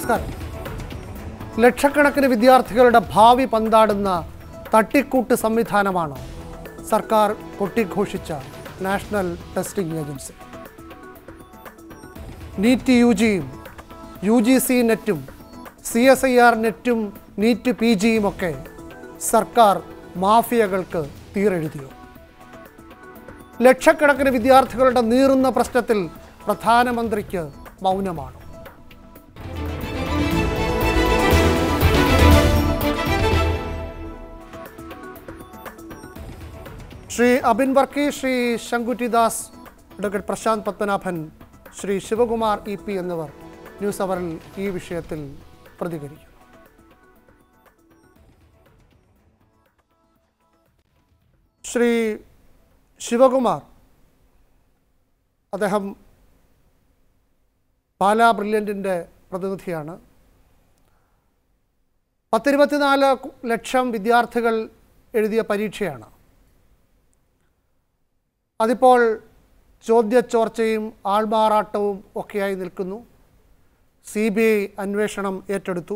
നമസ്കാരം ലക്ഷക്കണക്കിന് വിദ്യാർത്ഥികളുടെ ഭാവി പന്താടുന്ന തട്ടിക്കൂട്ട് സംവിധാനമാണ് സർക്കാർ കൊട്ടിഘോഷിച്ച national testing agency NEET U ജിയും യു ജി സി നെറ്റും സി എസ് ഐ ആർ നെറ്റും നീറ്റ് പി ജിയും ഒക്കെ സർക്കാർ മാഫിയകൾക്ക് തീരെഴുതിയോ ലക്ഷക്കണക്കിന് വിദ്യാർത്ഥികളുടെ നീറുന്ന പ്രശ്നത്തിൽ പ്രധാനമന്ത്രിക്ക് മൗനമാണ് Shri Abin Varkey Shri Sankuttidas advocate Prashant Padmanabhan Shri Sivakumar E P എന്നിവർ ന്യൂസ് അവറിൽ ഈ വിഷയത്തിൽ പ്രതികരിക്കുന്നു ശ്രീ ശിവകുമാർ അദ്ദേഹം പാലാ ബ്രില്യൻറ്റിൻ്റെ പ്രതിനിധിയാണ് പത്തിരുപത്തിനാല് ലക്ഷം വിദ്യാർത്ഥികൾ എഴുതിയ പരീക്ഷയാണ് അതിപ്പോൾ ചോദ്യച്ചോർച്ചയും ആൾമാറാട്ടവും ഒക്കെയായി നിൽക്കുന്നു സി ബി ഐ അന്വേഷണം ഏറ്റെടുത്തു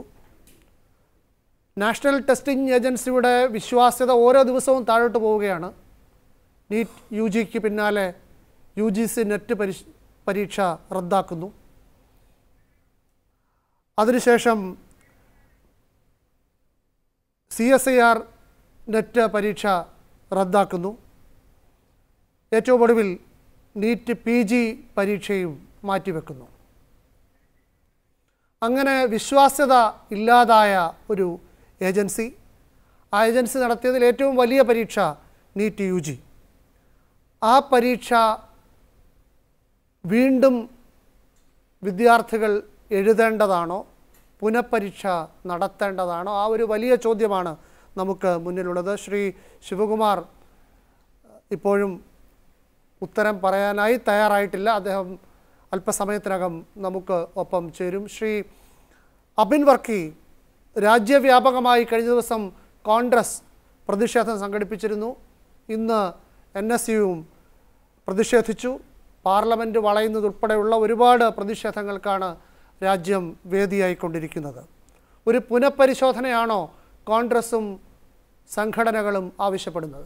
നാഷണൽ ടെസ്റ്റിംഗ് ഏജൻസിയുടെ വിശ്വാസ്യത ഓരോ ദിവസവും താഴോട്ട് പോവുകയാണ് നീറ്റ് യു ജിക്ക് പിന്നാലെ യു ജി സി നെറ്റ് പരി പരീക്ഷ റദ്ദാക്കുന്നു അതിനുശേഷം C S I R net പരീക്ഷ റദ്ദാക്കുന്നു ഏറ്റവും ഒടുവിൽ നീറ്റ് പി ജി പരീക്ഷയും മാറ്റിവെക്കുന്നു അങ്ങനെ വിശ്വാസ്യത ഇല്ലാതായ ഒരു ഏജൻസി ആ ഏജൻസി നടത്തിയതിൽ ഏറ്റവും വലിയ പരീക്ഷ നീറ്റ് യു ജി ആ പരീക്ഷ വീണ്ടും വിദ്യാർത്ഥികൾ എഴുതേണ്ടതാണോ പുനഃപരീക്ഷ നടത്തേണ്ടതാണോ ആ ഒരു വലിയ ചോദ്യമാണ് നമുക്ക് മുന്നിലുള്ളത് ശ്രീ ശിവകുമാർ ഇപ്പോഴും ഉത്തരം പറയാനായി തയ്യാറായിട്ടില്ല അദ്ദേഹം അല്പസമയത്തിനകം നമുക്ക് ഒപ്പം ചേരും ശ്രീ അബിൻ വർക്കി രാജ്യവ്യാപകമായി കഴിഞ്ഞ ദിവസം കോൺഗ്രസ് പ്രതിഷേധം സംഘടിപ്പിച്ചിരുന്നു ഇന്ന് എൻ എസ് യുവും പ്രതിഷേധിച്ചു പാർലമെൻറ്റ് വളയുന്നതുൾപ്പെടെയുള്ള ഒരുപാട് പ്രതിഷേധങ്ങൾക്കാണ് രാജ്യം വേദിയായിക്കൊണ്ടിരിക്കുന്നത് ഒരു പുനഃപരിശോധനയാണോ കോൺഗ്രസും സംഘടനകളും ആവശ്യപ്പെടുന്നത്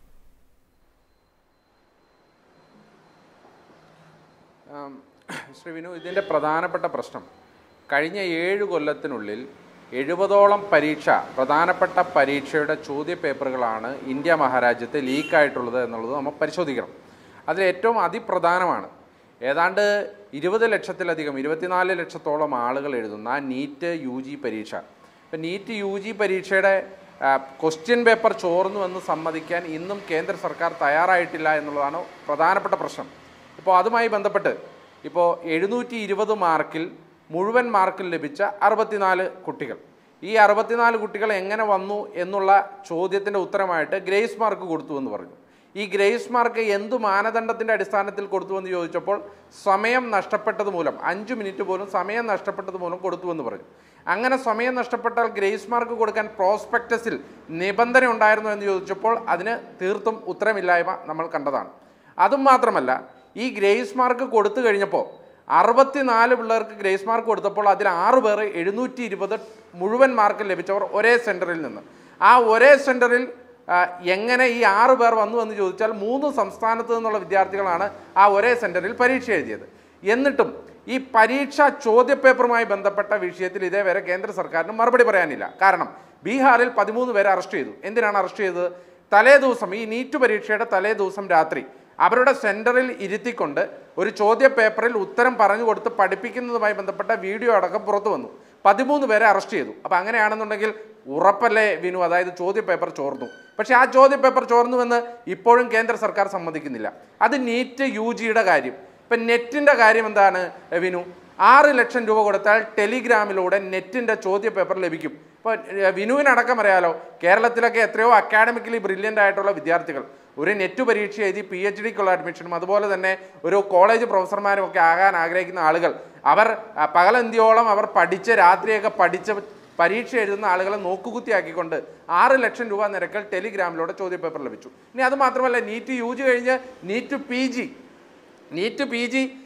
ആം, ശ്രീ വിനു ഇതിൻ്റെ പ്രധാനപ്പെട്ട പ്രശ്നം കഴിഞ്ഞ ഏഴ് കൊല്ലത്തിനുള്ളിൽ എഴുപതോളം പരീക്ഷ പ്രധാനപ്പെട്ട പരീക്ഷയുടെ ചോദ്യപേപ്പറുകളാണ് ഇന്ത്യ മഹാരാജ്യത്തെ ലീക്കായിട്ടുള്ളത് എന്നുള്ളത് നമ്മൾ പരിശോധിക്കണം അതിൽ ഏറ്റവും അതിപ്രധാനമാണ് ഏതാണ്ട് ഇരുപത് ലക്ഷത്തിലധികം ഇരുപത്തിനാല് ലക്ഷത്തോളം ആളുകൾ എഴുതുന്ന നീറ്റ് യു ജി പരീക്ഷ ഇപ്പം നീറ്റ് യു ജി പരീക്ഷയുടെ ക്വസ്റ്റ്യൻ പേപ്പർ ചോർന്നു എന്ന് സമ്മതിക്കാൻ ഇന്നും കേന്ദ്ര സർക്കാർ തയ്യാറായിട്ടില്ല എന്നുള്ളതാണ് പ്രധാനപ്പെട്ട പ്രശ്നം ഇപ്പോൾ അതുമായി ബന്ധപ്പെട്ട് ഇപ്പോൾ എഴുന്നൂറ്റി ഇരുപത് മാർക്കിൽ മുഴുവൻ മാർക്കിൽ ലഭിച്ച അറുപത്തിനാല് കുട്ടികൾ ഈ അറുപത്തിനാല് കുട്ടികൾ എങ്ങനെ വന്നു എന്നുള്ള ചോദ്യത്തിൻ്റെ ഉത്തരമായിട്ട് ഗ്രേസ് മാർക്ക് കൊടുത്തു എന്ന് പറഞ്ഞു ഈ ഗ്രേസ് മാർക്ക് എന്തു മാനദണ്ഡത്തിൻ്റെ അടിസ്ഥാനത്തിൽ കൊടുത്തു എന്ന് ചോദിച്ചപ്പോൾ സമയം നഷ്ടപ്പെട്ടത് മൂലം അഞ്ച് മിനിറ്റ് പോലും സമയം നഷ്ടപ്പെട്ടത് മൂലം കൊടുത്തു എന്ന് പറഞ്ഞു അങ്ങനെ സമയം നഷ്ടപ്പെട്ടാൽ ഗ്രേസ് മാർക്ക് കൊടുക്കാൻ പ്രോസ്പെക്ടസിൽ നിബന്ധന ഉണ്ടായിരുന്നു എന്ന് ചോദിച്ചപ്പോൾ അതിന് തീർത്തും ഉത്തരമില്ലായ്മ നമ്മൾ കണ്ടതാണ് അതും മാത്രമല്ല ഈ ഗ്രേസ് മാർക്ക് കൊടുത്തു കഴിഞ്ഞപ്പോൾ അറുപത്തിനാല് പിള്ളേർക്ക് ഗ്രേസ് മാർക്ക് കൊടുത്തപ്പോൾ അതിൽ ആറ് പേർ എഴുന്നൂറ്റി ഇരുപത് മുഴുവൻ മാർക്ക് ലഭിച്ചവർ ഒരേ സെൻറ്ററിൽ നിന്ന് ആ ഒരേ സെൻറ്ററിൽ ആ, എങ്ങനെ ഈ ആറ് പേർ വന്നു എന്ന് ചോദിച്ചാൽ മൂന്ന് സംസ്ഥാനത്ത് നിന്നുള്ള വിദ്യാർത്ഥികളാണ് ആ ഒരേ സെൻറ്ററിൽ പരീക്ഷ എഴുതിയത് എന്നിട്ടും ഈ പരീക്ഷ ചോദ്യപേപ്പറുമായി ബന്ധപ്പെട്ട വിഷയത്തിൽ ഇതേവരെ കേന്ദ്ര സർക്കാരിന് മറുപടി പറയാനില്ല കാരണം ബീഹാറിൽ പതിമൂന്ന് പേരെ അറസ്റ്റ് ചെയ്തു എന്തിനാണ് അറസ്റ്റ് ചെയ്തത് തലേ ദിവസം ഈ നീറ്റ് പരീക്ഷയുടെ തലേ ദിവസം രാത്രി അവരുടെ സെൻറ്ററിൽ ഇരുത്തിക്കൊണ്ട് ഒരു ചോദ്യ പേപ്പറിൽ ഉത്തരം പറഞ്ഞു കൊടുത്ത് പഠിപ്പിക്കുന്നതുമായി ബന്ധപ്പെട്ട വീഡിയോ അടക്കം പുറത്തു വന്നു പതിമൂന്ന് പേരെ അറസ്റ്റ് ചെയ്തു അപ്പം അങ്ങനെയാണെന്നുണ്ടെങ്കിൽ ഉറപ്പല്ലേ വിനു അതായത് ചോദ്യ പേപ്പർ ചോർന്നു പക്ഷേ ആ ചോദ്യ പേപ്പർ ചോർന്നുവെന്ന് ഇപ്പോഴും കേന്ദ്ര സർക്കാർ സമ്മതിക്കുന്നില്ല അത് നീറ്റ് യു ജിയുടെ കാര്യം ഇപ്പം നെറ്റിൻ്റെ കാര്യം എന്താണ് വിനു ആറ് ലക്ഷം രൂപ കൊടുത്താൽ ടെലിഗ്രാമിലൂടെ നെറ്റിൻ്റെ ചോദ്യ പേപ്പർ ലഭിക്കും ഇപ്പോൾ വിനുവിനടക്കം അറിയാലോ കേരളത്തിലൊക്കെ എത്രയോ അക്കാഡമിക്കലി ബ്രില്യൻ്റ് ആയിട്ടുള്ള വിദ്യാർത്ഥികൾ ഒരു നെറ്റ് പരീക്ഷ എഴുതി പി എച്ച് ഡിക്കുള്ള അഡ്മിഷനും അതുപോലെ തന്നെ ഒരു കോളേജ് പ്രൊഫസർമാരും ഒക്കെ ആകാൻ ആഗ്രഹിക്കുന്ന ആളുകൾ അവർ ആ, പകലന്തിയോളം അവർ പഠിച്ച് രാത്രിയൊക്കെ പഠിച്ച് പരീക്ഷ എഴുതുന്ന ആളുകളെ നോക്കുകുത്തിയാക്കിക്കൊണ്ട് ആറ് ലക്ഷം രൂപ നിരക്കിൽ ടെലിഗ്രാമിലൂടെ ചോദ്യപേപ്പർ ലഭിച്ചു ഇനി അത് മാത്രമല്ല നീറ്റ് യു ജി കഴിഞ്ഞ് NEET P G NEET P G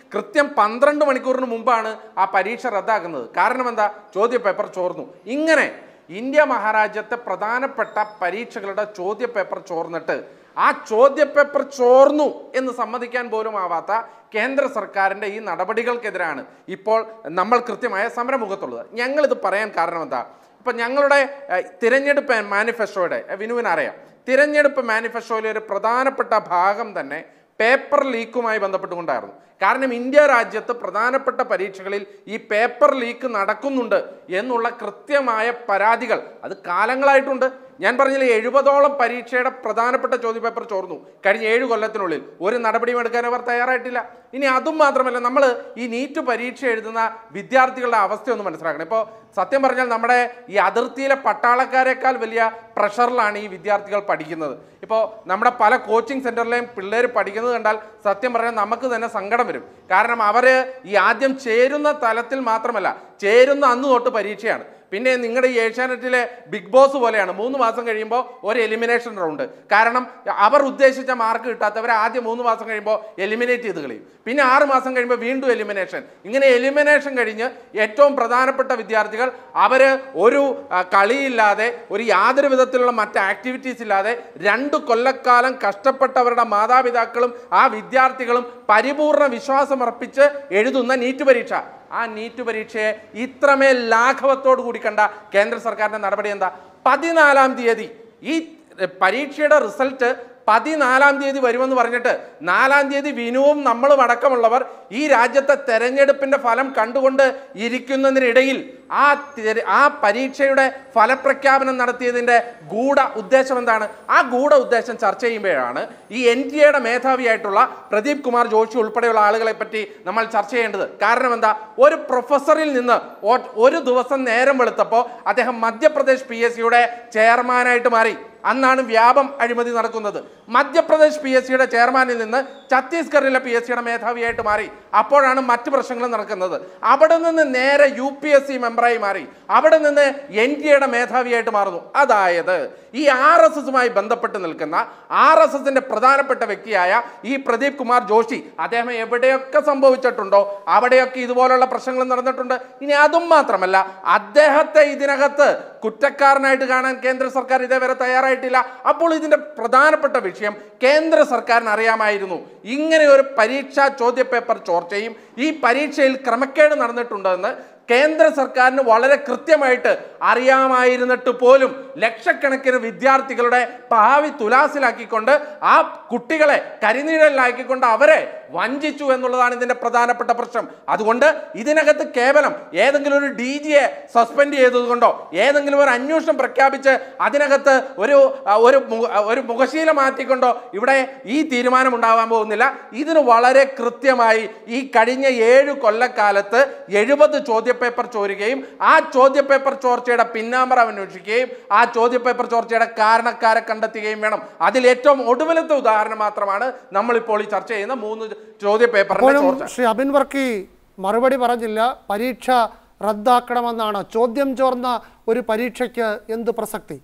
കൃത്യം പന്ത്രണ്ട് മണിക്കൂറിന് മുമ്പാണ് ആ പരീക്ഷ റദ്ദാക്കുന്നത് കാരണം എന്താ ചോദ്യ പേപ്പർ ചോർന്നു ഇങ്ങനെ ഇന്ത്യ മഹാരാജ്യത്തെ പ്രധാനപ്പെട്ട പരീക്ഷകളുടെ ചോദ്യ പേപ്പർ ചോർന്നിട്ട് ആ ചോദ്യ പേപ്പർ ചോർന്നു എന്ന് സമ്മതിക്കാൻ പോലും ആവാത്ത കേന്ദ്ര സർക്കാരിൻ്റെ ഈ നടപടികൾക്കെതിരാണ് ഇപ്പോൾ നമ്മൾ കൃത്യമായ സമരമുഖത്തുള്ളത് ഞങ്ങളിത് പറയാൻ കാരണം എന്താ ഇപ്പം ഞങ്ങളുടെ ഏഹ്, തിരഞ്ഞെടുപ്പ് മാനിഫെസ്റ്റോയുടെ ഏഹ്, വിനുവിന് അറിയാം തിരഞ്ഞെടുപ്പ് മാനിഫെസ്റ്റോയിലെ ഒരു പ്രധാനപ്പെട്ട ഭാഗം തന്നെ പേപ്പർ ലീക്കുമായി ബന്ധപ്പെട്ടുകൊണ്ടായിരുന്നു കാരണം ഇന്ത്യ രാജ്യത്ത് പ്രധാനപ്പെട്ട പരീക്ഷകളിൽ ഈ പേപ്പർ ലീക്ക് നടക്കുന്നുണ്ട് എന്നുള്ള കൃത്യമായ പരാതികൾ അത് കാലങ്ങളായിട്ടുണ്ട് ഞാൻ പറഞ്ഞില്ലേ എഴുപതോളം പരീക്ഷയുടെ പ്രധാനപ്പെട്ട ചോദ്യപേപ്പർ ചോർന്നു കഴിഞ്ഞ ഏഴ് കൊല്ലത്തിനുള്ളിൽ ഒരു നടപടിയും എടുക്കാൻ അവർ തയ്യാറായിട്ടില്ല ഇനി അതും മാത്രമല്ല നമ്മൾ ഈ നീറ്റ് പരീക്ഷ എഴുതുന്ന വിദ്യാർത്ഥികളുടെ അവസ്ഥ ഒന്ന് മനസ്സിലാക്കണം ഇപ്പോൾ സത്യം പറഞ്ഞാൽ നമ്മുടെ ഈ അതിർത്തിയിലെ പട്ടാളക്കാരെക്കാൾ വലിയ പ്രഷറിലാണ് ഈ വിദ്യാർത്ഥികൾ പഠിക്കുന്നത് ഇപ്പോൾ നമ്മുടെ പല കോച്ചിങ് സെൻറ്ററിലെയും പിള്ളേർ പഠിക്കുന്നത് കണ്ടാൽ സത്യം പറഞ്ഞാൽ നമുക്ക് തന്നെ സങ്കടം വരും കാരണം അവർ ഈ ആദ്യം ചേരുന്ന തലത്തിൽ മാത്രമല്ല ചേരുന്ന അന്ന് തൊട്ട് പരീക്ഷയാണ് പിന്നെ നിങ്ങളുടെ ഈ ഏഷ്യാനെറ്റിലെ ബിഗ് ബോസ് പോലെയാണ് മൂന്ന് മാസം കഴിയുമ്പോൾ ഒരു എലിമിനേഷൻ റൗണ്ട് കാരണം അവർ ഉദ്ദേശിച്ച മാർക്ക് കിട്ടാത്തവരെ ആദ്യം മൂന്ന് മാസം കഴിയുമ്പോൾ എലിമിനേറ്റ് ചെയ്ത് കളയും പിന്നെ ആറ് മാസം കഴിയുമ്പോൾ വീണ്ടും എലിമിനേഷൻ ഇങ്ങനെ എലിമിനേഷൻ കഴിഞ്ഞ് ഏറ്റവും പ്രധാനപ്പെട്ട വിദ്യാർത്ഥികൾ അവർ ഒരു ആ, കളിയില്ലാതെ ഒരു യാതൊരു വിധത്തിലുള്ള മറ്റ് ആക്ടിവിറ്റീസ് ഇല്ലാതെ രണ്ട് കൊല്ലക്കാലം കഷ്ടപ്പെട്ടവരുടെ മാതാപിതാക്കളും ആ വിദ്യാർത്ഥികളും പരിപൂർണ വിശ്വാസമർപ്പിച്ച് എഴുതുന്ന നീറ്റ് പരീക്ഷ ആ നീറ്റ് പരീക്ഷയെ ഇത്രമേൽ ലാഘവത്തോടു കൂടി കണ്ട കേന്ദ്ര സർക്കാരിന്റെ നടപടി എന്താ പതിനാലാം തീയതി ഈ എ, പരീക്ഷയുടെ റിസൾട്ട് പതിനാലാം തീയതി വരുമെന്ന് പറഞ്ഞിട്ട് നാലാം തീയതി വിനുവും നമ്മളും അടക്കമുള്ളവർ ഈ രാജ്യത്തെ തെരഞ്ഞെടുപ്പിന്റെ ഫലം കണ്ടുകൊണ്ട് ഇരിക്കുന്നതിനിടയിൽ ആ തെര- ആ പരീക്ഷയുടെ ഫലപ്രഖ്യാപനം നടത്തിയതിന്റെ ഗൂഢ ഉദ്ദേശം എന്താണ് ആ ഗൂഢ ഉദ്ദേശം ചർച്ച ചെയ്യുമ്പോഴാണ് ഈ എൻ ടി എയുടെ മേധാവിയായിട്ടുള്ള പ്രദീപ് കുമാർ ജോഷി ഉൾപ്പെടെയുള്ള ആളുകളെ പറ്റി നമ്മൾ ചർച്ച ചെയ്യേണ്ടത് കാരണം എന്താ ഒരു പ്രൊഫസറിൽ നിന്ന് ഒ- ഒരു ദിവസം നേരം വെളുത്തപ്പോൾ അദ്ദേഹം മധ്യപ്രദേശ് പി എസ് സിയുടെ ചെയർമാനായിട്ട് മാറി അന്നാണ് വ്യാപം അഴിമതി നടക്കുന്നത് മധ്യപ്രദേശ് പി എസ് സിയുടെ ചെയർമാനിൽ നിന്ന് ഛത്തീസ്ഗഡിലെ പി എസ് സിയുടെ മേധാവിയായിട്ട് മാറി അപ്പോഴാണ് മറ്റു പ്രശ്നങ്ങൾ നടക്കുന്നത് അവിടെ നിന്ന് നേരെ യു പി എസ് സി മെമ്പറായി മാറി അവിടെ നിന്ന് എൻ ഡി എയുടെ മേധാവിയായിട്ട് മാറുന്നു അതായത് ഈ ആർ എസ് എസുമായി ബന്ധപ്പെട്ട് നിൽക്കുന്ന ആർ എസ് എസിന്റെ പ്രധാനപ്പെട്ട വ്യക്തിയായ ഈ പ്രദീപ് കുമാർ ജോഷി അദ്ദേഹം എവിടെയൊക്കെ സംഭവിച്ചിട്ടുണ്ടോ അവിടെയൊക്കെ ഇതുപോലുള്ള പ്രശ്നങ്ങൾ നടന്നിട്ടുണ്ട് ഇനി അതും മാത്രമല്ല അദ്ദേഹത്തെ ഇതിനകത്ത് കുറ്റക്കാരനായിട്ട് കാണാൻ കേന്ദ്ര സർക്കാർ ഇതേവരെ തയ്യാറായിട്ടില്ല അപ്പോൾ ഇതിന്റെ പ്രധാനപ്പെട്ട വിഷയം കേന്ദ്ര സർക്കാരിന് അറിയാമായിരുന്നു ഇങ്ങനെ ഒരു പരീക്ഷാ ചോദ്യപേപ്പർ ചോർച്ചയും ഈ പരീക്ഷയിൽ ക്രമക്കേട് നടന്നിട്ടുണ്ടെന്ന് കേന്ദ്ര സർക്കാരിന് വളരെ കൃത്യമായിട്ട് അറിയാമായിരുന്നിട്ട് പോലും ലക്ഷക്കണക്കിന് വിദ്യാർത്ഥികളുടെ ഭാവി തുലാസിലാക്കിക്കൊണ്ട് ആ കുട്ടികളെ കരിനീഴലിലാക്കിക്കൊണ്ട് അവരെ വഞ്ചിച്ചു എന്നുള്ളതാണ് ഇതിന്റെ പ്രധാനപ്പെട്ട പ്രശ്നം അതുകൊണ്ട് ഇതിനകത്ത് കേവലം ഏതെങ്കിലും ഒരു ഡി ജിയെ സസ്പെൻഡ് ചെയ്തതുകൊണ്ടോ ഏതെങ്കിലും ഒരു അന്വേഷണം പ്രഖ്യാപിച്ച് അതിനകത്ത് ഒരു ആ, ഒരു മു- ആ, ഒരു മുഖശീല മാറ്റിക്കൊണ്ടോ ഇവിടെ ഈ തീരുമാനം ഉണ്ടാവാൻ പോകുന്നില്ല ഇതിന് വളരെ കൃത്യമായി ഈ കഴിഞ്ഞ ഏഴ് കൊല്ലക്കാലത്ത് എഴുപത് ചോദ്യപേപ്പർ ചോരുകയും ആ ചോദ്യപേപ്പർ ചോർച്ചയുടെ പിന്നാമ്പറ അന്വേഷിക്കുകയും ആ ചോദ്യപേപ്പർ ചോർച്ചയുടെ കാരണക്കാരെ കണ്ടെത്തുകയും വേണം അതിൽ ഏറ്റവും ഒടുവിലത്തെ ഉദാഹരണം മാത്രമാണ് നമ്മളിപ്പോൾ ഈ ചർച്ച ചെയ്യുന്ന മൂന്ന് ചോദ്യപേപ്പറിന്റെ അപ്പോഴും ചോർച്ച ശ്രീ അബിൻ വർക്കി മറുപടി പറഞ്ഞില്ല പരീക്ഷ റദ്ദാക്കണമെന്നാണ് ചോദ്യം ചോർന്ന ഒരു പരീക്ഷയ്ക്ക് എന്ത് പ്രസക്തി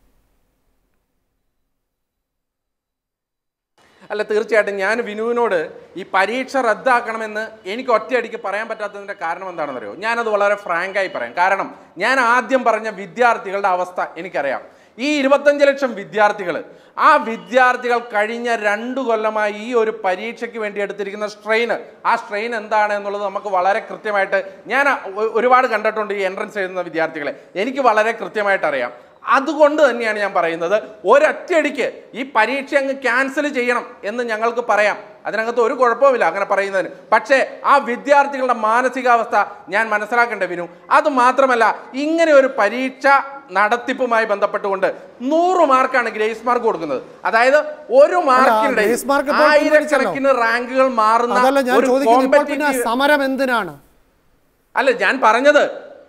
അല്ല തീർച്ചയായിട്ടും ഞാൻ വിനുവിനോട് ഈ പരീക്ഷ റദ്ദാക്കണമെന്ന് എനിക്ക് ഒറ്റയടിക്ക് പറയാൻ പറ്റാത്തതിൻ്റെ കാരണം എന്താണെന്ന് അറിയോ ഞാനത് വളരെ ഫ്രാങ്കായി പറയാം കാരണം ഞാൻ ആദ്യം പറഞ്ഞ വിദ്യാർത്ഥികളുടെ അവസ്ഥ എനിക്കറിയാം ഈ ഇരുപത്തഞ്ച് ലക്ഷം വിദ്യാർത്ഥികൾ ആ വിദ്യാർത്ഥികൾ കഴിഞ്ഞ രണ്ടു കൊല്ലമായി ഈ ഒരു പരീക്ഷയ്ക്ക് വേണ്ടി എടുത്തിരിക്കുന്ന സ്ട്രെയിൻ ആ സ്ട്രെയിൻ എന്താണ് എന്നുള്ളത് നമുക്ക് വളരെ കൃത്യമായിട്ട് ഞാൻ ഒ- ഒരുപാട് കണ്ടിട്ടുണ്ട് ഈ എൻട്രൻസ് എഴുതുന്ന വിദ്യാർത്ഥികളെ എനിക്ക് വളരെ കൃത്യമായിട്ട് അറിയാം അതുകൊണ്ട് തന്നെയാണ് ഞാൻ പറയുന്നത് ഒരൊറ്റയടിക്ക് ഈ പരീക്ഷ അങ്ങ് ക്യാൻസൽ ചെയ്യണം എന്ന് ഞങ്ങൾക്ക് പറയാം അതിനകത്ത് ഒരു കുഴപ്പവുമില്ല അങ്ങനെ പറയുന്നതിന് പക്ഷേ ആ വിദ്യാർത്ഥികളുടെ മാനസികാവസ്ഥ ഞാൻ മനസ്സിലാക്കേണ്ട വിനു അത് മാത്രമല്ല ഇങ്ങനെ ഒരു പരീക്ഷ നടത്തിപ്പുമായി ബന്ധപ്പെട്ടുകൊണ്ട് നൂറ് മാർക്കാണ് ഗ്രേസ് മാർക്ക് കൊടുക്കുന്നത് അതായത് ഒരു മാർക്കിനിടെ ഗ്രേസ് മാർക്ക് ഇപ്പോൾ ആയിരക്കണക്കിന് റാങ്കുകൾ മാറുന്ന അതല്ല ഞാൻ ഒരു ചോദിക്കുന്നത് ഇപ്പോൾ പിന്നെ competitive- സമരം എന്തിനാണ് അല്ല ഞാൻ പറഞ്ഞത്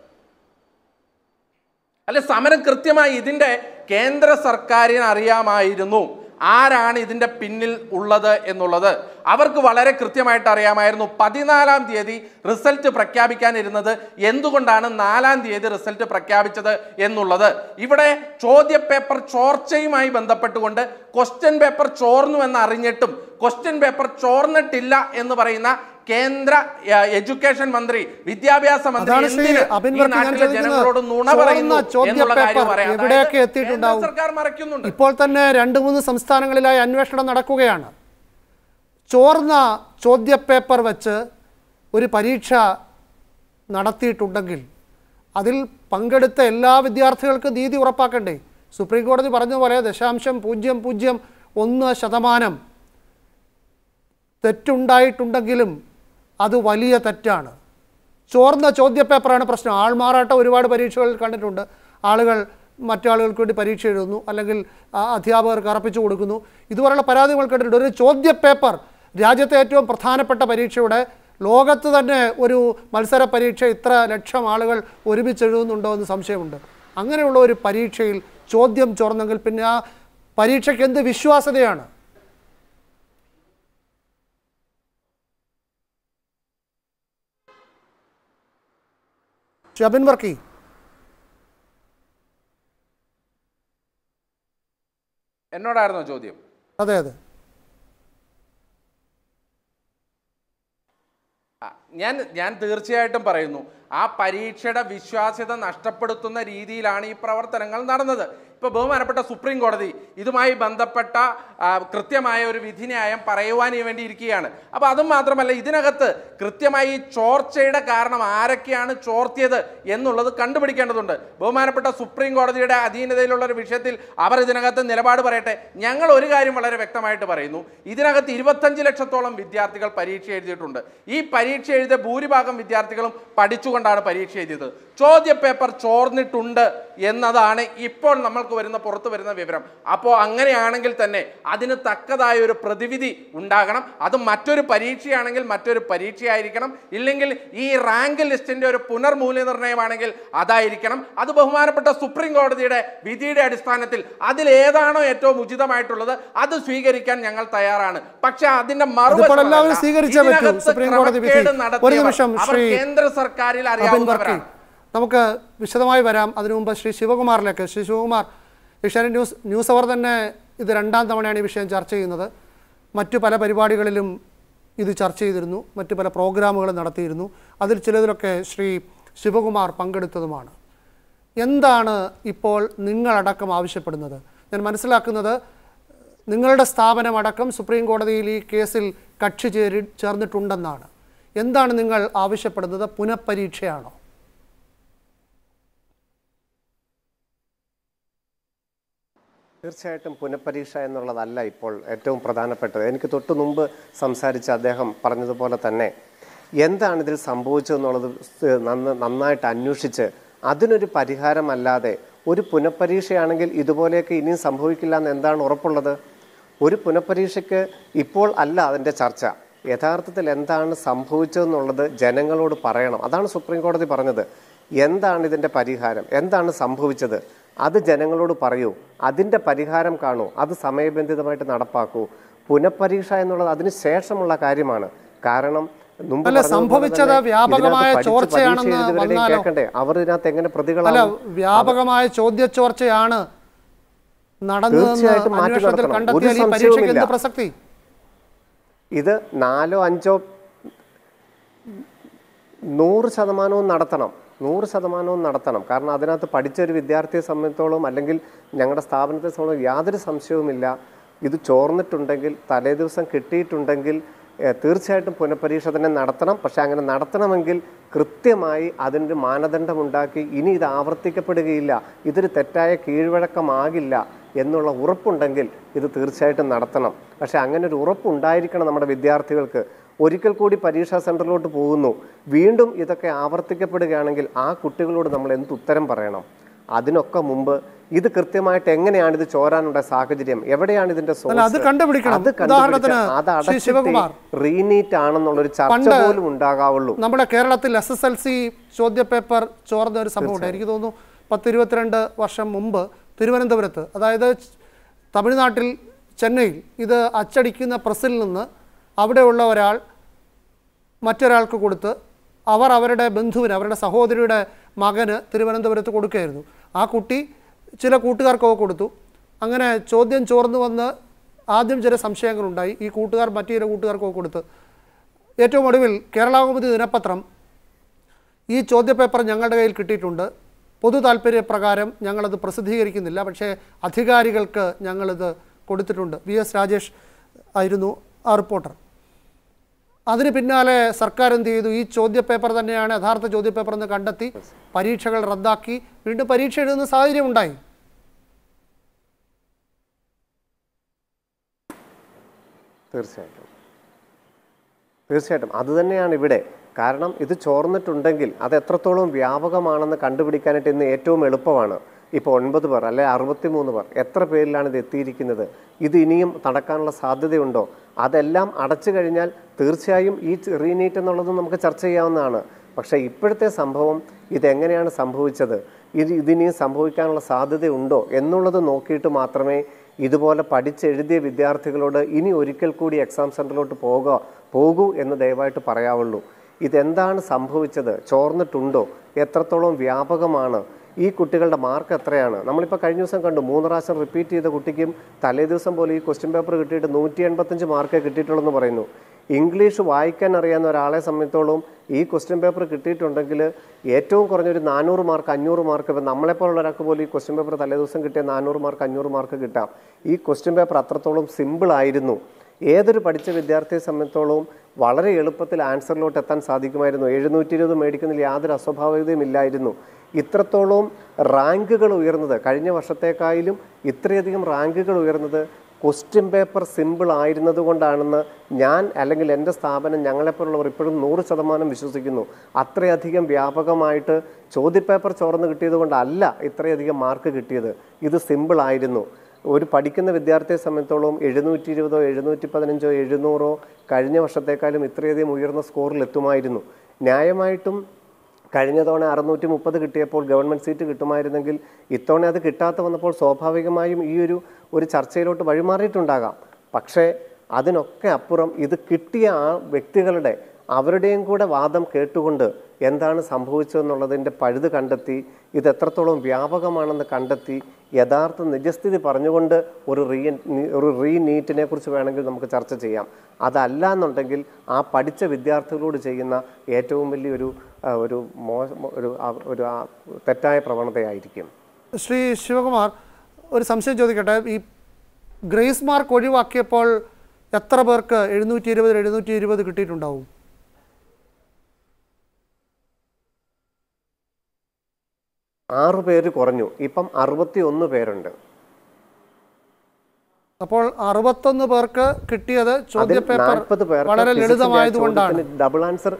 അല്ല സമരം കൃത്യമായി ഇതിന്റെ കേന്ദ്ര സർക്കാരിന് അറിയാമായിരുന്നു ആരാണ് ഇതിന്റെ പിന്നിൽ ഉള്ളത് എന്നുള്ളത് അവർക്ക് വളരെ കൃത്യമായിട്ട് അറിയാമായിരുന്നു പതിനാലാം തീയതി റിസൾട്ട് പ്രഖ്യാപിക്കാനിരുന്നത് എന്തുകൊണ്ടാണ് നാലാം തീയതി റിസൾട്ട് പ്രഖ്യാപിച്ചത് എന്നുള്ളത് ഇവിടെ ചോദ്യ പേപ്പർ ചോർച്ചയുമായി ബന്ധപ്പെട്ടുകൊണ്ട് ക്വസ്റ്റ്യൻ പേപ്പർ ചോർന്നു എന്ന് അറിഞ്ഞിട്ടും ക്വസ്റ്റ്യൻ പേപ്പർ ചോർന്നിട്ടില്ല എന്ന് പറയുന്ന കേന്ദ്ര ആ, എഡ്യൂക്കേഷൻ മന്ത്രി വിദ്യാഭ്യാസ മന്ത്രി അതാണ് ശ്രീ എന്തിന് അബിൻ ഈ വർക്കി ഞാൻ നാട്ടിലെ ചോദിക്കുന്നത് ജനങ്ങളോട് നുണ ചോർന്ന പറയുന്നു ചോദ്യ എന്നുള്ള കാര്യം പേപ്പർ പറയാം എവിടെയൊക്കെ അതായത് എത്തിയിട്ടുണ്ടാവും? കേന്ദ്ര സർക്കാർ മറയ്ക്കുന്നുണ്ട് ഇപ്പോൾ തന്നെ രണ്ട് മൂന്ന് സംസ്ഥാനങ്ങളിലായി അന്വേഷണം നടക്കുകയാണ് ചോർന്ന ചോദ്യപേപ്പർ വെച്ച് ഒരു പരീക്ഷ നടത്തിയിട്ടുണ്ടെങ്കിൽ അതിൽ പങ്കെടുത്ത എല്ലാ വിദ്യാർത്ഥികൾക്കും നീതി ഉറപ്പാക്കണ്ടേ സുപ്രീം കോടതി പറഞ്ഞതുപോലെ ദശാംശം പൂജ്യം പൂജ്യം ഒന്ന് ശതമാനം തെറ്റുണ്ടായിട്ടുണ്ടെങ്കിലും അത് വലിയ തെറ്റാണ് ചോർന്ന ചോദ്യപേപ്പറാണ് പ്രശ്നം ആൾമാറാട്ടം ഒരുപാട് പരീക്ഷകളിൽ കണ്ടിട്ടുണ്ട് ആളുകൾ മറ്റാളുകൾക്ക് വേണ്ടി പരീക്ഷ എഴുതുന്നു അല്ലെങ്കിൽ ആ അധ്യാപകർക്ക് അർപ്പിച്ചു കൊടുക്കുന്നു ഇതുപോലുള്ള പരാതികൾ കേട്ടിട്ടുണ്ട് ഒരു ചോദ്യപേപ്പർ രാജ്യത്തെ ഏറ്റവും പ്രധാനപ്പെട്ട പരീക്ഷയുടെ ലോകത്ത് തന്നെ ഒരു മത്സര പരീക്ഷ ഇത്ര ലക്ഷം ആളുകൾ ഒരുമിച്ച് എഴുതുന്നുണ്ടോ എന്ന് സംശയമുണ്ട് അങ്ങനെയുള്ള ഒരു പരീക്ഷയിൽ ചോദ്യം ചോർന്നെങ്കിൽ പിന്നെ ആ പരീക്ഷയ്ക്ക് എന്ത് വിശ്വാസ്യതയാണ് ഷബിൻ വർക്കി എന്നോടായിരുന്നോ ചോദ്യം അതെ അതെ ആ, ഞാൻ ഞാൻ തീർച്ചയായിട്ടും പറയുന്നു ആ പരീക്ഷയുടെ വിശ്വാസ്യത നഷ്ടപ്പെടുത്തുന്ന രീതിയിലാണ് ഈ പ്രവർത്തനങ്ങൾ നടന്നത് ഇപ്പോൾ ബഹുമാനപ്പെട്ട സുപ്രീം കോടതി ഇതുമായി ബന്ധപ്പെട്ട ആ, കൃത്യമായ ഒരു വിധിന്യായം പറയുവാൻ വേണ്ടി ഇരിക്കുകയാണ് അപ്പോൾ അതും മാത്രമല്ല ഇതിനകത്ത് കൃത്യമായി ഈ ചോർച്ചയുടെ കാരണം ആരൊക്കെയാണ് ചോർത്തിയത് എന്നുള്ളത് കണ്ടുപിടിക്കേണ്ടതുണ്ട് ബഹുമാനപ്പെട്ട സുപ്രീം കോടതിയുടെ അധീനതയിലുള്ള ഒരു വിഷയത്തിൽ അവർ ഇതിനകത്ത് നിലപാട് പറയട്ടെ ഞങ്ങൾ ഒരു കാര്യം വളരെ വ്യക്തമായിട്ട് പറയുന്നു ഇതിനകത്ത് ഇരുപത്തഞ്ച് ലക്ഷത്തോളം വിദ്യാർത്ഥികൾ പരീക്ഷ എഴുതിയിട്ടുണ്ട് ഈ പരീക്ഷ എഴുതിയ ഭൂരിഭാഗം വിദ്യാർത്ഥികളും പഠിച്ചുകൊണ്ടാണ് പരീക്ഷ എഴുതിയത് ചോദ്യപേപ്പർ ചോർന്നിട്ടുണ്ട് എന്നതാണ് ഇപ്പോൾ നമ്മൾക്ക് വരുന്ന പുറത്തു വരുന്ന വിവരം അപ്പോൾ അങ്ങനെയാണെങ്കിൽ തന്നെ അതിന് തക്കതായ ഒരു പ്രതിവിധി ഉണ്ടാകണം അത് മറ്റൊരു പരീക്ഷയാണെങ്കിൽ മറ്റൊരു പരീക്ഷയായിരിക്കണം ഇല്ലെങ്കിൽ ഈ റാങ്ക് ലിസ്റ്റിന്റെ ഒരു പുനർമൂല്യനിർണ്ണയമാണെങ്കിൽ അതായിരിക്കണം അത് ബഹുമാനപ്പെട്ട സുപ്രീം കോടതിയുടെ വിധിയുടെ അടിസ്ഥാനത്തിൽ അതിൽ ഏതാണോ ഏറ്റവും ഉചിതമായിട്ടുള്ളത് അത് സ്വീകരിക്കാൻ ഞങ്ങൾ തയ്യാറാണ് പക്ഷെ അതിന്റെ അതിപ്പോൾ എല്ലാവരും മറുവശമല്ല, സ്വീകരിച്ചേ പറ്റൂ. ഇതിനകത്ത് സുപ്രീം കോടതി വിധി. ക്രമക്കേട് ഒരു നടത്തിയവർ, നിമിഷം അവർ ശ്രീ കേന്ദ്ര സർക്കാരിൽ അബിൻ വർക്കി അറിയാവുന്നവരാണ് നമുക്ക് വിശദമായി വരാം അതിനു മുമ്പ് ശ്രീ ശിവകുമാറിലേക്ക് Shri Sivakumar Asianet news news hour തന്നെ ഇത് രണ്ടാം തവണയാണ് ഈ വിഷയം ചർച്ച ചെയ്യുന്നത് മറ്റു പല പരിപാടികളിലും ഇത് ചർച്ച ചെയ്തിരുന്നു മറ്റു പല പ്രോഗ്രാമുകളും നടത്തിയിരുന്നു അതിൽ ചിലതിലൊക്കെ ശ്രീ ശിവകുമാർ പങ്കെടുത്തതുമാണ് എന്താണ് ഇപ്പോൾ നിങ്ങളടക്കം ആവശ്യപ്പെടുന്നത് ഞാൻ മനസ്സിലാക്കുന്നത് നിങ്ങളുടെ സ്ഥാപനമടക്കം സുപ്രീം കോടതിയിൽ ഈ കേസിൽ കക്ഷി ചേരി ചേർന്നിട്ടുണ്ടെന്നാണ് എന്താണ് നിങ്ങൾ ആവശ്യപ്പെടുന്നത് പുനഃപരീക്ഷയാണോ തീർച്ചയായിട്ടും പുനഃപരീക്ഷ എന്നുള്ളതല്ല ഇപ്പോൾ ഏറ്റവും പ്രധാനപ്പെട്ടത് എനിക്ക് തൊട്ടു മുമ്പ് സംസാരിച്ച അദ്ദേഹം പറഞ്ഞതുപോലെ തന്നെ എന്താണ് ഇതിൽ സംഭവിച്ചതെന്നുള്ളത് സ് നന്ന- നന്നായിട്ട് അന്വേഷിച്ച് അതിനൊരു പരിഹാരമല്ലാതെ ഒരു പുനഃപരീക്ഷയാണെങ്കിൽ ഇതുപോലെയൊക്കെ ഇനിയും സംഭവിക്കില്ല എന്ന് എന്താണ് ഉറപ്പുള്ളത് ഒരു പുനഃപരീക്ഷയ്ക്ക് ഇപ്പോൾ അല്ല അതിൻ്റെ ചർച്ച യഥാർത്ഥത്തിൽ എന്താണ് സംഭവിച്ചതെന്നുള്ളത് ജനങ്ങളോട് പറയണം അതാണ് സുപ്രീം കോടതി പറഞ്ഞത് എന്താണ് ഇതിൻ്റെ പരിഹാരം എന്താണ് സംഭവിച്ചത് അത് ജനങ്ങളോട് പറയൂ അതിൻ്റെ പരിഹാരം കാണൂ അത് സമയബന്ധിതമായിട്ട് നടപ്പാക്കൂ പുനഃപരീക്ഷ എന്നുള്ളത് അതിന് ശേഷമുള്ള കാര്യമാണ് കാരണം മുമ്പ് അല്ല, പറഞ്ഞതുപോലെ സംഭവിച്ചത് തന്നെ വ്യാപകമായ ഇതിനകത്ത് പഠിച്ച് ചോർച്ചയാണെന്ന് പരീക്ഷ എഴുതിയവരുടെയും വന്നാലോ? കേൾക്കണ്ടേ അവർ ഇതിനകത്ത് എങ്ങനെ അല്ല പ്രതികളാണ് വ്യാപകമായ ചോദ്യച്ചോർച്ചയാണ് നടന്നതെന്ന് തീർച്ചയായിട്ടും മാറ്റി അന്വേഷണത്തിൽ നടത്തണം. കണ്ടെത്തിയാൽ ഈ ഒരു പരീക്ഷയ്ക്ക് എന്ത് സംശയവുമില്ല. പ്രസക്തി ഇത് നാലോ അഞ്ചോ നൂറ് ശതമാനവും നടത്തണം നൂറ് ശതമാനവും നടത്തണം കാരണം അതിനകത്ത് പഠിച്ച ഒരു വിദ്യാർത്ഥിയെ സംബന്ധിച്ചോളം അല്ലെങ്കിൽ ഞങ്ങളുടെ സ്ഥാപനത്തെ സംബന്ധിച്ചോളം യാതൊരു സംശയവുമില്ല ഇത് ചോർന്നിട്ടുണ്ടെങ്കിൽ തലേ ദിവസം കിട്ടിയിട്ടുണ്ടെങ്കിൽ ഏഹ്, തീർച്ചയായിട്ടും പുനഃപരീക്ഷ തന്നെ നടത്തണം പക്ഷെ അങ്ങനെ നടത്തണമെങ്കിൽ കൃത്യമായി അതിൻ്റെ മാനദണ്ഡമുണ്ടാക്കി ഇനി ഇത് ആവർത്തിക്കപ്പെടുകയില്ല ഇതൊരു തെറ്റായ കീഴ്വഴക്കമാകില്ല എന്നുള്ള ഉറപ്പുണ്ടെങ്കിൽ ഇത് തീർച്ചയായിട്ടും നടത്തണം പക്ഷെ അങ്ങനെ ഒരു ഉറപ്പുണ്ടായിരിക്കണം നമ്മുടെ വിദ്യാർത്ഥികൾക്ക് ഒരിക്കൽ കൂടി പരീക്ഷാ സെൻറ്ററിലോട്ട് പോകുന്നു വീണ്ടും ഇതൊക്കെ ആവർത്തിക്കപ്പെടുകയാണെങ്കിൽ ആ കുട്ടികളോട് നമ്മൾ എന്ത് ഉത്തരം പറയണം അതിനൊക്കെ മുമ്പ് ഇത് കൃത്യമായിട്ട് എങ്ങനെയാണ് ഇത് ചോരാനുള്ള സാഹചര്യം എവിടെയാണ് ഇതിന്റെ source? അല്ല, അത് കണ്ടുപിടിക്കണം. അത് കണ്ടുപിടിച്ച് ഉദാഹരണത്തിന് അത് ശ്രീ അടച്ചിട്ട് ശിവകുമാർ. റീനീറ്റ് ആണെന്നുള്ളൊരു ചർച്ച പണ്ട് പോലും ഉണ്ടാകാവുള്ളൂ നമ്മുടെ കേരളത്തിൽ എസ് എസ് എൽ സി ചോദ്യപേപ്പർ ചോർന്ന ഒരു സംഭവമുണ്ട് എനിക്ക് തോന്നുന്നു പത്ത് ഇരുപത്തിരണ്ട് വർഷം മുമ്പ് തിരുവനന്തപുരത്ത് അതായത് തമിഴ്നാട്ടിൽ ചെന്നൈയിൽ ഇത് അച്ചടിക്കുന്ന പ്രസ്സിൽ നിന്ന് അവിടെയുള്ള ഒരാൾ മറ്റൊരാൾക്ക് കൊടുത്ത് അവർ അവരുടെ ബന്ധുവിന് അവരുടെ സഹോദരിയുടെ മകന് തിരുവനന്തപുരത്ത് കൊടുക്കുകയായിരുന്നു ആ കുട്ടി ചില കൂട്ടുകാർക്കൊക്കെ കൊടുത്തു അങ്ങനെ ചോദ്യം ചോർന്നു വന്ന് ആദ്യം ചില സംശയങ്ങളുണ്ടായി ഈ കൂട്ടുകാർ മറ്റു ചില കൂട്ടുകാർക്കൊക്കെ കൊടുത്ത് ഏറ്റവും ഒടുവിൽ കേരളകൗമുദി ദിനപത്രം ഈ ചോദ്യപേപ്പർ ഞങ്ങളുടെ കയ്യിൽ കിട്ടിയിട്ടുണ്ട് പൊതു താല്പര്യപ്രകാരം ഞങ്ങളത് പ്രസിദ്ധീകരിക്കുന്നില്ല പക്ഷേ അധികാരികൾക്ക് ഞങ്ങളിത് കൊടുത്തിട്ടുണ്ട് വി എസ് രാജേഷ് ആയിരുന്നു ആ റിപ്പോർട്ടർ അതിന് പിന്നാലെ സർക്കാർ എന്ത് ചെയ്തു ഈ ചോദ്യപേപ്പർ തന്നെയാണ് യഥാർത്ഥ ചോദ്യപേപ്പർ എന്ന് കണ്ടെത്തി പരീക്ഷകൾ റദ്ദാക്കി വീണ്ടും പരീക്ഷ എഴുതുന്ന സാഹചര്യം ഉണ്ടായി തീർച്ചയായിട്ടും തീർച്ചയായിട്ടും അതുതന്നെയാണ് ഇവിടെ കാരണം ഇത് ചോർന്നിട്ടുണ്ടെങ്കിൽ അത് എത്രത്തോളം വ്യാപകമാണെന്ന് കണ്ടുപിടിക്കാനായിട്ട് ഇന്ന് ഏറ്റവും എളുപ്പമാണ് ഇപ്പോൾ ഒൻപത് പേർ അല്ലെ അറുപത്തിമൂന്ന് പേർ എത്ര പേരിലാണ് ഇത് എത്തിയിരിക്കുന്നത് ഇത് ഇനിയും നടക്കാനുള്ള സാധ്യതയുണ്ടോ അതെല്ലാം അടച്ചു കഴിഞ്ഞാൽ തീർച്ചയായും ഈ റീനീറ്റ് എന്നുള്ളത് നമുക്ക് ചർച്ച ചെയ്യാവുന്നതാണ് പക്ഷേ ഇപ്പോഴത്തെ സംഭവം ഇതെങ്ങനെയാണ് സംഭവിച്ചത് ഇത് ഇതിനിയും സംഭവിക്കാനുള്ള സാധ്യതയുണ്ടോ എന്നുള്ളത് നോക്കിയിട്ട് മാത്രമേ ഇതുപോലെ പഠിച്ചെഴുതിയ വിദ്യാർത്ഥികളോട് ഇനി ഒരിക്കൽ കൂടി എക്സാം സെൻറ്ററിലോട്ട് പോകുക പോകൂ എന്ന് ദയവായിട്ട് പറയാവുള്ളൂ ഇതെന്താണ് സംഭവിച്ചത് ചോർന്നിട്ടുണ്ടോ എത്രത്തോളം വ്യാപകമാണ് ഈ കുട്ടികളുടെ മാർക്ക് എത്രയാണ് നമ്മളിപ്പോൾ കഴിഞ്ഞ ദിവസം കണ്ടു മൂന്ന് പ്രാവശ്യം റിപ്പീറ്റ് ചെയ്ത കുട്ടിക്കും തലേ ദിവസം പോലെ ഈ ക്വസ്റ്റ്യൻ പേപ്പർ കിട്ടിയിട്ട് നൂറ്റി എൺപത്തഞ്ച് മാർക്കേ കിട്ടിയിട്ടുള്ളൂ എന്ന് പറയുന്നു ഇംഗ്ലീഷ് വായിക്കാൻ അറിയാവുന്ന ഒരാളെ സംബന്ധിച്ചോളം ഈ ക്വസ്റ്റ്യൻ പേപ്പർ കിട്ടിയിട്ടുണ്ടെങ്കിൽ ഏറ്റവും കുറഞ്ഞൊരു നാനൂറ് മാർക്ക് അഞ്ഞൂറ് മാർക്ക് ഇപ്പം നമ്മളെപ്പോലുള്ള ഒരാൾക്ക് പോലും ഈ ക്വസ്റ്റ്യൻ പേപ്പർ തലേ ദിവസം കിട്ടിയ നാനൂറ് മാർക്ക് അഞ്ഞൂറ് മാർക്ക് കിട്ടാം ഈ ക്വസ്റ്റ്യൻ പേപ്പർ അത്രത്തോളം സിമ്പിൾ ആയിരുന്നു ഏതൊരു പഠിച്ച വിദ്യാർത്ഥിയെ സംബന്ധിച്ചോളവും വളരെ എളുപ്പത്തിൽ ആൻസറിലോട്ട് എത്താൻ സാധിക്കുമായിരുന്നു എഴുന്നൂറ്റി ഇരുപത് മേടിക്കുന്നതിൽ യാതൊരു അസ്വാഭാവികതയും ഇല്ലായിരുന്നു ഇത്രത്തോളം റാങ്കുകൾ ഉയർന്നത് കഴിഞ്ഞ വർഷത്തേക്കായാലും ഇത്രയധികം റാങ്കുകൾ ഉയർന്നത് ക്വസ്റ്റ്യൻ പേപ്പർ സിമ്പിൾ ആയിരുന്നത് കൊണ്ടാണെന്ന് ഞാൻ അല്ലെങ്കിൽ എൻ്റെ സ്ഥാപനം ഞങ്ങളെപ്പോലുള്ളവർ ഇപ്പോഴും നൂറ് ശതമാനം വിശ്വസിക്കുന്നു അത്രയധികം വ്യാപകമായിട്ട് ചോദ്യപേപ്പർ ചോർന്ന് കിട്ടിയത് കൊണ്ടല്ല ഇത്രയധികം മാർക്ക് കിട്ടിയത് ഇത് സിമ്പിൾ ആയിരുന്നു ഒരു പഠിക്കുന്ന വിദ്യാർത്ഥിയെ സംബന്ധിച്ചോളം എഴുന്നൂറ്റി ഇരുപതോ എഴുന്നൂറ്റി പതിനഞ്ചോ എഴുന്നൂറോ കഴിഞ്ഞ വർഷത്തേക്കാളും ഇത്രയധികം ഉയർന്ന സ്കോറിൽ എത്തുമായിരുന്നു ന്യായമായിട്ടും കഴിഞ്ഞ തവണ അറുന്നൂറ്റി മുപ്പത് കിട്ടിയപ്പോൾ ഗവൺമെൻറ് സീറ്റ് കിട്ടുമായിരുന്നെങ്കിൽ ഇത്തവണ അത് കിട്ടാത്ത വന്നപ്പോൾ സ്വാഭാവികമായും ഈ ഒരു ഒരു ചർച്ചയിലോട്ട് വഴിമാറിയിട്ടുണ്ടാകാം പക്ഷേ അതിനൊക്കെ അപ്പുറം ഇത് കിട്ടിയ ആ വ്യക്തികളുടെ അവരുടെയും കൂടെ വാദം കേട്ടുകൊണ്ട് എന്താണ് സംഭവിച്ചതെന്നുള്ളതിൻ്റെ പഴുത് കണ്ടെത്തി ഇത് എത്രത്തോളം വ്യാപകമാണെന്ന് കണ്ടെത്തി യഥാർത്ഥ നിജസ്ഥിതി പറഞ്ഞുകൊണ്ട് ഒരു റീ ഒരു റീ നീറ്റിനെ കുറിച്ച് വേണമെങ്കിൽ നമുക്ക് ചർച്ച ചെയ്യാം അതല്ല എന്നുണ്ടെങ്കിൽ ആ പഠിച്ച വിദ്യാർത്ഥികളോട് ചെയ്യുന്ന ഏറ്റവും വലിയൊരു ആ, ഒരു മോ ഒരു ആ- ഒരു ആ തെറ്റായ പ്രവണതയായിരിക്കും ശ്രീ ശിവകുമാർ ഒരു സംശയം ചോദിക്കട്ടെ ഈ ഗ്രേസ് മാർക്ക് ഒഴിവാക്കിയപ്പോൾ എത്ര പേർക്ക് എഴുന്നൂറ്റി ഇരുപത് എഴുന്നൂറ്റി ഇരുപത് കിട്ടിയിട്ടുണ്ടാവും ആറു പേര് കുറഞ്ഞു ഇപ്പം അറുപത്തി ഒന്ന് പേരുണ്ട് അപ്പോൾ അറുപത്തൊന്ന് പേർക്ക് കിട്ടിയത് അതിൽ ചോദ്യപേപ്പർ നാൽപ്പത് പേർക്ക് വളരെ physics ന്റെ ലളിതമായതുകൊണ്ടാണ് ചോദ്യത്തിന് ഡബിൾ ആൻസർ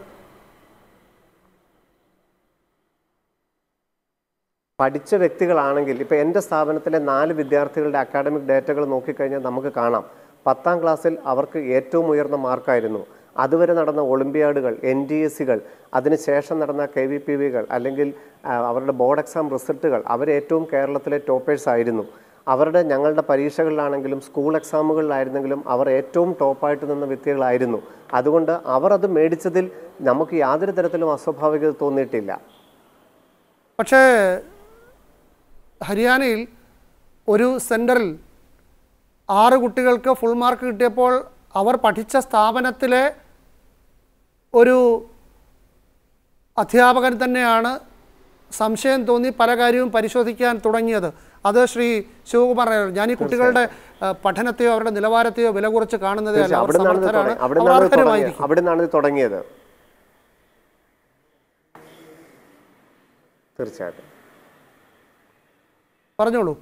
പഠിച്ച വ്യക്തികളാണെങ്കിൽ ഇപ്പൊ എൻ്റെ സ്ഥാപനത്തിലെ നാല് വിദ്യാർത്ഥികളുടെ അക്കാഡമിക് ഡേറ്റകൾ നോക്കിക്കഴിഞ്ഞാൽ നമുക്ക് കാണാം പത്താം ക്ലാസ്സിൽ അവർക്ക് ഏറ്റവും ഉയർന്ന മാർക്കായിരുന്നു അതുവരെ നടന്ന ഒളിമ്പിയാഡുകൾ എൻ ഡി എസ് സികൾ അതിനുശേഷം നടന്ന കെ വി പി വികൾ അല്ലെങ്കിൽ ആ, അവരുടെ ബോർഡ് എക്സാം റിസൾട്ടുകൾ അവർ ഏറ്റവും കേരളത്തിലെ ടോപ്പേഴ്സ് ആയിരുന്നു അവരുടെ ഞങ്ങളുടെ പരീക്ഷകളിലാണെങ്കിലും സ്കൂൾ എക്സാമുകളിലായിരുന്നെങ്കിലും അവർ ഏറ്റവും ടോപ്പായിട്ട് നിന്ന വ്യക്തികളായിരുന്നു അതുകൊണ്ട് അവർ അത് മേടിച്ചതിൽ നമുക്ക് യാതൊരു തരത്തിലും അസ്വാഭാവികത തോന്നിയിട്ടില്ല പക്ഷേ ഹരിയാനയിൽ ഒരു സെൻറ്ററിൽ ആറ് കുട്ടികൾക്ക് ഫുൾ മാർക്ക് കിട്ടിയപ്പോൾ അവർ പഠിച്ച സ്ഥാപനത്തിലെ ഒരു അധ്യാപകൻ തന്നെയാണ് സംശയം തോന്നി പല കാര്യവും പരിശോധിക്കാൻ തുടങ്ങിയത് അത് ശ്രീ ശിവകുമാർ അറിയാം. ഞാൻ ഈ കുട്ടികളുടെ ആ, പഠനത്തെയോ അവരുടെ നിലവാരത്തെയോ വില കുറച്ച് കാണുന്നതേ അല്ല അവർ അവിടെ നിന്നാണ് ഇത് സമർത്ഥരാണ് തുടങ്ങി- അവിടെ അവർ നിന്നാണ് ഇത് തുടങ്ങിയത് അർഹരുമായിരിക്കും അവിടെ നിന്നാണ് ഇത് തുടങ്ങിയത് തീർച്ചയായിട്ടും പറഞ്ഞോളൂ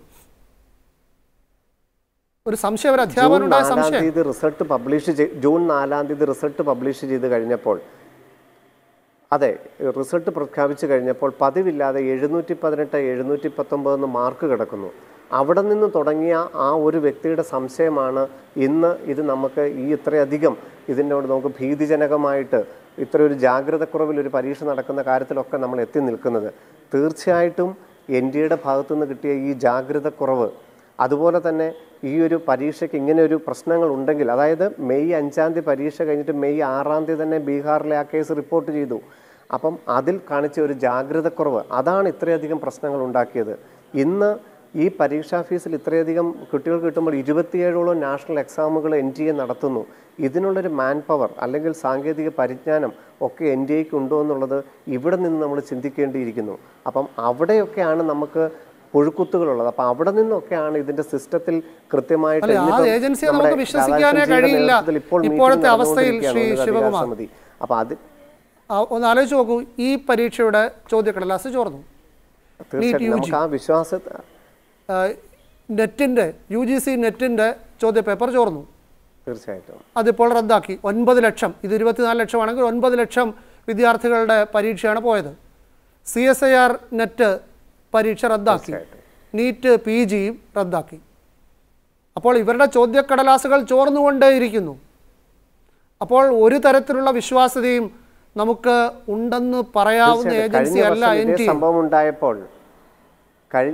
ഒരു സംശയം ഒരു ജൂൺ അധ്യാപകനുണ്ടായ നാലാം സംശയം തീയതി റിസൾട്ട് പബ്ലിഷ് ചെയ്- ജൂൺ നാലാം തീയതി റിസൾട്ട് പബ്ലിഷ് ചെയ്ത് കഴിഞ്ഞപ്പോൾ അതെ റിസൾട്ട് പ്രഖ്യാപിച്ചു കഴിഞ്ഞപ്പോൾ പതിവില്ലാതെ എഴുന്നൂറ്റി പതിനെട്ട് എഴുന്നൂറ്റി പത്തൊമ്പത് എന്ന് മാർക്ക് കിടക്കുന്നു അവിടെ നിന്ന് തുടങ്ങിയ ആ ഒരു വ്യക്തിയുടെ സംശയമാണ് ഇന്ന് ഇത് നമുക്ക് ഈ ഇത്രയധികം ഇതിനോട് നമുക്ക് ഭീതിജനകമായിട്ട് ഇത്ര ഒരു ജാഗ്രതക്കുറവിൽ ഒരു പരീക്ഷ നടക്കുന്ന കാര്യത്തിലൊക്കെ നമ്മൾ എത്തി നിൽക്കുന്നത് തീർച്ചയായിട്ടും എൻ ഡി എയുടെ ഭാഗത്തു നിന്ന് കിട്ടിയ ഈ ജാഗ്രതക്കുറവ് അതുപോലെ തന്നെ ഈ ഒരു പരീക്ഷയ്ക്ക് ഇങ്ങനെ ഒരു പ്രശ്നങ്ങൾ ഉണ്ടെങ്കിൽ അതായത് മെയ് അഞ്ചാം തീയതി പരീക്ഷ കഴിഞ്ഞിട്ട് മെയ് ആറാം തീയതി തന്നെ ബീഹാറിലെ ആ കേസ് റിപ്പോർട്ട് ചെയ്തു അപ്പം അതിൽ കാണിച്ച ഒരു ജാഗ്രതക്കുറവ് അതാണ് ഇത്രയധികം പ്രശ്നങ്ങൾ ഉണ്ടാക്കിയത് ഇന്ന് ഈ പരീക്ഷാ ഫീസിൽ ഇത്രയധികം കുട്ടികൾ കിട്ടുമ്പോൾ ഇരുപത്തിയേഴോളം നാഷണൽ എക്സാമുകൾ എൻ ടി എ നടത്തുന്നു ഇതിനുള്ളൊരു മാൻ പവർ അല്ലെങ്കിൽ സാങ്കേതിക പരിജ്ഞാനം ഒക്കെ എൻ ഡി എക്ക് ഉണ്ടോ എന്നുള്ളത് ഇവിടെ നിന്ന് നമ്മൾ ചിന്തിക്കേണ്ടിയിരിക്കുന്നു അപ്പം അവിടെയൊക്കെയാണ് നമുക്ക് പുഴുക്കുത്തുകളുള്ളത് അപ്പം അവിടെ നിന്നൊക്കെയാണ് ഇതിന്റെ സിസ്റ്റത്തിൽ കൃത്യമായിട്ട് അല്ല, ആ ഇന്നിപ്പം ഏജൻസിയെ നമ്മുടെ നമുക്ക് വിശ്വസിക്കാനേ രാധാകൃഷ്ണൻജിയുടെ കഴിയില്ല. നേതൃത്വത്തിൽ ഇപ്പോൾ meeting ഇപ്പോഴത്തെ അവസ്ഥയിൽ നടന്നുകൊണ്ടിരിക്കുകയാണ് ശ്രീ ഉന്നത ശിവകുമാർ. അധികാര സമിതി അപ്പം അത് ആ, ഒന്ന് ആലോചിച്ച് നോക്കൂ ഈ പരീക്ഷയുടെ ചോദ്യക്കടലാസ് ചോർന്നു തീർച്ചയായിട്ടും നമുക്ക് ആ വിശ്വാസ നെറ്റിൻ്റെ യു ജി സി നെറ്റിൻ്റെ ചോദ്യപേപ്പർ ചോർന്നു തീർച്ചയായിട്ടും അതിപ്പോൾ റദ്ദാക്കി ഒൻപത് ലക്ഷം ഇത് ഇരുപത്തിനാല് ലക്ഷമാണെങ്കിൽ ഒൻപത് ലക്ഷം വിദ്യാർത്ഥികളുടെ പരീക്ഷയാണ് പോയത് C S I R net പരീക്ഷ റദ്ദാക്കി നീറ്റ് പി ജിയും റദ്ദാക്കി അപ്പോൾ ഇവരുടെ ചോദ്യക്കടലാസുകൾ ചോർന്നുകൊണ്ടേയിരിക്കുന്നു അപ്പോൾ ഒരു തരത്തിലുള്ള വിശ്വാസ്യതയും നമുക്ക് ഉണ്ടെന്ന് പറയാവുന്ന തീർച്ചയായിട്ടും. ഏജൻസി കഴിഞ്ഞ അല്ല വർഷം എൻ ഇതേ ടി സംഭവം ഉണ്ടായപ്പോൾ കഴി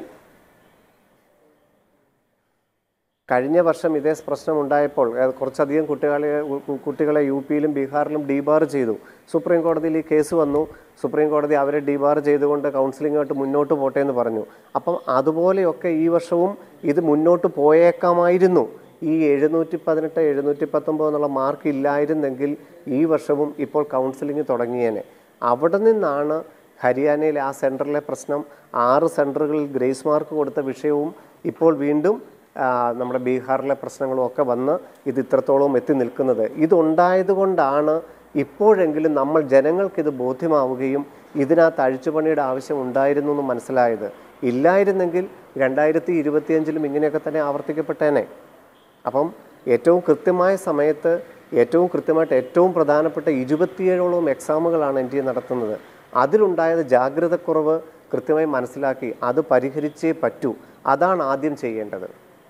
കഴിഞ്ഞ വർഷം ഇതേ പ്രശ്നം ഉണ്ടായപ്പോൾ ഏഹ്, കുറച്ചധികം കുട്ടികളെ കു- കുട്ടികളെ യു പിയിലും ബീഹാറിലും ഡീബാർ ചെയ്തു സുപ്രീം കോടതിയിൽ ഈ കേസ് വന്നു സുപ്രീം കോടതി അവരെ ഡീബാർ ചെയ്തുകൊണ്ട് കൗൺസിലിങ്ങായിട്ട് മുന്നോട്ട് പോട്ടെ എന്ന് പറഞ്ഞു അപ്പം അതുപോലെയൊക്കെ ഈ വർഷവും ഇത് മുന്നോട്ട് പോയേക്കാമായിരുന്നു ഈ എഴുന്നൂറ്റി പതിനെട്ട് എഴുന്നൂറ്റി പത്തൊമ്പത് എന്നുള്ള മാർക്ക് ഇല്ലായിരുന്നെങ്കിൽ ഈ വർഷവും ഇപ്പോൾ കൗൺസിലിംഗ് തുടങ്ങിയേനെ അവിടെ നിന്നാണ് ഹരിയാനയിലെ ആ സെൻറ്ററിലെ പ്രശ്നം ആറ് സെൻറ്ററുകളിൽ ഗ്രേസ് മാർക്ക് കൊടുത്ത വിഷയവും ഇപ്പോൾ വീണ്ടും ആ, നമ്മുടെ ബീഹാറിലെ പ്രശ്നങ്ങളും ഒക്കെ വന്ന് ഇത് ഇത്രത്തോളം എത്തി നിൽക്കുന്നത് ഇതുണ്ടായതുകൊണ്ടാണ് ഇപ്പോഴെങ്കിലും നമ്മൾ ജനങ്ങൾക്ക് ഇത് ബോധ്യമാവുകയും ഇതിനകത്ത് അഴിച്ചുപണിയുടെ ആവശ്യം ഉണ്ടായിരുന്നു എന്ന് മനസ്സിലായത് ഇല്ലായിരുന്നെങ്കിൽ രണ്ടായിരത്തി ഇരുപത്തിയഞ്ചിലും ഇങ്ങനെയൊക്കെ തന്നെ ആവർത്തിക്കപ്പെട്ടേനെ അപ്പം ഏറ്റവും കൃത്യമായ സമയത്ത് ഏറ്റവും കൃത്യമായിട്ട് ഏറ്റവും പ്രധാനപ്പെട്ട ഇരുപത്തിയേഴോളം എക്സാമുകളാണ് എൻ ടി എ നടത്തുന്നത് അതിലുണ്ടായത് ജാഗ്രതക്കുറവ് കൃത്യമായി മനസ്സിലാക്കി അത് പരിഹരിച്ചേ പറ്റൂ അതാണ് ആദ്യം ചെയ്യേണ്ടത്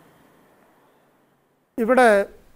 ഇവിടെ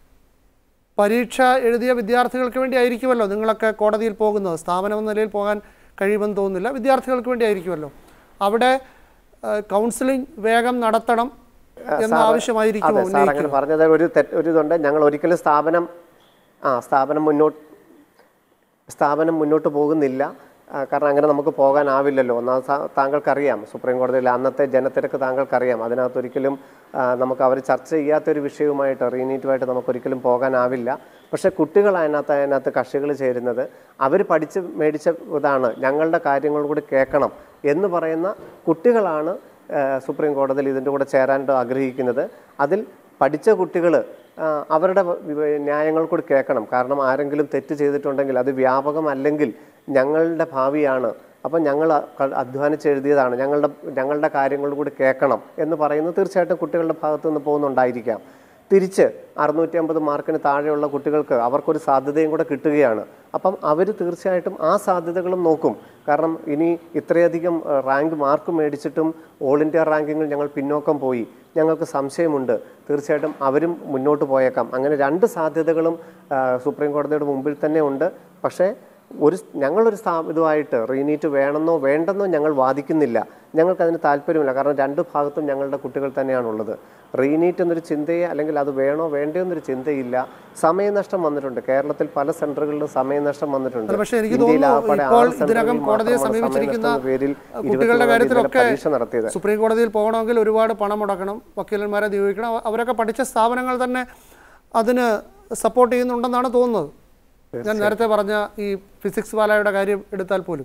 പരീക്ഷ എഴുതിയ വിദ്യാർത്ഥികൾക്ക് വേണ്ടി ആയിരിക്കുമല്ലോ നിങ്ങളൊക്കെ കോടതിയിൽ പോകുന്നത് സ്ഥാപനം എന്ന നിലയിൽ പോകാൻ കഴിയുമെന്ന് തോന്നുന്നില്ല വിദ്യാർത്ഥികൾക്ക് വേണ്ടി ആയിരിക്കുമല്ലോ അവിടെ കൗൺസിലിംഗ് വേഗം നടത്തണം എന്ന ആവശ്യമായിരിക്കുമോ അതെ സാർ അങ്ങനെ പറഞ്ഞത് ഒരു തെറ്റ് ഒരു ഇതുണ്ട് ഞങ്ങൾ ഒരിക്കലും സ്ഥാപനം ആ സ്ഥാപനം മുന്നോട്ട് സ്ഥാപനം മുന്നോട്ട് പോകുന്നില്ല ആ, കാരണം അങ്ങനെ നമുക്ക് പോകാനാവില്ലല്ലോ ഒന്നാമത് സാ- താങ്കൾക്കറിയാം സുപ്രീം കോടതിയിൽ അന്നത്തെ ജനത്തിരക്ക് താങ്കൾക്കറിയാം അതിനകത്ത് ഒരിക്കലും ആ, നമുക്ക് അവർ ചർച്ച ചെയ്യാത്തൊരു വിഷയവുമായിട്ട് റീനീറ്റുമായിട്ട് നമുക്ക് ഒരിക്കലും പോകാനാവില്ല പക്ഷേ കുട്ടികൾ അതിനകത്ത് അതിനകത്ത് കക്ഷികൾ ചേരുന്നത് അവർ പഠിച്ച് മേടിച്ച ഇതാണ് ഞങ്ങളുടെ കാര്യങ്ങൾ കൂടി കേൾക്കണം എന്ന് പറയുന്ന കുട്ടികളാണ് ആ, സുപ്രീം കോടതിയിൽ ഇതിൻ്റെ കൂടെ ചേരാൻ ആഗ്രഹിക്കുന്നത് അതിൽ പഠിച്ച കുട്ടികൾ അവരുടെ വ- ന്യായങ്ങൾ കൂടി കേൾക്കണം കാരണം ആരെങ്കിലും തെറ്റ് ചെയ്തിട്ടുണ്ടെങ്കിൽ അത് വ്യാപകമല്ലെങ്കിൽ ഞങ്ങളുടെ ഭാവിയാണ് അപ്പം ഞങ്ങൾ ക- അധ്വാനിച്ച് എഴുതിയതാണ് ഞങ്ങളുടെ ഞങ്ങളുടെ കാര്യങ്ങൾ കൂടി കേൾക്കണം എന്ന് പറയുന്നത് തീർച്ചയായിട്ടും കുട്ടികളുടെ ഭാഗത്തു നിന്ന് പോകുന്നുണ്ടായിരിക്കാം തിരിച്ച് അറുന്നൂറ്റി അമ്പത് മാർക്കിന് താഴെയുള്ള കുട്ടികൾക്ക് അവർക്കൊരു സാധ്യതയും കൂടെ കിട്ടുകയാണ് അപ്പം അവർ തീർച്ചയായിട്ടും ആ സാധ്യതകളും നോക്കും കാരണം ഇനി ഇത്രയധികം ഏഹ്, റാങ്ക് മാർക്ക് മേടിച്ചിട്ടും ഓൾ ഇന്ത്യ റാങ്കിങ്ങിൽ ഞങ്ങൾ പിന്നോക്കം പോയി ഞങ്ങൾക്ക് സംശയമുണ്ട് തീർച്ചയായിട്ടും അവരും മുന്നോട്ട് പോയേക്കാം അങ്ങനെ രണ്ട് സാധ്യതകളും ആ, സുപ്രീം കോടതിയുടെ മുമ്പിൽ തന്നെ ഉണ്ട് പക്ഷേ ഒരു സ്- ഞങ്ങളൊരു സ്ഥാ ഇതുമായിട്ട് റീനീറ്റ് വേണമെന്നോ വേണ്ടെന്നോ ഞങ്ങൾ വാദിക്കുന്നില്ല ഞങ്ങൾക്ക് അതിന് താല്പര്യമില്ല കാരണം രണ്ട് ഭാഗത്തും ഞങ്ങളുടെ കുട്ടികൾ തന്നെയാണുള്ളത് റീനീറ്റ് എന്നൊരു ചിന്തയെ അല്ലെങ്കിൽ അത് വേണോ വേണ്ടയോ എന്നൊരു ചിന്തയില്ല സമയനഷ്ടം വന്നിട്ടുണ്ട് കേരളത്തിൽ പല സെന്ററുകളിലും സമയനഷ്ടം വന്നിട്ടുണ്ട് പക്ഷേ എനിക്ക് ഇന്ത്യയിൽ തോന്നുന്നു ആകപ്പാടെ ഇപ്പോൾ ആറ് സെന്ററുകളിൽ ഇതിനകം കോടതിയെ മാത്രമാണ് സമീപിച്ചിരിക്കുന്ന സമയനഷ്ടം പേരിൽ കുട്ടികളുടെ ഇരുപത്തിമൂന്നാം കാര്യത്തിലൊക്കെ തീയതി പരീക്ഷ നടത്തിയത് സുപ്രീം കോടതിയിൽ പോകണമെങ്കിൽ ഒരുപാട് പണം മുടക്കണം വക്കീലന്മാരെ നിയോഗിക്കണം അവ- അവരൊക്കെ പഠിച്ച സ്ഥാപനങ്ങൾ തന്നെ അതിന് സപ്പോർട്ട് ചെയ്യുന്നുണ്ടെന്നാണ് തോന്നുന്നത് ഞാൻ നേരത്തെ പറഞ്ഞ ഈ ഫിസിക്സ് വാലയുടെ കാര്യം എടുത്താൽ പോലും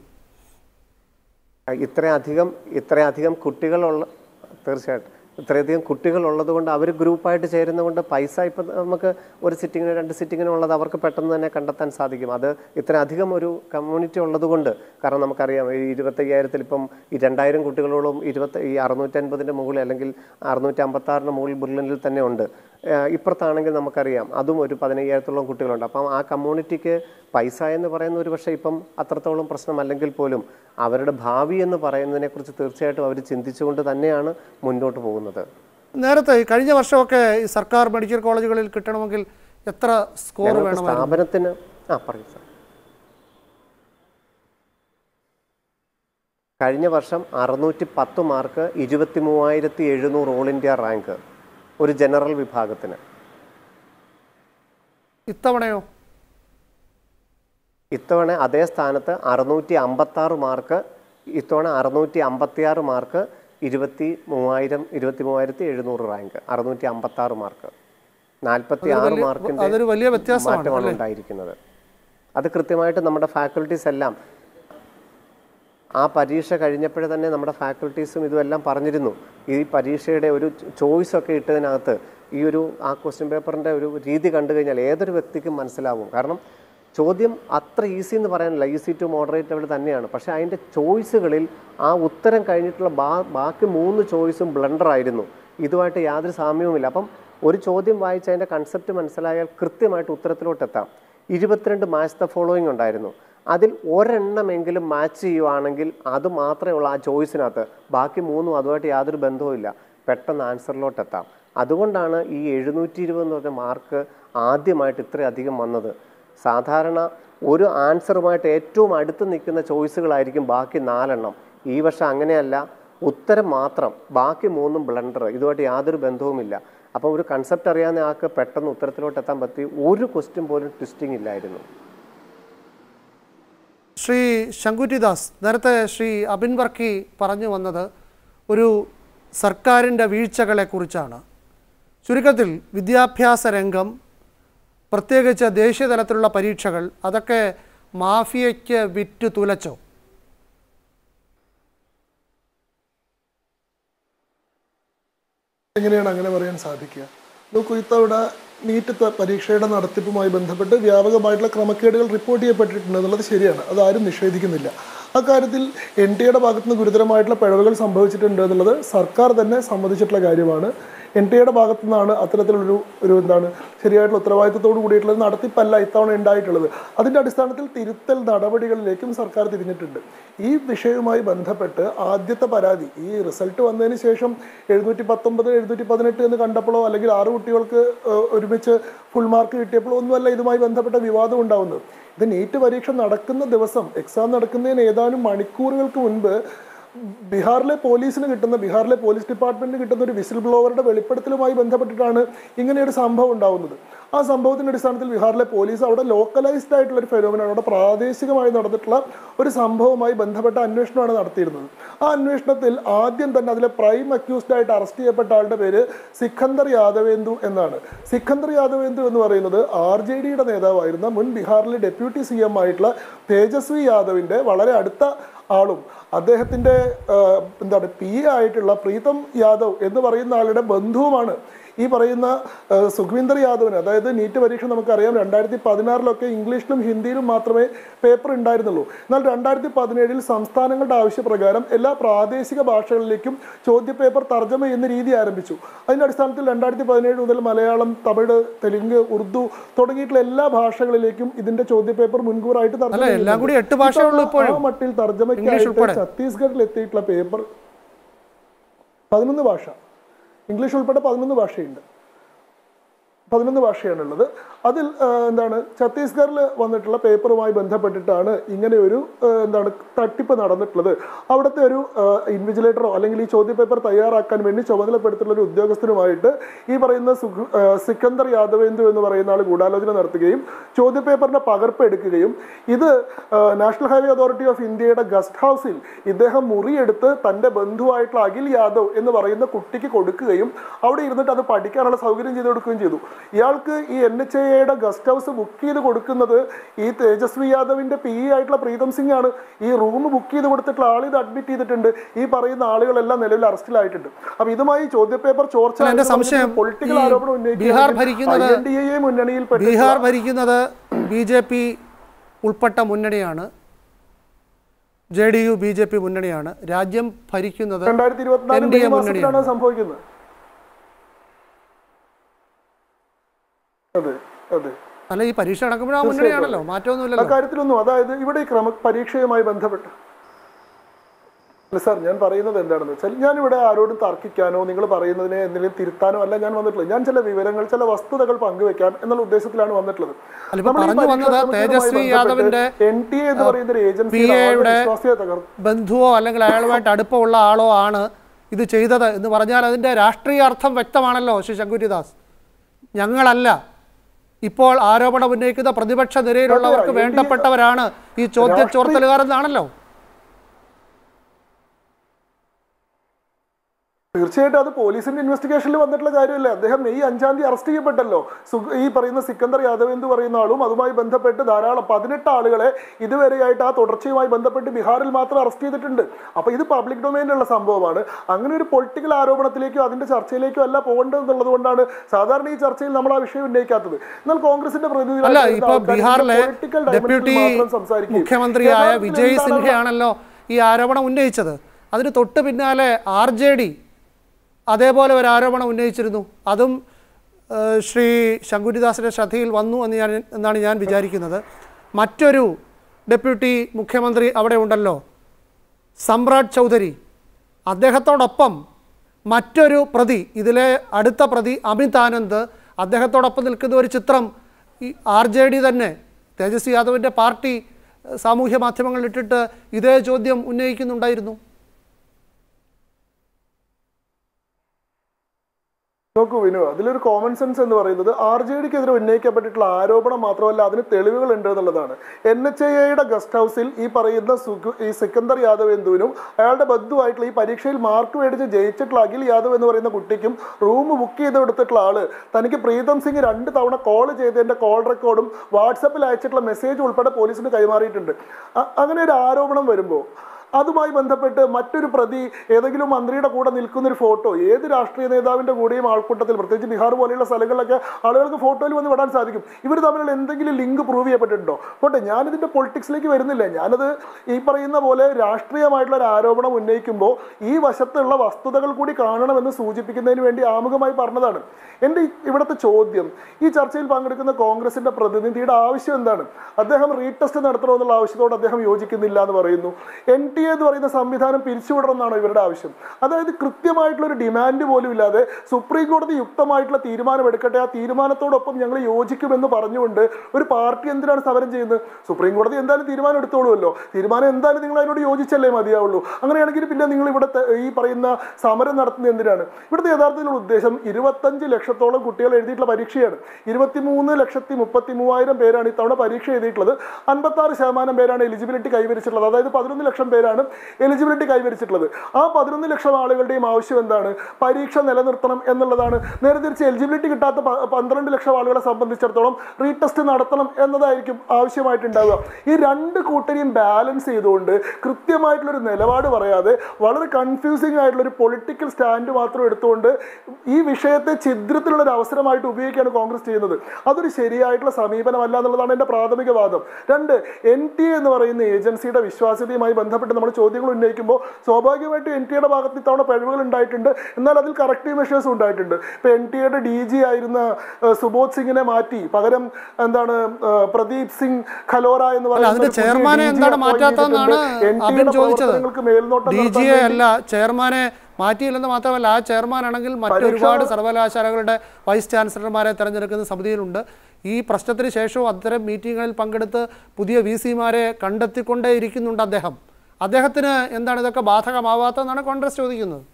ഇത്രയധികം ഇത്രയധികം കുട്ടികളുള്ള തീർച്ചയായിട്ടും ഇത്രയധികം കുട്ടികളുള്ളത് കൊണ്ട് അവർ ഗ്രൂപ്പായിട്ട് ചേരുന്നതുകൊണ്ട് പൈസ ഇപ്പം നമുക്ക് ഒരു സിറ്റിങ്ങിന് രണ്ട് സിറ്റിങ്ങിനുള്ളത് അവർക്ക് പെട്ടെന്ന് തന്നെ കണ്ടെത്താൻ സാധിക്കും അത് ഇത്രയധികം ഒരു കമ്മ്യൂണിറ്റി ഉള്ളതുകൊണ്ട് കാരണം നമുക്കറിയാം ഈ ഇരുപത്തയ്യായിരത്തിൽ ഇപ്പം ഈ രണ്ടായിരം കുട്ടികളോളം ഇരുപത്തി ഈ അറുന്നൂറ്റൻപതിൻ്റെ മുകളിൽ അല്ലെങ്കിൽ അറുന്നൂറ്റി അമ്പത്താറിന് മുകളിൽ ബുർലിനിൽ തന്നെ ഉണ്ട് ഏഹ് ഇപ്പുറത്താണെങ്കിൽ നമുക്കറിയാം അതും ഒരു പതിനയ്യായിരത്തോളം കുട്ടികളുണ്ട് അപ്പം ആ കമ്മ്യൂണിറ്റിക്ക് പൈസ എന്ന് പറയുന്ന ഒരു പക്ഷേ ഇപ്പം അത്രത്തോളം പ്രശ്നമല്ലെങ്കിൽ പോലും അവരുടെ ഭാവി എന്ന് പറയുന്നതിനെക്കുറിച്ച് തീർച്ചയായിട്ടും അവർ ചിന്തിച്ചുകൊണ്ട് തന്നെയാണ് മുന്നോട്ട് പോകുന്നത് നേരത്തെ ഈ കഴിഞ്ഞ വർഷമൊക്കെ ഈ സർക്കാർ മെഡിക്കൽ കോളേജുകളിൽ കിട്ടണമെങ്കിൽ എത്ര സ്കോർ ഞങ്ങൾക്ക് വേണമായിരുന്നു സ്ഥാപനത്തിന് ആ പറയൂ സാർ കഴിഞ്ഞ വർഷം അറുന്നൂറ്റി പത്ത് മാർക്ക് ഇരുപത്തി മൂവായിരത്തി എഴുന്നൂറ് ഓൾ ഇന്ത്യ റാങ്ക് ഒരു ജനറൽ വിഭാഗത്തിന് ഇത്തവണയോ ഇത്തവണ അതേ സ്ഥാനത്ത് അറുന്നൂറ്റി അമ്പത്തി ആറ് മാർക്ക് ഇത്തവണ അറുന്നൂറ്റി അമ്പത്തി ആറ് മാർക്ക് ഇരുപത്തി മൂവായിരം ഇരുപത്തി മൂവായിരത്തി എഴുന്നൂറ് റാങ്ക് അറുന്നൂറ്റി അമ്പത്തി ആറ് മാർക്ക് നാൽപ്പത്തി ആറ് മാർക്കിന്റെ അതൊരു വലിയ വ്യത്യാസമാണ് മാറ്റമാണ് ഉണ്ടായിരിക്കുന്നത് അത് കൃത്യമായിട്ട് നമ്മുടെ ഫാക്കൽറ്റീസ് എല്ലാം ആ പരീക്ഷ കഴിഞ്ഞപ്പോഴേ തന്നെ നമ്മുടെ ഫാക്കൽറ്റീസും ഇതുമെല്ലാം പറഞ്ഞിരുന്നു ഈ പരീക്ഷയുടെ ഒരു ചോയ്സ് ഒക്കെ ഇട്ടതിനകത്ത് ഈ ഒരു ആ ക്വസ്റ്റ്യൻ പേപ്പറിൻ്റെ ഒരു രീതി കണ്ടു കഴിഞ്ഞാൽ ഏതൊരു വ്യക്തിക്കും മനസ്സിലാവും കാരണം ചോദ്യം അത്ര ഈസി എന്ന് പറയാനില്ല ഈസി ടു മോഡറേറ്റ് ലെവൽ തന്നെയാണ് പക്ഷേ അതിൻ്റെ ചോയ്സുകളിൽ ആ ഉത്തരം കഴിഞ്ഞിട്ടുള്ള ബാ ബാക്കി മൂന്ന് ചോയ്സും ബ്ലണ്ടർ ആയിരുന്നു ഇതുമായിട്ട് യാതൊരു സാമ്യവുമില്ല അപ്പം ഒരു ചോദ്യം വായിച്ച് അതിൻ്റെ കൺസെപ്റ്റ് മനസ്സിലായാൽ കൃത്യമായിട്ട് ഉത്തരത്തിലോട്ട് എത്താം ഇരുപത്തിരണ്ട് മാച്ച് ദ ഫോളോയിങ് ഉണ്ടായിരുന്നു അതിൽ ഒരെണ്ണമെങ്കിലും മാച്ച് ചെയ്യുവാണെങ്കിൽ അത് മാത്രമേ ഉള്ളൂ ആ ചോയ്സിനകത്ത് ബാക്കി മൂന്നും അതുമായിട്ട് യാതൊരു ബന്ധവുമില്ല പെട്ടെന്ന് ആൻസറിലോട്ട് എത്താം അതുകൊണ്ടാണ് ഈ എഴുന്നൂറ്റി ഇരുപത് എന്ന് പറഞ്ഞ മാർക്ക് ആദ്യമായിട്ട് ഇത്രയധികം വന്നത് സാധാരണ ഒരു ആൻസറുമായിട്ട് ഏറ്റവും അടുത്ത് നിൽക്കുന്ന ചോയ്സുകളായിരിക്കും ബാക്കി നാലെണ്ണം ഈ വർഷം അങ്ങനെയല്ല ഉത്തരം മാത്രം ബാക്കി മൂന്നും ബ്ലണ്ടർ ഇതുമായിട്ട് യാതൊരു ബന്ധവുമില്ല അപ്പം ഒരു കൺസെപ്റ്റ് അറിയാവുന്ന ആൾക്ക് പെട്ടെന്ന് ഉത്തരത്തിലോട്ട് എത്താൻ പറ്റി ഒരു ക്വസ്റ്റ്യൻ പോലും ട്വിസ്റ്റിംഗ് ഇല്ലായിരുന്നു ശ്രീ ശങ്കുറ്റിദാസ് നേരത്തെ ശ്രീ അബിൻ വർക്കി പറഞ്ഞു വന്നത് ഒരു സർക്കാരിൻ്റെ വീഴ്ചകളെക്കുറിച്ചാണ് ചുരുക്കത്തിൽ വിദ്യാഭ്യാസ രംഗം പ്രത്യേകിച്ച് ദേശീയ തലത്തിലുള്ള പരീക്ഷകൾ അതൊക്കെ മാഫിയയ്ക്ക് വിറ്റ് തുലച്ചോ എങ്ങനെയാണ് അങ്ങനെ പറയാൻ സാധിക്കുക നോക്കൂ ഇത്തവണ നീറ്റ് ത- പരീക്ഷയുടെ നടത്തിപ്പുമായി ബന്ധപ്പെട്ട് വ്യാപകമായിട്ടുള്ള ക്രമക്കേടുകൾ റിപ്പോർട്ട് ചെയ്യപ്പെട്ടിട്ടുണ്ട് എന്നുള്ളത് ശരിയാണ് അത് ആരും നിഷേധിക്കുന്നില്ല അക്കാര്യത്തിൽ എൻ ടി എയുടെ ഭാഗത്ത് നിന്ന് ഗുരുതരമായിട്ടുള്ള പിഴവുകൾ സംഭവിച്ചിട്ടുണ്ട് എന്നുള്ളത് സർക്കാർ തന്നെ സമ്മതിച്ചിട്ടുള്ള കാര്യമാണ് എൻ ടി എയുടെ ഭാഗത്തു നിന്നാണ് അത്തരത്തിലുള്ളൊരു ഒരു എന്താണ് ശരിയായിട്ടുള്ള ഉത്തരവാദിത്തത്തോട് കൂടിയിട്ടുള്ള നടത്തിപ്പല്ല ഇത്തവണ ഉണ്ടായിട്ടുള്ളത് അതിൻ്റെ അടിസ്ഥാനത്തിൽ തിരുത്തൽ നടപടികളിലേക്കും സർക്കാർ തിരിഞ്ഞിട്ടുണ്ട് ഈ വിഷയവുമായി ബന്ധപ്പെട്ട് ആദ്യത്തെ പരാതി ഈ റിസൾട്ട് വന്നതിന് ശേഷം എഴുന്നൂറ്റി പത്തൊമ്പത് എഴുന്നൂറ്റി പതിനെട്ട് എന്ന് കണ്ടപ്പോഴോ അല്ലെങ്കിൽ ആറ് കുട്ടികൾക്ക് ഏഹ്, ഒരുമിച്ച് ഫുൾ മാർക്ക് കിട്ടിയപ്പോഴോ ഒന്നുമല്ല ഇതുമായി ബന്ധപ്പെട്ട വിവാദം ഉണ്ടാവുന്നത് ഇത് നീറ്റ് പരീക്ഷ നടക്കുന്ന ദിവസം എക്സാം നടക്കുന്നതിന് ഏതാനും മണിക്കൂറുകൾക്ക് മുൻപ് ബീഹാറിലെ പോലീസിന് കിട്ടുന്ന ബീഹാറിലെ പോലീസ് ഡിപ്പാർട്ട്മെന്റിന് കിട്ടുന്ന ഒരു വിസിൽ ബ്ലോവറുടെ വെളിപ്പെടുത്തലുമായി ബന്ധപ്പെട്ടിട്ടാണ് ഇങ്ങനെയൊരു സംഭവം ഉണ്ടാവുന്നത് ആ സംഭവത്തിന്റെ അടിസ്ഥാനത്തിൽ ബീഹാറിലെ പോലീസ് അവിടെ ലോക്കലൈസ്ഡ് ആയിട്ടുള്ള ഒരു ഫെനോമിനാണ് അവിടെ പ്രാദേശികമായി നടന്നിട്ടുള്ള ഒരു സംഭവവുമായി ബന്ധപ്പെട്ട അന്വേഷണമാണ് നടത്തിയിരുന്നത് ആ അന്വേഷണത്തിൽ ആദ്യം തന്നെ അതിലെ പ്രൈം അക്യൂസ്ഡ് ആയിട്ട് അറസ്റ്റ് ചെയ്യപ്പെട്ട ആളുടെ പേര് സിഖന്ദർ യാദവേന്ദു എന്നാണ് സിഖന്ദർ യാദവേന്ദു എന്ന് പറയുന്നത് ആർ ജെ ഡിയുടെ നേതാവായിരുന്ന മുൻ ബീഹാറിലെ ഡെപ്യൂട്ടി സി എം ആയിട്ടുള്ള തേജസ്വി യാദവിന്റെ വളരെ അടുത്ത ആളും അദ്ദേഹത്തിന്റെ ആ, എന്താണ് പി എ ആയിട്ടുള്ള പ്രീതം യാദവ് എന്ന് പറയുന്ന ആളുടെ ബന്ധുവുമാണ് ഈ പറയുന്ന ആ, സുഖ്വീന്ദർ യാദവിന് അതായത് നീറ്റ് പരീക്ഷ നമുക്കറിയാം രണ്ടായിരത്തി പതിനാറിലൊക്കെ ഇംഗ്ലീഷിലും ഹിന്ദിയിലും മാത്രമേ പേപ്പർ ഉണ്ടായിരുന്നുള്ളൂ എന്നാൽ രണ്ടായിരത്തി പതിനേഴിൽ സംസ്ഥാനങ്ങളുടെ ആവശ്യപ്രകാരം എല്ലാ പ്രാദേശിക ഭാഷകളിലേക്കും ചോദ്യപേപ്പർ തർജ്ജമ ചെയ്യുന്ന രീതി ആരംഭിച്ചു അതിന്റെ അടിസ്ഥാനത്തിൽ രണ്ടായിരത്തി പതിനേഴ് മുതൽ മലയാളം തമിഴ് തെലുങ്ക് ഉറുദു തുടങ്ങിയിട്ടുള്ള എല്ലാ ഭാഷകളിലേക്കും ഇതിന്റെ ചോദ്യപേപ്പർ മുൻകൂറായിട്ട് തർജ്ജമ അല്ല, എല്ലാം കൂടി എട്ട് ഭാഷയേ ഉള്ളൂ ഇത്തവണ ഇപ്പോഴും. ആ മട്ടിൽ ഇംഗ്ലീഷ് തർജ്ജമയ്ക്കായിട്ട് ഉൾപ്പെടെ. ഛത്തീസ്ഗഡിൽ എത്തിയിട്ടുള്ള പേപ്പർ പതിനൊന്ന് ഭാഷ ഇംഗ്ലീഷ് ഉൾപ്പെടെ പതിനൊന്ന് ഭാഷയുണ്ട് പതിനൊന്ന് ഭാഷയാണുള്ളത് അതിൽ ആ, എന്താണ് ഛത്തീസ്ഗഡിൽ വന്നിട്ടുള്ള പേപ്പറുമായി ബന്ധപ്പെട്ടിട്ടാണ് ഇങ്ങനെ ഒരു ആ, എന്താണ് തട്ടിപ്പ് നടന്നിട്ടുള്ളത് അവിടുത്തെ ഒരു ഇൻവിജിലേറ്ററോ അല്ലെങ്കിൽ ഈ ചോദ്യപേപ്പർ തയ്യാറാക്കാൻ വേണ്ടി ചുമതലപ്പെടുത്തിയിട്ടുള്ള ഒരു ഉദ്യോഗസ്ഥനുമായിട്ട് ഈ പറയുന്ന സുഖ- ആ, സിക്കന്ദർ യാദവേന്ദു എന്ന് പറയുന്ന ആൾ ഗൂഢാലോചന നടത്തുകയും ചോദ്യപേപ്പറിന്റെ പകർപ്പ് എടുക്കുകയും ഇത് ആ, നാഷണൽ ഹൈവേ അതോറിറ്റി ഓഫ് ഇന്ത്യയുടെ ഗസ്റ്റ് ഹൗസിൽ ഇദ്ദേഹം മുറിയെടുത്ത് തന്റെ ബന്ധുവായിട്ടുള്ള അഖിൽ യാദവ് എന്ന് പറയുന്ന കുട്ടിക്ക് കൊടുക്കുകയും അവിടെ ഇരുന്നിട്ട് അത് പഠിക്കാനുള്ള സൗകര്യം ചെയ്ത് കൊടുക്കുകയും ചെയ്തു ഇയാൾക്ക് ഈ എൻ എച്ച് എയുടെ ഗസ്റ്റ് ഹൗസ് ബുക്ക് ചെയ്ത് കൊടുക്കുന്നത് ഈ തേജസ്വി യാദവിന്റെ പി ഇ ആയിട്ടുള്ള പ്രീതം സിംഗ് ആണ് ഈ റൂം ബുക്ക് ചെയ്ത് കൊടുത്തിട്ടുള്ള ആൾ ഇത് അഡ്മിറ്റ് ചെയ്തിട്ടുണ്ട് ഈ പറയുന്ന ആളുകളെല്ലാം നിലവിൽ അറസ്റ്റിലായിട്ടുണ്ട് അപ്പൊ ഇതുമായി ചോദ്യപേപ്പർ ചോർച്ച അല്ല, എന്റെ സംശയം പൊളിറ്റിക്കൽ ഈ ആരോപണം ബീഹാർ ഭരിക്കുന്നത് എൻ ഡി എ മുന്നണിയിൽ ബീഹാർ ഭരിക്കുന്നത് ബി ജെ പി ഉൾപ്പെട്ട മുന്നണിയാണ് J D U B J P മുന്നണിയാണ് രാജ്യം ഭരിക്കുന്നത് രണ്ടായിരത്തി ഇരുപത്തിനാല് എൻ ഡി എ മെയ് മാസത്തിലാണ് മുന്നണിയാണ് അത് സംഭവിക്കുന്നത് അതെ അതെ അല്ല ഈ പരീക്ഷ നടക്കുമ്പോഴും ആ മുന്നണിയാണല്ലോ മാറ്റമൊന്നുമില്ലല്ലോ അക്കാര്യത്തിലൊന്നും അതായത് ഇവിടെ ഈ ക്രമ പരീക്ഷയുമായി ബന്ധപ്പെട്ട് അല്ല സാർ ഞാൻ പറയുന്നത് എന്താണെന്ന് വെച്ചാൽ ഞാൻ ഇവിടെ ആരോടും തർക്കിക്കാനോ നിങ്ങൾ പറയുന്നതിനെ എന്തെങ്കിലും തിരുത്താനോ അല്ല ഞാൻ വന്നിട്ടുള്ളത് ഞാൻ ചില വിവരങ്ങൾ ചില വസ്തുതകൾ പങ്കുവെക്കാൻ എന്നുള്ള ഉദ്ദേശത്തിലാണ് വന്നിട്ടുള്ളത് അല്ല, ഇപ്പൊ പറഞ്ഞു വന്നത് തേജസ്വി യാദവിന്റെ, എൻ ടി എ എന്ന് പറയുന്ന ഒരു ഏജൻസി PA യുടെ വിശ്വാസ്യത തകർന്നു ബന്ധുവോ അല്ലെങ്കിൽ അയാളുമായിട്ട് അടുപ്പമുള്ള ആളോ ആണ് ഇത് ചെയ്തത് എന്ന് പറഞ്ഞാൽ അതിൻ്റെ രാഷ്ട്രീയ അർത്ഥം വ്യക്തമാണല്ലോ ശ്രീ ശങ്കുരിദാസ് ഞങ്ങളല്ല ഇപ്പോൾ ആരോപണം ഉന്നയിക്കുന്ന പ്രതിപക്ഷ നിരയിലുള്ളവർക്ക് അതെ, വേണ്ടപ്പെട്ടവരാണ് ഈ ചോദ്യം ചോർത്തലുകാരെന്നാണല്ലോ തീർച്ചയായിട്ടും അത് പോലീസിന്റെ ഇൻവെസ്റ്റിഗേഷനിൽ വന്നിട്ടുള്ള കാര്യമല്ലേ അദ്ദേഹം മെയ് അഞ്ചാം തീയതി അറസ്റ്റ് ചെയ്യപ്പെട്ടല്ലോ സു- ഈ പറയുന്ന സിക്കന്ദർ യാദവ് എന്ന് പറയുന്ന ആളും അതുമായി ബന്ധപ്പെട്ട് ധാരാളം പതിനെട്ട് ആളുകളെ ഇതുവരെയായിട്ട് ആ തുടർച്ചയുമായി ബന്ധപ്പെട്ട് ബീഹാറിൽ മാത്രം അറസ്റ്റ് ചെയ്തിട്ടുണ്ട് അപ്പൊ ഇത് പബ്ലിക് ഡൊമൈനിലുള്ള സംഭവമാണ് അങ്ങനെ ഒരു പൊളിറ്റിക്കൽ ആരോപണത്തിലേക്കോ അതിന്റെ ചർച്ചയിലേക്കോ അല്ല പോകേണ്ടത് എന്നുള്ളത് കൊണ്ടാണ് സാധാരണ ഈ ചർച്ചയിൽ നമ്മൾ ആ വിഷയം ഉന്നയിക്കാത്തത് എന്നാൽ കോൺഗ്രസിന്റെ അല്ല പ്രതിനിധികളായിട്ടുള്ള ഇപ്പൊ ആൾക്കാർ ബീഹാറിലെ political dimensionൽ ഡെപ്യൂട്ടി മാത്രം സംസാരിക്കുകയും മുഖ്യമന്ത്രിയായ യഥാർത്ഥത്തിൽ വിജയ് എന്താണ് സിൻഹയാണല്ലോ ഈ ആരോപണം ഉന്നയിച്ചത് അതിന് തൊട്ട് പിന്നാലെ ആർ ജെ ഡി അതേപോലെ ഒരു ആരോപണം ഉന്നയിച്ചിരുന്നു അതും ഏഹ്, ശ്രീ ശങ്കുരിദാസിന്റെ ശ്രദ്ധയിൽ വന്നു എന്ന് ഞാൻ എന്നാണ് ഞാൻ വിചാരിക്കുന്നത് മറ്റൊരു ഡെപ്യൂട്ടി മുഖ്യമന്ത്രി അവിടെ ഉണ്ടല്ലോ സമ്രാട് ചൗധരി അദ്ദേഹത്തോടൊപ്പം മറ്റൊരു പ്രതി ഇതിലെ അടുത്ത പ്രതി അമിത് ആനന്ദ് അദ്ദേഹത്തോടൊപ്പം നിൽക്കുന്ന ഒരു ചിത്രം ഈ ആർ ജെ ഡി തന്നെ തേജസ്വി യാദവിൻ്റെ പാർട്ടി ഏഹ്, സാമൂഹ്യ മാധ്യമങ്ങളിൽ ഇട്ടിട്ട് ഇതേ ചോദ്യം ഉന്നയിക്കുന്നുണ്ടായിരുന്നു നോക്കൂ വിനു അതിലൊരു കോമൺ സെൻസ് എന്ന് പറയുന്നത് ആർ ജെ ഡിക്കെതിരെ ഉന്നയിക്കപ്പെട്ടിട്ടുള്ള ആരോപണം മാത്രമല്ല അതിന് തെളിവുകൾ ഉണ്ട് എന്നുള്ളതാണ് എൻ എച്ച് ഐയുടെ ഗസ്റ്റ് ഹൗസിൽ ഈ പറയുന്ന സുഖു ഈ സിക്കന്ദർ യാദവ് എന്തുവിനും അയാളുടെ ബന്ധുവായിട്ടുള്ള ഈ പരീക്ഷയിൽ മാർക്ക് മേടിച്ച് ജയിച്ചിട്ടുള്ള അഖിൽ യാദവ് എന്ന് പറയുന്ന കുട്ടിക്കും റൂം ബുക്ക് ചെയ്ത് കൊടുത്തിട്ടുള്ള ആള് തനിക്ക് പ്രീതം സിംഗ് രണ്ട് തവണ കോൾ ചെയ്തതിന്റെ കോൾ റെക്കോർഡും വാട്സപ്പിൽ അയച്ചിട്ടുള്ള മെസ്സേജ് ഉൾപ്പെടെ പോലീസിന് കൈമാറിയിട്ടുണ്ട് അ- അങ്ങനെ ഒരു ആരോപണം വരുമ്പോൾ അതുമായി ബന്ധപ്പെട്ട് മറ്റൊരു പ്രതി ഏതെങ്കിലും മന്ത്രിയുടെ കൂടെ നിൽക്കുന്ന ഒരു ഫോട്ടോ ഏത് രാഷ്ട്രീയ നേതാവിന്റെ കൂടെയും ആൾക്കൂട്ടത്തിൽ പ്രത്യേകിച്ച് ബീഹാർ പോലെയുള്ള സ്ഥലങ്ങളിലൊക്കെ ആളുകൾക്ക് ഫോട്ടോയിൽ വന്ന് വിടാൻ സാധിക്കും ഇവർ തമ്മിലുള്ള എന്തെങ്കിലും ലിങ്ക് പ്രൂവ് ചെയ്യപ്പെട്ടിട്ടുണ്ടോ പോട്ടെ ഞാനിതിന്റെ പൊളിറ്റിക്സിലേക്ക് വരുന്നില്ല ഞാനത് ഈ പറയുന്ന പോലെ രാഷ്ട്രീയമായിട്ടുള്ള ഒരു ആരോപണം ഉന്നയിക്കുമ്പോൾ ഈ വശത്തുള്ള വസ്തുതകൾ കൂടി കാണണമെന്ന് സൂചിപ്പിക്കുന്നതിന് വേണ്ടി ആമുഖമായി പറഞ്ഞതാണ് എൻ്റെ ഈ- ഇവിടുത്തെ ചോദ്യം ഈ ചർച്ചയിൽ പങ്കെടുക്കുന്ന കോൺഗ്രസിന്റെ പ്രതിനിധിയുടെ ആവശ്യം എന്താണ് അദ്ദേഹം റീടെസ്റ്റ് നടത്തണമെന്നുള്ള ആവശ്യത്തോട് അദ്ദേഹം യോജിക്കുന്നില്ല എന്ന് പറയുന്നു എൻ ടി എ എന്ന് പറയുന്ന സംവിധാനം പിരിച്ചുവിടണമെന്നാണ് ഇവരുടെ ആവശ്യം അതായത് കൃത്യമായിട്ടുള്ള ഒരു ഡിമാൻഡ് പോലും ഇല്ലാതെ സുപ്രീം കോടതി യുക്തമായിട്ടുള്ള തീരുമാനം എടുക്കട്ടെ ആ തീരുമാനത്തോടൊപ്പം ഞങ്ങൾ യോജിക്കുമെന്ന് പറഞ്ഞുകൊണ്ട് ഒരു പാർട്ടി എന്തിനാണ് സമരം ചെയ്യുന്നത് സുപ്രീം കോടതി എന്തായാലും തീരുമാനം എടുത്തോളുമല്ലോ തീരുമാനം എന്തായാലും നിങ്ങൾ അതിനോട് യോജിച്ചല്ലേ മതിയാവുള്ളൂ അങ്ങനെയാണെങ്കിൽ പിന്നെ നിങ്ങൾ ഇവിടെ ഈ പറയുന്ന സമരം നടത്തുന്നത് എന്തിനാണ് ഇവിടുത്തെ യഥാർത്ഥത്തിലുള്ള ഉദ്ദേശം ഇരുപത്തഞ്ച് ലക്ഷത്തോളം കുട്ടികൾ എഴുതിയിട്ടുള്ള പരീക്ഷയാണ് ഇരുപത്തിമൂന്ന് ലക്ഷത്തി മുപ്പത്തി മൂവായിരം പേരാണ് ഇത്തവണ പരീക്ഷ എഴുതിയിട്ടുള്ളത് അൻപത്തി ആറ് ശതമാനം പേരാണ് എലിജിബിലിറ്റി കൈവരിച്ചിട്ടുള്ളത് അതായത് പതിനൊന്ന് ലക്ഷം പേരാണ് എലിജിബിലിറ്റി കൈവരിച്ചിട്ടുള്ളത് ആ പതിനൊന്ന് ലക്ഷം ആളുകളുടെയും ആവശ്യം എന്താണ് പരീക്ഷ നിലനിർത്തണം എന്നുള്ളതാണ് നേരെ തിരിച്ച് എലിജിബിലിറ്റി കിട്ടാത്ത പ- പന്ത്രണ്ട് ലക്ഷം ആളുകളെ സംബന്ധിച്ചിടത്തോളം റീടെസ്റ്റ് നടത്തണം എന്നതായിരിക്കും ആവശ്യമായിട്ടുണ്ടാവുക ഈ രണ്ട് കൂട്ടരെയും ബാലൻസ് ചെയ്തുകൊണ്ട് കൃത്യമായിട്ടുള്ളൊരു നിലപാട് പറയാതെ വളരെ കൺഫ്യൂസിംഗ് ആയിട്ടുള്ള ഒരു പൊളിറ്റിക്കൽ സ്റ്റാൻഡ് മാത്രം എടുത്തുകൊണ്ട് ഈ വിഷയത്തെ ഛിദ്രത്തിലുള്ള ഒരു അവസരമായിട്ട് ഉപയോഗിക്കുകയാണ് കോൺഗ്രസ് ചെയ്യുന്നത് അതൊരു ശരിയായിട്ടുള്ള സമീപനമല്ല എന്നുള്ളതാണ് എൻ്റെ പ്രാഥമിക വാദം രണ്ട് എൻ ടി എന്ന് പറയുന്ന ഏജൻസിയുടെ വിശ്വാസ്യതയുമായി ബന്ധപ്പെട്ട് നമ്മൾ ചോദ്യങ്ങൾ ഉന്നയിക്കുമ്പോൾ സ്വാഭാവികമായിട്ടും എൻ ടിയുടെ ഭാഗത്ത് ഇത്തവണ പിഴവുകൾ ഉണ്ടായിട്ടുണ്ട് എന്നാൽ അതിൽ കറക്റ്റീവ് മെഷേഴ്സും ഉണ്ടായിട്ടുണ്ട് ഇപ്പൊ എൻ ടിയുടെ ഡി ജി ആയിരുന്ന ഏഹ്, സുബോധ് സിംഗിനെ മാറ്റി പകരം എന്താണ് ഏഹ്, പ്രദീപ് സിംഗ് ഖലോറ എന്ന് അല്ല അതിന്റെ ഒരു പുതിയ ചെയർമാനെ DG എന്താണ് appoint മാറ്റാത്തതെന്നാണ് ചെയ്തിട്ടുണ്ട്. NT അബിൻ യുടെ ചോദിച്ചത് പ്രവർത്തനങ്ങൾക്ക് മേൽനോട്ടം ഡി നടത്താൻ ജി വേണ്ടി അല്ല ചെയർമാനെ മാറ്റിയില്ലെന്ന് മാത്രമല്ല ആ ചെയർമാൻ ആണെങ്കിൽ മറ്റൊരുപാട് സർവകലാശാലകളുടെ വൈസ് ചാൻസലർമാരെ തെരഞ്ഞെടുക്കുന്ന സമിതിയിലുണ്ട് ഈ പ്രശ്നത്തിന് ശേഷവും അത്തരം മീറ്റിങ്ങുകളിൽ പങ്കെടുത്ത് പുതിയ വി സിമാരെ കണ്ടെത്തിക്കൊണ്ടേ ഇരിക്കുന്നുണ്ട് അദ്ദേഹം അദ്ദേഹത്തിന് എന്താണ് ഇതൊക്കെ ബാധകമാവാത്തതെന്നാണ് കോൺഗ്രസ് ചോദിക്കുന്നത്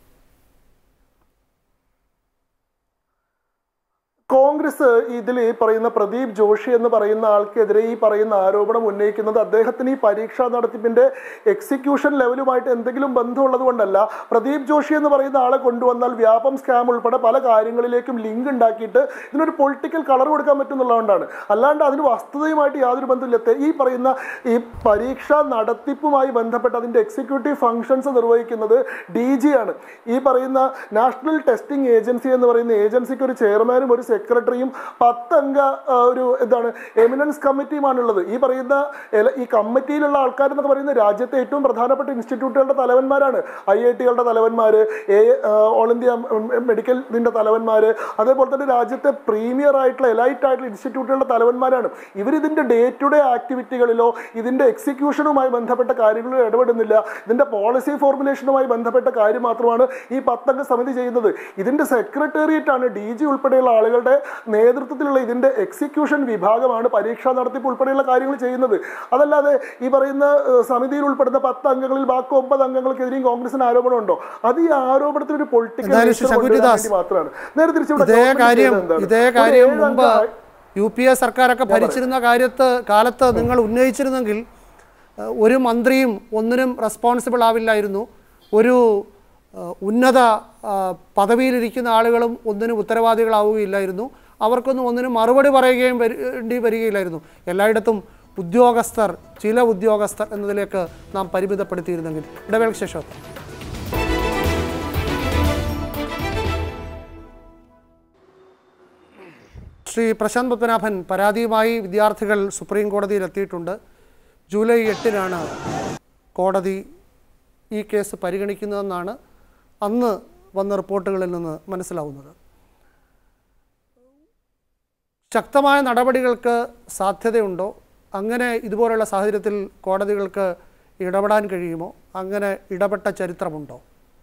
കോൺഗ്രസ് ഇതിൽ ഈ പറയുന്ന പ്രദീപ് ജോഷി എന്ന് പറയുന്ന ആൾക്കെതിരെ ഈ പറയുന്ന ആരോപണം ഉന്നയിക്കുന്നത് അദ്ദേഹത്തിന് ഈ പരീക്ഷാ നടത്തിപ്പിന്റെ എക്സിക്യൂഷൻ ലെവലുമായിട്ട് എന്തെങ്കിലും ബന്ധമുള്ളത് കൊണ്ടല്ല പ്രദീപ് ജോഷി എന്ന് പറയുന്ന ആളെ കൊണ്ടുവന്നാൽ വ്യാപം സ്കാം ഉൾപ്പെടെ പല കാര്യങ്ങളിലേക്കും ലിങ്ക് ഉണ്ടാക്കിയിട്ട് ഇതിനൊരു പൊളിറ്റിക്കൽ കളർ കൊടുക്കാൻ പറ്റുന്നുള്ളതുകൊണ്ടാണ് അല്ലാണ്ട് അതിന് വസ്തുതയുമായിട്ട് യാതൊരു ബന്ധമില്ലാത്ത ഈ പറയുന്ന ഈ പരീക്ഷാ നടത്തിപ്പുമായി ബന്ധപ്പെട്ട് അതിന്റെ എക്സിക്യൂട്ടീവ് ഫങ്ഷൻസ് നിർവഹിക്കുന്നത് ഡി ജി ആണ് ഈ പറയുന്ന നാഷണൽ ടെസ്റ്റിംഗ് ഏജൻസി എന്ന് പറയുന്ന ഏജൻസിക്ക് ഒരു ചെയർമാനും ഒരു സെക്രട്ടറിയും പത്തംഗ ആ, ഒരു എന്താണ് എമിനൻസ് കമ്മിറ്റിയുമാണുള്ളത് ഈ പറയുന്ന എല- ഈ കമ്മിറ്റിയിലുള്ള ആൾക്കാർ എന്നൊക്കെ പറയുന്ന രാജ്യത്തെ ഏറ്റവും പ്രധാനപ്പെട്ട ഇൻസ്റ്റിറ്റ്യൂട്ടുകളുടെ തലവന്മാരാണ് ഐ ഐ ടികളുടെ തലവന്മാർ എ ഓൾ ഇന്ത്യ മെഡിക്കൽ ഇതിന്റെ തലവന്മാർ അതേപോലെ തന്നെ രാജ്യത്തെ പ്രീമിയർ ആയിട്ടുള്ള എലൈറ്റ് ആയിട്ടുള്ള ഇൻസ്റ്റിറ്റ്യൂട്ടുകളുടെ തലവന്മാരാണ് ഇവരിതിന്റെ ഡേ ടു ഡേ ആക്ടിവിറ്റികളിലോ ഇതിന്റെ എക്സിക്യൂഷനുമായി ബന്ധപ്പെട്ട കാര്യങ്ങളിലോ ഇടപെടുന്നില്ല ഇതിന്റെ പോളിസി ഫോർമുലേഷനുമായി ബന്ധപ്പെട്ട കാര്യം മാത്രമാണ് ഈ പത്തംഗ സമിതി ചെയ്യുന്നത് ഇതിന്റെ സെക്രട്ടേറിയറ്റ് ആണ് ഡി ജി ഉൾപ്പെടെയുള്ള ആളുകളുടെ നേതൃത്വത്തിലുള്ള ഇതിന്റെ എക്സിക്യൂഷൻ വിഭാഗമാണ് പരീക്ഷാ നടത്തിപ്പ് ഉൾപ്പെടെയുള്ള കാര്യങ്ങൾ ചെയ്യുന്നത് അതല്ലാതെ ഈ പറയുന്ന ഏഹ്, സമിതിയിൽ ഉൾപ്പെടുന്ന പത്ത് അംഗങ്ങളിൽ ബാക്കി ഒമ്പത് അംഗങ്ങൾക്കെതിരെയും കോൺഗ്രസിന് ആരോപണമുണ്ടോ അത് ഈ ആരോപണത്തിന് ഒരു പൊളിറ്റിക്കൽ എന്തായാലും ശ്രീ ശങ്കുരിദാസ്, മാത്രമാണ് നേരെ തിരിച്ച് ഇവിടെ ഇതേ government കാര്യം ചെയ്തത് എന്താണ്? ഇതേ ഒരു കാര്യം ഏഴ് മുമ്പ് അംഗ- യു പി എ സർക്കാരൊക്കെ ഭരിച്ചിരുന്ന കാര്യത്ത് കാലത്ത് നിങ്ങൾ ഉന്നയിച്ചിരുന്നെങ്കിൽ ഏഹ്, ഒരു മന്ത്രിയും ഒന്നിനും റെസ്പോൺസിബിൾ ആവില്ലായിരുന്നു ഒരു ആ, ഉന്നത ആ, പദവിയിലിരിക്കുന്ന ആളുകളും ഒന്നിനും ഉത്തരവാദികളാവുകയില്ലായിരുന്നു അവർക്കൊന്നും ഒന്നിനും മറുപടി പറയുകയും വേണ്ടി വരികയില്ലായിരുന്നു എല്ലായിടത്തും ഉദ്യോഗസ്ഥർ ചില ഉദ്യോഗസ്ഥർ എന്നതിലേക്ക് നാം പരിമിതപ്പെടുത്തിയിരുന്നെങ്കിൽ ഇടവേളയ്ക്ക് ശേഷം ശ്രീ പ്രശാന്ത് പത്മനാഭൻ പരാതിയുമായി വിദ്യാർത്ഥികൾ സുപ്രീം കോടതിയിൽ എത്തിയിട്ടുണ്ട് ജൂലൈ എട്ടിനാണ് കോടതി ഈ കേസ് പരിഗണിക്കുന്നതെന്നാണ് അന്ന് വന്ന റിപ്പോർട്ടുകളിൽ നിന്ന് മനസ്സിലാവുന്നത് ശക്തമായ നടപടികൾക്ക് സാധ്യതയുണ്ടോ അങ്ങനെ ഇതുപോലുള്ള സാഹചര്യത്തിൽ കോടതികൾക്ക് ഇടപെടാൻ കഴിയുമോ അങ്ങനെ ഇടപെട്ട ചരിത്രമുണ്ടോ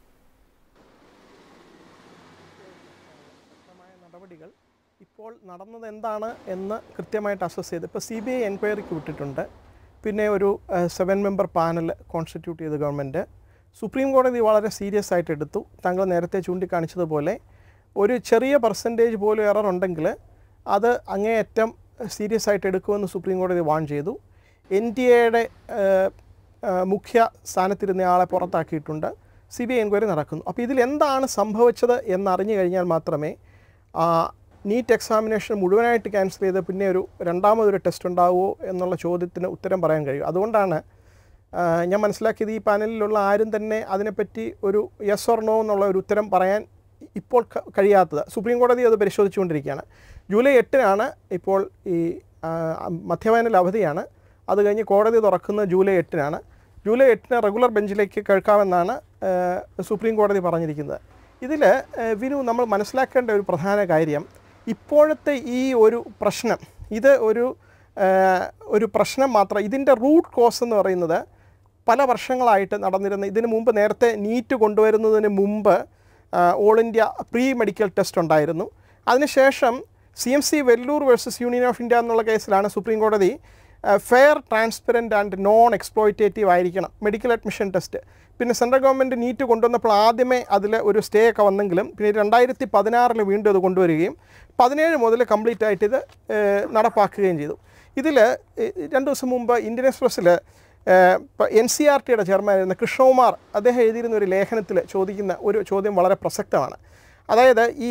ശക്തമായ നടപടികൾ ഇപ്പോൾ നടന്നത് എന്താണ് എന്ന് കൃത്യമായിട്ട് അസസ് ചെയ്ത് ഇപ്പോൾ സി ബി ഐ എൻക്വയറിക്ക് വിട്ടിട്ടുണ്ട് പിന്നെ ഒരു സെവൻ മെമ്പർ പാനൽ കോൺസ്റ്റിറ്റ്യൂട്ട് ചെയ്ത ഗവൺമെൻറ് സുപ്രീം കോടതി വളരെ സീരിയസ് ആയിട്ട് എടുത്തു താങ്കൾ നേരത്തെ ചൂണ്ടിക്കാണിച്ചതുപോലെ ഒരു ചെറിയ പെർസെൻറ്റേജ് പോലും എറർ ഉണ്ടെങ്കിൽ അത് അങ്ങേയറ്റം സീരിയസ് ആയിട്ട് എടുക്കുമെന്ന് സുപ്രീം കോടതി വാൺ ചെയ്തു എൻ ടി എയുടെ മുഖ്യ സ്ഥാനത്തിരുന്ന ആളെ പുറത്താക്കിയിട്ടുണ്ട് സി ബി ഐ എൻക്വയറി നടക്കുന്നു അപ്പോൾ ഇതിൽ എന്താണ് സംഭവിച്ചത് എന്നറിഞ്ഞു കഴിഞ്ഞാൽ മാത്രമേ ആ, നീറ്റ് എക്സാമിനേഷൻ മുഴുവനായിട്ട് ക്യാൻസൽ ചെയ്ത് പിന്നെ ഒരു രണ്ടാമതൊരു ടെസ്റ്റ് ഉണ്ടാവുമോ എന്നുള്ള ചോദ്യത്തിന് ഉത്തരം പറയാൻ കഴിയും അതുകൊണ്ടാണ് ആ, ഞാൻ മനസ്സിലാക്കിയത് ഈ പാനലിലുള്ള ആരും തന്നെ അതിനെപ്പറ്റി ഒരു യെസ് ഓർ നോ എന്നുള്ള ഒരു ഉത്തരം പറയാൻ ഇപ്പോൾ ക- കഴിയാത്തത് സുപ്രീം കോടതി അത് പരിശോധിച്ചുകൊണ്ടിരിക്കുകയാണ് ജൂലൈ എട്ടിനാണ് ഇപ്പോൾ ഈ ആ, മധ്യവേനൽ അവധിയാണ് അത് കഴിഞ്ഞ് കോടതി തുറക്കുന്നത് ജൂലൈ എട്ടിനാണ് ജൂലൈ എട്ടിന് റെഗുലർ ബെഞ്ചിലേക്ക് കേൾക്കാമെന്നാണ് ആ, സുപ്രീം കോടതി പറഞ്ഞിരിക്കുന്നത് ഇതിൽ വിനു നമ്മൾ മനസ്സിലാക്കേണ്ട ഒരു പ്രധാന കാര്യം ഇപ്പോഴത്തെ ഈ ഒരു പ്രശ്നം ഇത് ഒരു ആ, ഒരു പ്രശ്നം മാത്രം ഇതിൻ്റെ റൂട്ട് കോസ് എന്ന് പറയുന്നത് പല വർഷങ്ങളായിട്ട് നടന്നിരുന്ന ഇതിന് മുമ്പ് നേരത്തെ നീറ്റ് കൊണ്ടുവരുന്നതിന് മുമ്പ് ആ, all India pre medical test ഉണ്ടായിരുന്നു അതിനുശേഷം C M C Vellore versus union of India എന്നുള്ള കേസിലാണ് സുപ്രീം കോടതി fair transparent and non exploitative ആയിരിക്കണം മെഡിക്കൽ അഡ്മിഷൻ ടെസ്റ്റ് പിന്നെ സെൻട്രൽ ഗവൺമെൻറ് നീറ്റ് കൊണ്ടുവന്നപ്പോൾ ആദ്യമേ അതിൽ ഒരു സ്റ്റേ ഒക്കെ വന്നെങ്കിലും പിന്നെ രണ്ടായിരത്തി പതിനാറിൽ വീണ്ടും അത് കൊണ്ടുവരികയും പതിനേഴ് മുതൽ കംപ്ലീറ്റ് ആയിട്ട് ഇത് ഏഹ്, നടപ്പാക്കുകയും ചെയ്തു ഇതിൽ രണ്ട് ദിവസം മുമ്പ് ഇന്ത്യൻ എക്സ്പ്രസ്സിൽ എൻ സി ആർ ടിയുടെ ചെയർമാനായിരുന്ന കൃഷ്ണകുമാർ അദ്ദേഹം എഴുതിയിരുന്ന ഒരു ലേഖനത്തിൽ ചോദിക്കുന്ന ഒരു ചോദ്യം വളരെ പ്രസക്തമാണ് അതായത് ഈ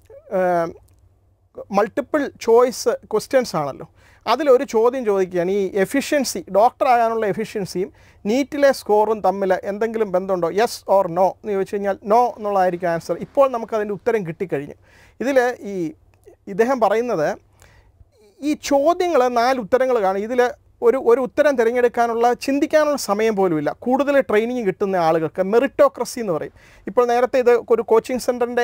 മൾട്ടിപ്പിൾ ചോയ്സ് ക്വസ്റ്റ്യൻസ് ആണല്ലോ അതിലൊരു ചോദ്യം ചോദിക്കുകയാണ് ഈ എഫിഷ്യൻസി ഡോക്ടർ ആകാനുള്ള എഫിഷ്യൻസിയും നീറ്റിലെ സ്കോറും തമ്മിൽ എന്തെങ്കിലും ബന്ധമുണ്ടോ യെസ് ഓർ നോ എന്ന് ചോദിച്ചു കഴിഞ്ഞാൽ നോ എന്നുള്ളതായിരിക്കും ആൻസർ ഇപ്പോൾ നമുക്കതിൻ്റെ ഉത്തരം കിട്ടിക്കഴിഞ്ഞു ഇതിൽ ഈ ഇദ്ദേഹം പറയുന്നത് ഈ ചോദ്യങ്ങൾ നാല് ഉത്തരങ്ങൾ കാണും ഇതിൽ ഒരു ഒരു ഉത്തരം തിരഞ്ഞെടുക്കാനുള്ള ചിന്തിക്കാനുള്ള സമയം പോലുമില്ല കൂടുതൽ ട്രെയിനിങ് കിട്ടുന്ന ആളുകൾക്ക് മെറിറ്റോക്രസി എന്ന് പറയും ഇപ്പോൾ നേരത്തെ ഇത് ഒരു കോച്ചിങ് സെൻറ്ററിൻ്റെ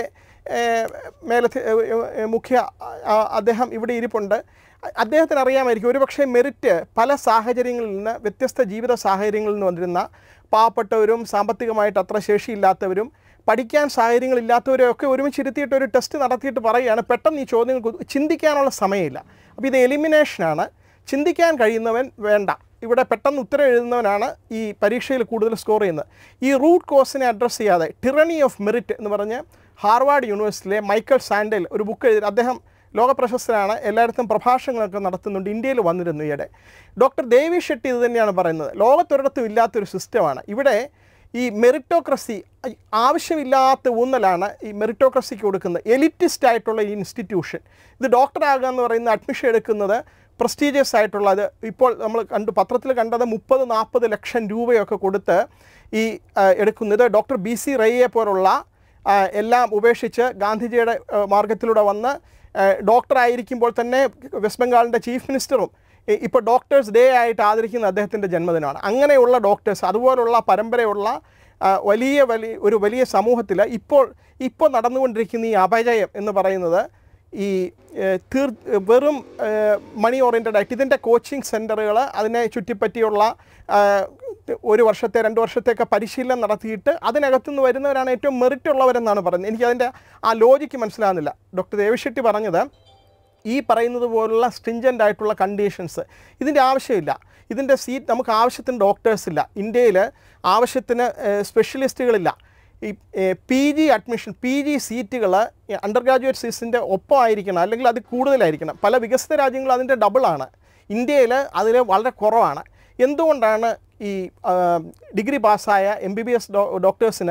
മേലെ മുഖ്യ ആ, അദ്ദേഹം ഇവിടെ ഇരിപ്പുണ്ട് അ- അദ്ദേഹത്തിന് അറിയാമായിരിക്കും ഒരുപക്ഷെ മെറിറ്റ് പല സാഹചര്യങ്ങളിൽ നിന്ന് വ്യത്യസ്ത ജീവിത സാഹചര്യങ്ങളിൽ നിന്ന് വന്നിരുന്ന പാവപ്പെട്ടവരും സാമ്പത്തികമായിട്ട് അത്ര ശേഷിയില്ലാത്തവരും പഠിക്കാൻ സാഹചര്യങ്ങളില്ലാത്തവരും ഒക്കെ ഒരുമിച്ച് ഇരുത്തിയിട്ട് ഒരു ടെസ്റ്റ് നടത്തിയിട്ട് പറയുകയാണ് പെട്ടെന്ന് ഈ ചോദ്യങ്ങൾക്ക് ഉ- ചിന്തിക്കാനുള്ള സമയമില്ല അപ്പോൾ ഇത് എലിമിനേഷനാണ് ചിന്തിക്കാൻ കഴിയുന്നവൻ വേണ്ട ഇവിടെ പെട്ടെന്ന് ഉത്തരം എഴുതുന്നവനാണ് ഈ പരീക്ഷയിൽ കൂടുതൽ സ്കോർ ചെയ്യുന്നത് ഈ റൂട്ട് കോസിനെ അഡ്രസ്സ് ചെയ്യാതെ ടിറണി ഓഫ് മെറിറ്റ് എന്ന് പറഞ്ഞ് ഹാർവാർഡ് യൂണിവേഴ്സിറ്റിയിലെ മൈക്കൽ സാൻഡൽ ഒരു ബുക്ക് എഴുതി അദ്ദേഹം ലോകപ്രശസ്തനാണ് എല്ലായിടത്തും പ്രഭാഷണങ്ങളൊക്കെ നടത്തുന്നുണ്ട് ഇന്ത്യയിൽ വന്നിരുന്നു ഈയിടെ ഡോക്ടർ ദേവി ഷെട്ടി ഇത് തന്നെയാണ് പറയുന്നത് ലോകത്തൊരിടത്തും ഇല്ലാത്തൊരു സിസ്റ്റമാണ് ഇവിടെ ഈ മെറിറ്റോക്രസി ആവശ്യമില്ലാത്ത ഊന്നലാണ് ഈ മെറിറ്റോക്രസിക്ക് കൊടുക്കുന്നത് എലിറ്റിസ്റ്റ് ആയിട്ടുള്ള ഈ ഇൻസ്റ്റിറ്റ്യൂഷൻ ഇത് ഡോക്ടറാകുക എന്ന് പറയുന്ന അഡ്മിഷൻ എടുക്കുന്നത് പ്രസ്റ്റീജിയസ് ആയിട്ടുള്ളത് ഇപ്പോൾ നമ്മൾ കണ്ടു പത്രത്തിൽ കണ്ടത് മുപ്പത് നാൽപ്പത് ലക്ഷം രൂപയൊക്കെ കൊടുത്ത് ഈ ആ, എടുക്കുന്നത് ഡോക്ടർ ബി സി റയ്യെ പോലുള്ള ആ, എല്ലാം ഉപേക്ഷിച്ച് ഗാന്ധിജിയുടെ ആ, മാർഗത്തിലൂടെ വന്ന് ആ, ഡോക്ടറായിരിക്കുമ്പോൾ തന്നെ വെസ്റ്റ് ബംഗാളിൻ്റെ ചീഫ് മിനിസ്റ്ററും ഇ- ഇപ്പോൾ ഡോക്ടേഴ്സ് ഡേ ആയിട്ട് ആദരിക്കുന്ന അദ്ദേഹത്തിൻ്റെ ജന്മദിനമാണ് അങ്ങനെയുള്ള ഡോക്ടേഴ്സ് അതുപോലുള്ള പരമ്പരയുള്ള ആ, വലിയ വലിയ ഒരു വലിയ സമൂഹത്തിൽ ഇപ്പോൾ ഇപ്പോൾ നടന്നുകൊണ്ടിരിക്കുന്ന ഈ അപജയം എന്ന് പറയുന്നത് ഈ ഏഹ്, തീർ വെറും മണി ഓറിയൻറ്റഡ് ആയിട്ട് ഇതിൻ്റെ കോച്ചിങ് സെൻറ്ററുകൾ അതിനെ ചുറ്റിപ്പറ്റിയുള്ള ആ, ഒരു വർഷത്തെ രണ്ട് വർഷത്തെയൊക്കെ പരിശീലനം നടത്തിയിട്ട് അതിനകത്തുനിന്ന് വരുന്നവരാണ് ഏറ്റവും മെറിറ്റ് ഉള്ളവരെന്നാണ് പറയുന്നത് എനിക്കതിൻ്റെ ആ ലോജിക്ക് മനസ്സിലാകുന്നില്ല ഡോക്ടർ ദേവശെട്ടി പറഞ്ഞത് ഈ പറയുന്നത് പോലുള്ള സ്ട്രിഞ്ചൻ്റ് ആയിട്ടുള്ള കണ്ടീഷൻസ് ഇതിൻ്റെ ആവശ്യമില്ല ഇതിൻ്റെ സീറ്റ് നമുക്ക് ആവശ്യത്തിന് ഡോക്ടേഴ്സ് ഇല്ല ഇന്ത്യയിൽ ആവശ്യത്തിന് സ്പെഷ്യലിസ്റ്റുകളില്ല ഈ P G admission P G സീറ്റുകൾ അണ്ടർ ഗ്രാജുവേറ്റ് സീറ്റ്സിൻ്റെ ഒപ്പം ആയിരിക്കണം അല്ലെങ്കിൽ അത് കൂടുതലായിരിക്കണം പല വികസിത രാജ്യങ്ങളും അതിൻ്റെ ഡബിളാണ് ഇന്ത്യയിൽ അതിൽ വളരെ കുറവാണ് എന്തുകൊണ്ടാണ് ഈ ആ, ഡിഗ്രി പാസ്സായ എം ബി ബി എസ് ഡോക്ടേഴ്സിന്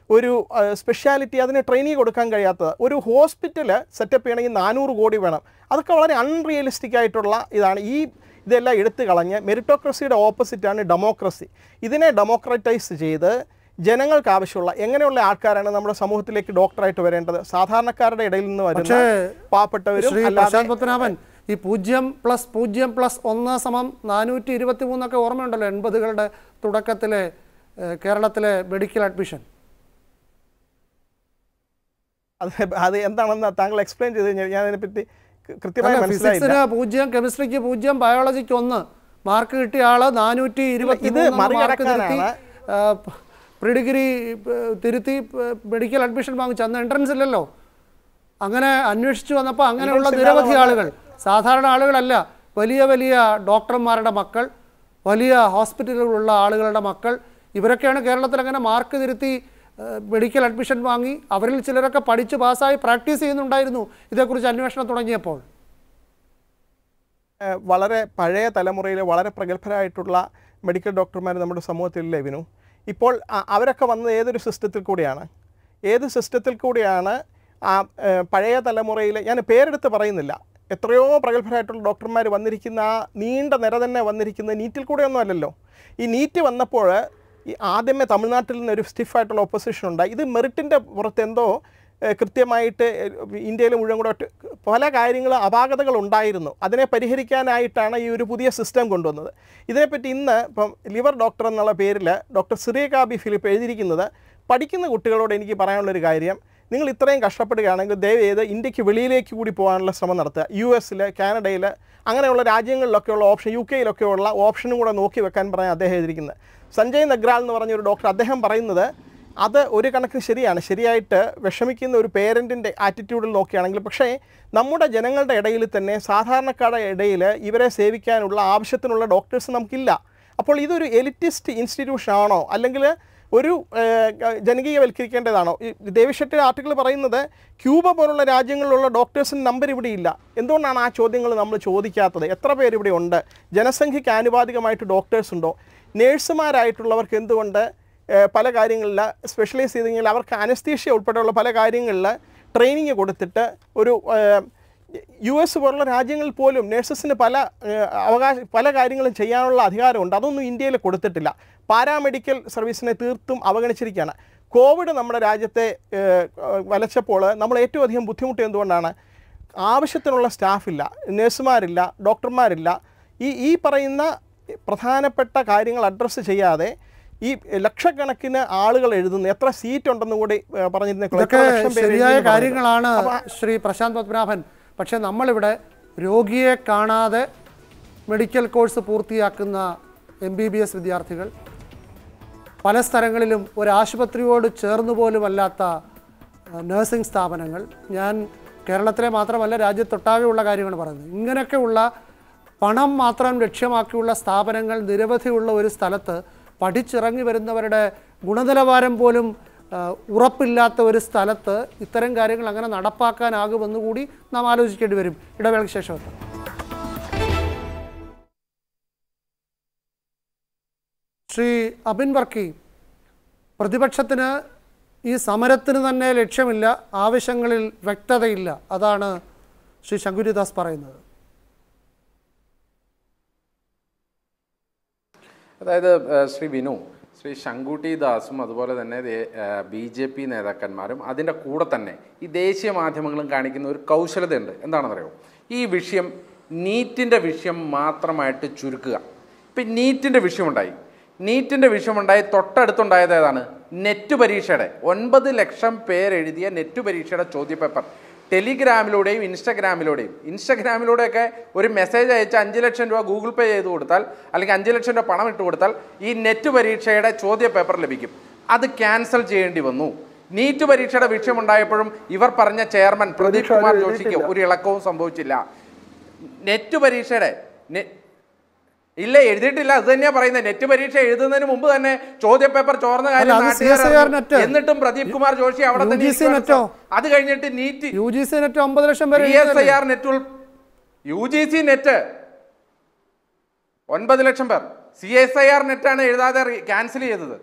ഒരു സ്പെഷ്യാലിറ്റി അതിന് ട്രെയിനിങ് കൊടുക്കാൻ കഴിയാത്തത് ഒരു ഹോസ്പിറ്റൽ സെറ്റപ്പ് ചെയ്യണമെങ്കിൽ നാനൂറ് കോടി വേണം അതൊക്കെ വളരെ അൺറിയലിസ്റ്റിക് ആയിട്ടുള്ള ഇതാണ് ഈ ഇതെല്ലാം എടുത്തു കളഞ്ഞ് മെറിറ്റോക്രസിയുടെ ഓപ്പോസിറ്റാണ് ഡെമോക്രസി ഇതിനെ ഡെമോക്രറ്റൈസ് ചെയ്ത് ജനങ്ങൾക്ക് ആവശ്യമുള്ള എങ്ങനെയുള്ള ആൾക്കാരാണ് നമ്മുടെ സമൂഹത്തിലേക്ക് ഡോക്ടറായിട്ട് വരേണ്ടത് സാധാരണക്കാരുടെ ഇടയിൽ നിന്ന് വരുന്ന പക്ഷേ പാവപ്പെട്ടവരും ശ്രീ അല്ലാതെ പ്രശാന്ത് പത്മനാഭൻ ഈ പൂജ്യം പ്ലസ് പൂജ്യം പ്ലസ് ഒന്ന് സമം നാനൂറ്റി ഇരുപത്തി മൂന്നൊക്കെ ഓർമ്മയുണ്ടല്ലോ എൺപതുകളുടെ തുടക്കത്തിലെ ഏഹ്, കേരളത്തിലെ മെഡിക്കൽ അഡ്മിഷൻ അത് അത് എന്താണെന്ന് താങ്കൾ എക്സ്പ്ലെയിൻ ചെയ്ത് കഴിഞ്ഞാൽ ഞാൻ അതിനെപ്പറ്റി കൃ- കൃത്യമായി മനസ്സിലായില്ല ഫിസിക്സിന് പൂജ്യം കെമിസ്ട്രിക്ക് പൂജ്യം ബയോളജിക്ക് ഒന്ന് മാർക്ക് കിട്ടിയ ആള് നാനൂറ്റി ഇരുപത്തി ഇത് മറികടക്കാനാണ് പ്രിഡിഗ്രി തിരുത്തി ഏഹ്, മെഡിക്കൽ അഡ്മിഷൻ വാങ്ങിച്ചു അന്ന് എൻട്രൻസ് ഇല്ലല്ലോ അങ്ങനെ അന്വേഷിച്ചു വന്നപ്പോൾ അങ്ങനെയുള്ള Entrance നിരവധി ഇല്ലാതെ ആളുകൾ സാധാരണ ആളുകളല്ല വലിയ വലിയ ഡോക്ടർമാരുടെ മക്കൾ വലിയ ഹോസ്പിറ്റലുകളിലുള്ള ആളുകളുടെ മക്കൾ ഇവരൊക്കെയാണ് കേരളത്തിൽ അങ്ങനെ മാർക്ക് തിരുത്തി ഏഹ്, മെഡിക്കൽ അഡ്മിഷൻ വാങ്ങി അവരിൽ ചിലരൊക്കെ പഠിച്ച് പാസ്സായി പ്രാക്ടീസ് ചെയ്യുന്നുണ്ടായിരുന്നു ഇതേക്കുറിച്ച് അന്വേഷണം തുടങ്ങിയപ്പോൾ ഏഹ് വളരെ പഴയ തലമുറയിലെ വളരെ പ്രഗത്ഭരായിട്ടുള്ള മെഡിക്കൽ ഡോക്ടർമാർ നമ്മുടെ സമൂഹത്തിലില്ലേ വിനു ഇപ്പോൾ അ- അവരൊക്കെ വന്നത് ഏതൊരു സിസ്റ്റത്തിൽ കൂടിയാണ് ഏത് സിസ്റ്റത്തിൽ കൂടിയാണ് ആ ഏഹ് പഴയ തലമുറയിലെ ഞാൻ പേരെടുത്ത് പറയുന്നില്ല എത്രയോ പ്രഗത്ഭരായിട്ടുള്ള ഡോക്ടർമാർ വന്നിരിക്കുന്ന ആ നീണ്ട നിര തന്നെ വന്നിരിക്കുന്നത് നീറ്റിൽ കൂടെയൊന്നും അല്ലല്ലോ ഈ നീറ്റ് വന്നപ്പോൾ ഈ ആദ്യമേ തമിഴ്നാട്ടിൽ നിന്ന് ഒരു സ്റ്റിഫായിട്ടുള്ള ഒപ്പോസിഷൻ ഉണ്ടായി ഇത് മെറിറ്റിൻ്റെ പുറത്ത് എന്തോ ഏഹ് കൃത്യമായിട്ട് ഏഹ് ഇന്ത്യയിൽ മുഴുവൻ കൂടെ ഒറ്റ പല കാര്യങ്ങൾ അപാകതകൾ ഉണ്ടായിരുന്നു അതിനെ പരിഹരിക്കാനായിട്ടാണ് ഈ ഒരു പുതിയ സിസ്റ്റം കൊണ്ടുവന്നത് ഇതിനെപ്പറ്റി ഇന്ന് ഇപ്പം ലിവർ ഡോക്ടർ എന്നുള്ള പേരിൽ ഡോക്ടർ സിറിയകാബി ഫിലിപ്പ് എഴുതിയിരിക്കുന്നത് പഠിക്കുന്ന കുട്ടികളോട് എനിക്ക് പറയാനുള്ളൊരു കാര്യം നിങ്ങൾ ഇത്രയും കഷ്ടപ്പെടുകയാണെങ്കിൽ ദയവ് ചെയ്ത് ഇന്ത്യക്ക് വെളിയിലേക്ക് കൂടി പോകാനുള്ള ശ്രമം നടത്തുക യു എസിൽ കാനഡയിൽ അങ്ങനെയുള്ള രാജ്യങ്ങളിലൊക്കെയുള്ള ഓപ്ഷൻ യു കെയിലൊക്കെയുള്ള ഓപ്ഷനും കൂടെ നോക്കി വെക്കാൻ പറയാൻ അദ്ദേഹം എഴുതിയിരിക്കുന്നത് സഞ്ജയ് നഗ്രാൽ എന്ന് പറഞ്ഞ ഒരു ഡോക്ടർ അദ്ദേഹം പറയുന്നത് അത് ഒരു കണക്കിന് ശരിയാണ് ശരിയായിട്ട് വിഷമിക്കുന്ന ഒരു പേരൻറ്റിൻ്റെ ആറ്റിറ്റ്യൂഡിൽ നോക്കുകയാണെങ്കിൽ പക്ഷേ നമ്മുടെ ജനങ്ങളുടെ ഇടയിൽ തന്നെ സാധാരണക്കാരുടെ ഇടയിൽ ഇവരെ സേവിക്കാനുള്ള ആവശ്യത്തിനുള്ള ഡോക്ടേഴ്സ് നമുക്കില്ല അപ്പോൾ ഇതൊരു എലിറ്റിസ്റ്റ് ഇൻസ്റ്റിറ്റ്യൂഷൻ ആണോ അല്ലെങ്കിൽ ഒരു ഏഹ്, ഗ- ജനകീയവൽക്കരിക്കേണ്ടതാണോ ഈ ദേവിഷെട്ടി ആർട്ടിക്കിൾ പറയുന്നത് ക്യൂബ പോലുള്ള രാജ്യങ്ങളിലുള്ള ഡോക്ടേഴ്സിന് നമ്പർ ഇവിടെ ഇല്ല എന്തുകൊണ്ടാണ് ആ ചോദ്യങ്ങൾ നമ്മൾ ചോദിക്കാത്തത് എത്ര പേര് ഇവിടെ ഉണ്ട് ജനസംഖ്യയ്ക്ക് ആനുപാതികമായിട്ട് ഡോക്ടേഴ്സ് ഉണ്ടോ നേഴ്സുമാരായിട്ടുള്ളവർക്ക് എന്തുകൊണ്ട് ഏഹ്, പല കാര്യങ്ങളിൽ സ്പെഷ്യലൈസ് ചെയ്ത് കഴിഞ്ഞാൽ അവർക്ക് അനസ്തീഷ്യ ഉൾപ്പെടെയുള്ള പല കാര്യങ്ങളിൽ ട്രെയിനിങ് കൊടുത്തിട്ട് ഒരു ഏഹ്, യു എസ് പോലുള്ള രാജ്യങ്ങളിൽ പോലും നഴ്സസിന് പല ഏഹ്, അവകാശ പല കാര്യങ്ങളും ചെയ്യാനുള്ള അധികാരമുണ്ട് അതൊന്നും ഇന്ത്യയിൽ കൊടുത്തിട്ടില്ല പാരാമെഡിക്കൽ സർവീസിനെ തീർത്തും അവഗണിച്ചിരിക്കുകയാണ് കോവിഡ് നമ്മുടെ രാജ്യത്തെ ഏഹ്, വലച്ചപ്പോൾ നമ്മൾ ഏറ്റവും അധികം ബുദ്ധിമുട്ട് എന്തുകൊണ്ടാണ് ആവശ്യത്തിനുള്ള സ്റ്റാഫില്ല നഴ്സുമാരില്ല ഡോക്ടർമാരില്ല ഈ ഈ പറയുന്ന പ്രധാനപ്പെട്ട കാര്യങ്ങൾ അഡ്രസ്സ് ചെയ്യാതെ ഈ ലക്ഷക്കണക്കിന് ആളുകൾ എഴുതുന്നു എത്ര സീറ്റ് ഉണ്ടെന്ന് കൂടി ഏഹ്, പറഞ്ഞിരുന്നേക്കുള്ളൂ. എത്ര ഇതൊക്കെ ലക്ഷം പേര് ശരിയായ എഴുതിയെന്ന് കാര്യങ്ങളാണ് പറയുന്നത്. ശ്രീ പ്രശാന്ത് പത്മനാഭൻ പക്ഷേ നമ്മളിവിടെ രോഗിയെ കാണാതെ മെഡിക്കൽ കോഴ്സ് പൂർത്തിയാക്കുന്ന എം ബി ബി എസ് വിദ്യാർത്ഥികൾ പല സ്ഥലങ്ങളിലും ഒരു ആശുപത്രിയോട് ചേർന്ന് പോലുമല്ലാത്ത നഴ്സിംഗ് സ്ഥാപനങ്ങൾ ഞാൻ കേരളത്തിലെ മാത്രമല്ല രാജ്യത്തൊട്ടാകെയുള്ള കാര്യമാണ് പറയുന്നത് ഇങ്ങനെയൊക്കെയുള്ള പണം മാത്രം ലക്ഷ്യമാക്കിയുള്ള സ്ഥാപനങ്ങൾ നിരവധിയുള്ള ഒരു സ്ഥലത്ത് പഠിച്ചിറങ്ങി വരുന്നവരുടെ ഗുണനിലവാരം പോലും ആ, ഉറപ്പില്ലാത്ത ഒരു സ്ഥലത്ത് ഇത്തരം കാര്യങ്ങൾ അങ്ങനെ നടപ്പാക്കാനാകുമെന്ന് കൂടി നാം ആലോചിക്കേണ്ടി വരും ഇടവേളയ്ക്ക് ശേഷം എത്താം ശ്രീ അബിൻ വർക്കി പ്രതിപക്ഷത്തിന് ഈ സമരത്തിന് തന്നെ ലക്ഷ്യമില്ല ആവശ്യങ്ങളിൽ വ്യക്തതയില്ല അതാണ് ശ്രീ ശങ്കുരിദാസ് പറയുന്നത് അതായത് ഏഹ്, ശ്രീ വിനു ശ്രീ ശങ്കുട്ടി ദാസും അതുപോലെ തന്നെ ബി ജെ പി നേതാക്കന്മാരും അതിൻ്റെ കൂടെ തന്നെ ഈ ദേശീയ മാധ്യമങ്ങളും കാണിക്കുന്ന ഒരു കൗശലതയുണ്ട് എന്താണെന്നറിയോ ഈ വിഷയം നീറ്റിൻ്റെ വിഷയം മാത്രമായിട്ട് ചുരുക്കുക ഇപ്പം നീറ്റിൻ്റെ വിഷയമുണ്ടായി നീറ്റിൻ്റെ വിഷയമുണ്ടായി തൊട്ടടുത്തുണ്ടായത് ഏതാണ് നെറ്റ് പരീക്ഷയുടെ ഒൻപത് ലക്ഷം പേരെഴുതിയ നെറ്റ് പരീക്ഷയുടെ ചോദ്യപേപ്പർ ടെലിഗ്രാമിലൂടെയും ഇൻസ്റ്റഗ്രാമിലൂടെയും ഇൻസ്റ്റഗ്രാമിലൂടെയൊക്കെ ഒരു മെസ്സേജ് അയച്ച് അഞ്ച് ലക്ഷം രൂപ ഗൂഗിൾ പേ ചെയ്ത് കൊടുത്താൽ അല്ലെങ്കിൽ അഞ്ച് ലക്ഷം രൂപ പണം ഇട്ട് കൊടുത്താൽ ഈ നെറ്റ് പരീക്ഷയുടെ ചോദ്യ പേപ്പർ ലഭിക്കും അത് ക്യാൻസൽ ചെയ്യേണ്ടി വന്നു നീറ്റ് പരീക്ഷയുടെ വിഷയമുണ്ടായപ്പോഴും ഇവർ പറഞ്ഞ ചെയർമാൻ പ്രദീപ് കുമാർ ജോഷിക്ക് ഒരു ഇളക്കവും സംഭവിച്ചില്ല നെറ്റ് പരീക്ഷയുടെ നെ- ഇല്ല എഴുതിയിട്ടില്ല അത് തന്നെയാ പറയുന്നത് നെറ്റ് പരീക്ഷ എഴുതുന്നതിന് മുമ്പ് തന്നെ ചോദ്യ പേപ്പർ ചോർന്ന കാര്യം അല്ല, അത് നാട്ടുകാർ CSIR അറിഞ്ഞു. നെറ്റ്. എന്നിട്ടും പ്രദീപ് കുമാർ ജോഷി അവിടെ തന്നെ UGC ഇരിക്കുകയാണ് നെറ്റോ? സാർ. അത് കഴിഞ്ഞിട്ട് NEET U G C net ഒമ്പത് ലക്ഷം പേര് P S I R net ഉൾ യു ജി സി നെറ്റ് ഒൻപത് ലക്ഷം പേർ സി എസ് ഐ ആർ നെറ്റാണ് എഴുതാതെ ക്യാൻസൽ ചെയ്തത്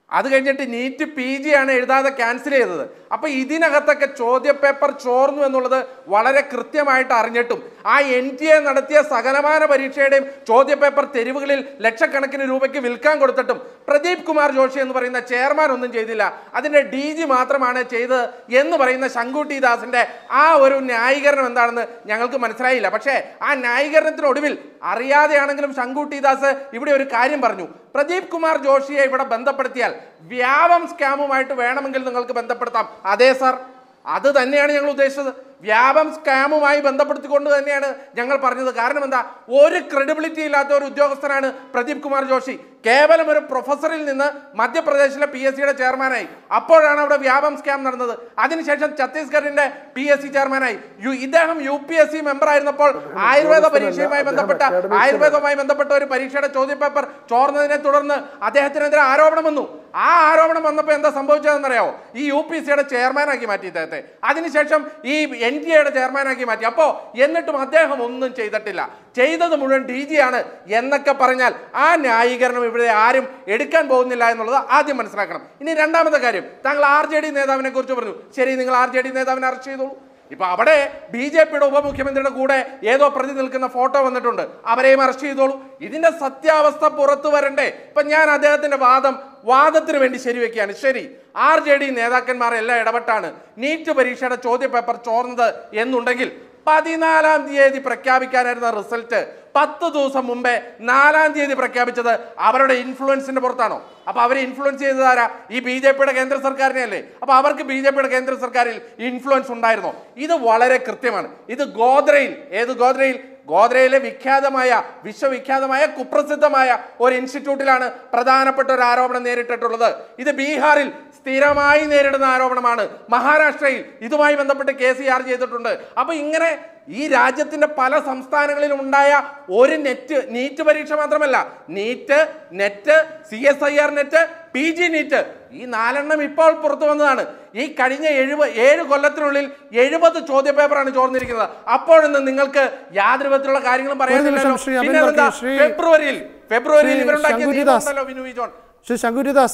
അത് കഴിഞ്ഞിട്ട് നീറ്റ് പി ജി ആണ് എഴുതാതെ ക്യാൻസൽ ചെയ്തത് അപ്പൊ ഇതിനകത്തൊക്കെ ചോദ്യപേപ്പർ ചോർന്നു എന്നുള്ളത് വളരെ കൃത്യമായിട്ട് അറിഞ്ഞിട്ടും ആ എൻ ടി എ നടത്തിയ സകലമാന പരീക്ഷയുടെയും ചോദ്യപേപ്പർ തെരുവുകളിൽ ലക്ഷക്കണക്കിന് രൂപയ്ക്ക് വിൽക്കാൻ കൊടുത്തിട്ടും പ്രദീപ് കുമാർ ജോഷി എന്ന് പറയുന്ന ചെയർമാൻ ഒന്നും ചെയ്തില്ല അതിന്റെ ഡി ജി മാത്രമാണ് ചെയ്തത് എന്ന് പറയുന്ന ശങ്കുട്ടി ദാസിന്റെ ആ ഒരു ന്യായീകരണം എന്താണെന്ന് ഞങ്ങൾക്ക് മനസ്സിലായില്ല പക്ഷേ ആ ന്യായീകരണത്തിനൊടുവിൽ അറിയാതെയാണെങ്കിലും ശങ്കുട്ടി ദാസ് ഇവിടെ ഒരു കാര്യം പറഞ്ഞു പ്രദീപ് കുമാർ ജോഷിയെ ഇവിടെ ബന്ധപ്പെടുത്തിയാൽ വ്യാപം സ്കാമുമായിട്ട് വേണമെങ്കിൽ നിങ്ങൾക്ക് ബന്ധപ്പെടുത്താം അതെ സാർ അത് തന്നെയാണ് ഞങ്ങൾ ഉദ്ദേശിച്ചത് വ്യാപം സ്കാമുമായി ബന്ധപ്പെടുത്തിക്കൊണ്ട് തന്നെയാണ് ഞങ്ങൾ പറഞ്ഞത് കാരണം എന്താ ഒരു ക്രെഡിബിലിറ്റി ഇല്ലാത്ത ഒരു ഉദ്യോഗസ്ഥനാണ് പ്രദീപ് കുമാർ ജോഷി കേവലം ഒരു പ്രൊഫസറിൽ നിന്ന് മധ്യപ്രദേശിലെ പി എസ് സിയുടെ ചെയർമാനായി അപ്പോഴാണ് അവിടെ വ്യാപം സ്കാം നടന്നത് അതിനുശേഷം ഛത്തീസ്ഗഡിന്റെ പി എസ് സി ചെയർമാനായി യു ഇദ്ദേഹം U P S C member ആയിരുന്നപ്പോൾ ആയുർവേദ പരീക്ഷയുമായി ബന്ധപ്പെട്ട ആയുർവേദവുമായി ബന്ധപ്പെട്ട ഒരു പരീക്ഷയുടെ ചോദ്യപേപ്പർ ചോർന്നതിനെ തുടർന്ന് അദ്ദേഹത്തിനെതിരെ ആരോപണം വന്നു ആ ആരോപണം വന്നപ്പോൾ എന്താ സംഭവിച്ചതെന്നറിയാവോ ഈ യു പി സിയുടെ ചെയർമാനാക്കി മാറ്റി ഇദ്ദേഹത്തെ അതിനുശേഷം ഈ എൻ ഡി എയുടെ ചെയർമാനാക്കി മാറ്റി അപ്പോ എന്നിട്ടും അദ്ദേഹം ഒന്നും ചെയ്തിട്ടില്ല ചെയ്തത് മുഴുവൻ ഡി ജി ആണ് എന്നൊക്കെ പറഞ്ഞാൽ ആ ന്യായീകരണം ഇവിടെ ആരും എടുക്കാൻ പോകുന്നില്ല എന്നുള്ളത് ആദ്യം മനസ്സിലാക്കണം ഇനി രണ്ടാമത്തെ കാര്യം താങ്കൾ ആർ ജെ ഡി നേതാവിനെ കുറിച്ച് പറഞ്ഞു ശരി നിങ്ങൾ ആർ ജെ ഡി നേതാവിനെ അറസ്റ്റ് ചെയ്തോളൂ ഇപ്പൊ അവിടെ ബി ജെ പിയുടെ ഉപമുഖ്യമന്ത്രിയുടെ കൂടെ ഏതോ പ്രതി നിൽക്കുന്ന ഫോട്ടോ വന്നിട്ടുണ്ട് അവരെയും അറസ്റ്റ് ചെയ്തോളൂ ഇതിന്റെ സത്യാവസ്ഥ പുറത്തു വരണ്ടേ ഇപ്പൊ ഞാൻ അദ്ദേഹത്തിന്റെ വാദം വാദത്തിന് വേണ്ടി ശരിവെക്കുകയാണ് ശരി ആർ ജെ ഡി നേതാക്കന്മാർ എല്ലാം ഇടപെട്ടാണ് നീറ്റ് പരീക്ഷയുടെ ചോദ്യപേപ്പർ ചോർന്നത് എന്നുണ്ടെങ്കിൽ പതിനാലാം തീയതി പ്രഖ്യാപിക്കാനായിരുന്ന റിസൾട്ട് പത്ത് ദിവസം മുമ്പേ നാലാം തീയതി പ്രഖ്യാപിച്ചത് അവരുടെ ഇൻഫ്ലുവൻസിന്റെ പുറത്താണോ അപ്പൊ അവരെ ഇൻഫ്ലുവൻസ് ചെയ്തത് ആരാ ഈ ബി ജെ പിയുടെ കേന്ദ്ര സർക്കാരിനെ അല്ലേ അപ്പൊ അവർക്ക് ബി ജെ പിയുടെ കേന്ദ്ര സർക്കാരിൽ ഇൻഫ്ലുവൻസ് ഉണ്ടായിരുന്നോ ഇത് വളരെ കൃത്യമാണ് ഇത് ഗോദ്രയിൽ ഏത് ഗോദ്രയിൽ ഗോദ്രയിലെ വിഖ്യാതമായ വിശ്വവിഖ്യാതമായ കുപ്രസിദ്ധമായ ഒരു ഇൻസ്റ്റിറ്റ്യൂട്ടിലാണ് പ്രധാനപ്പെട്ട ഒരു ആരോപണം നേരിട്ടിട്ടുള്ളത് ഇത് ബീഹാറിൽ സ്ഥിരമായി നേരിടുന്ന ആരോപണമാണ് മഹാരാഷ്ട്രയിൽ ഇതുമായി ബന്ധപ്പെട്ട് കേസ് ചാർജ് ചെയ്തിട്ടുണ്ട് അപ്പൊ ഇങ്ങനെ ഈ രാജ്യത്തിന്റെ പല സംസ്ഥാനങ്ങളിലും ഉണ്ടായ ഒരു നെറ്റ് നീറ്റ് പരീക്ഷ മാത്രമല്ല NEET net C S I R net P G NEET ഈ നാലെണ്ണം ഇപ്പോൾ പുറത്തു വന്നതാണ് ഈ കഴിഞ്ഞ എഴുപത് ഏഴ് കൊല്ലത്തിനുള്ളിൽ എഴുപത് ചോദ്യ പേപ്പറാണ് ചോർന്നിരിക്കുന്നത് അപ്പോഴൊന്നും നിങ്ങൾക്ക് യാതൊരു വിധത്തിലുള്ള കാര്യങ്ങളും പറയാനില്ലല്ലോ ശ്രീ അബിൻ പിന്നെ എന്താ വർക്കി, ശ്രീ- ഫെബ്രുവരിയിൽ ഫെബ്രുവരിയിൽ ശ്രീ ഇവരുണ്ടാക്കിയ ശങ്കുരിദാസ്. നിയമമുണ്ടല്ലോ വിനു വി ജോൺ ശ്രീ ശങ്കുരിദാസ്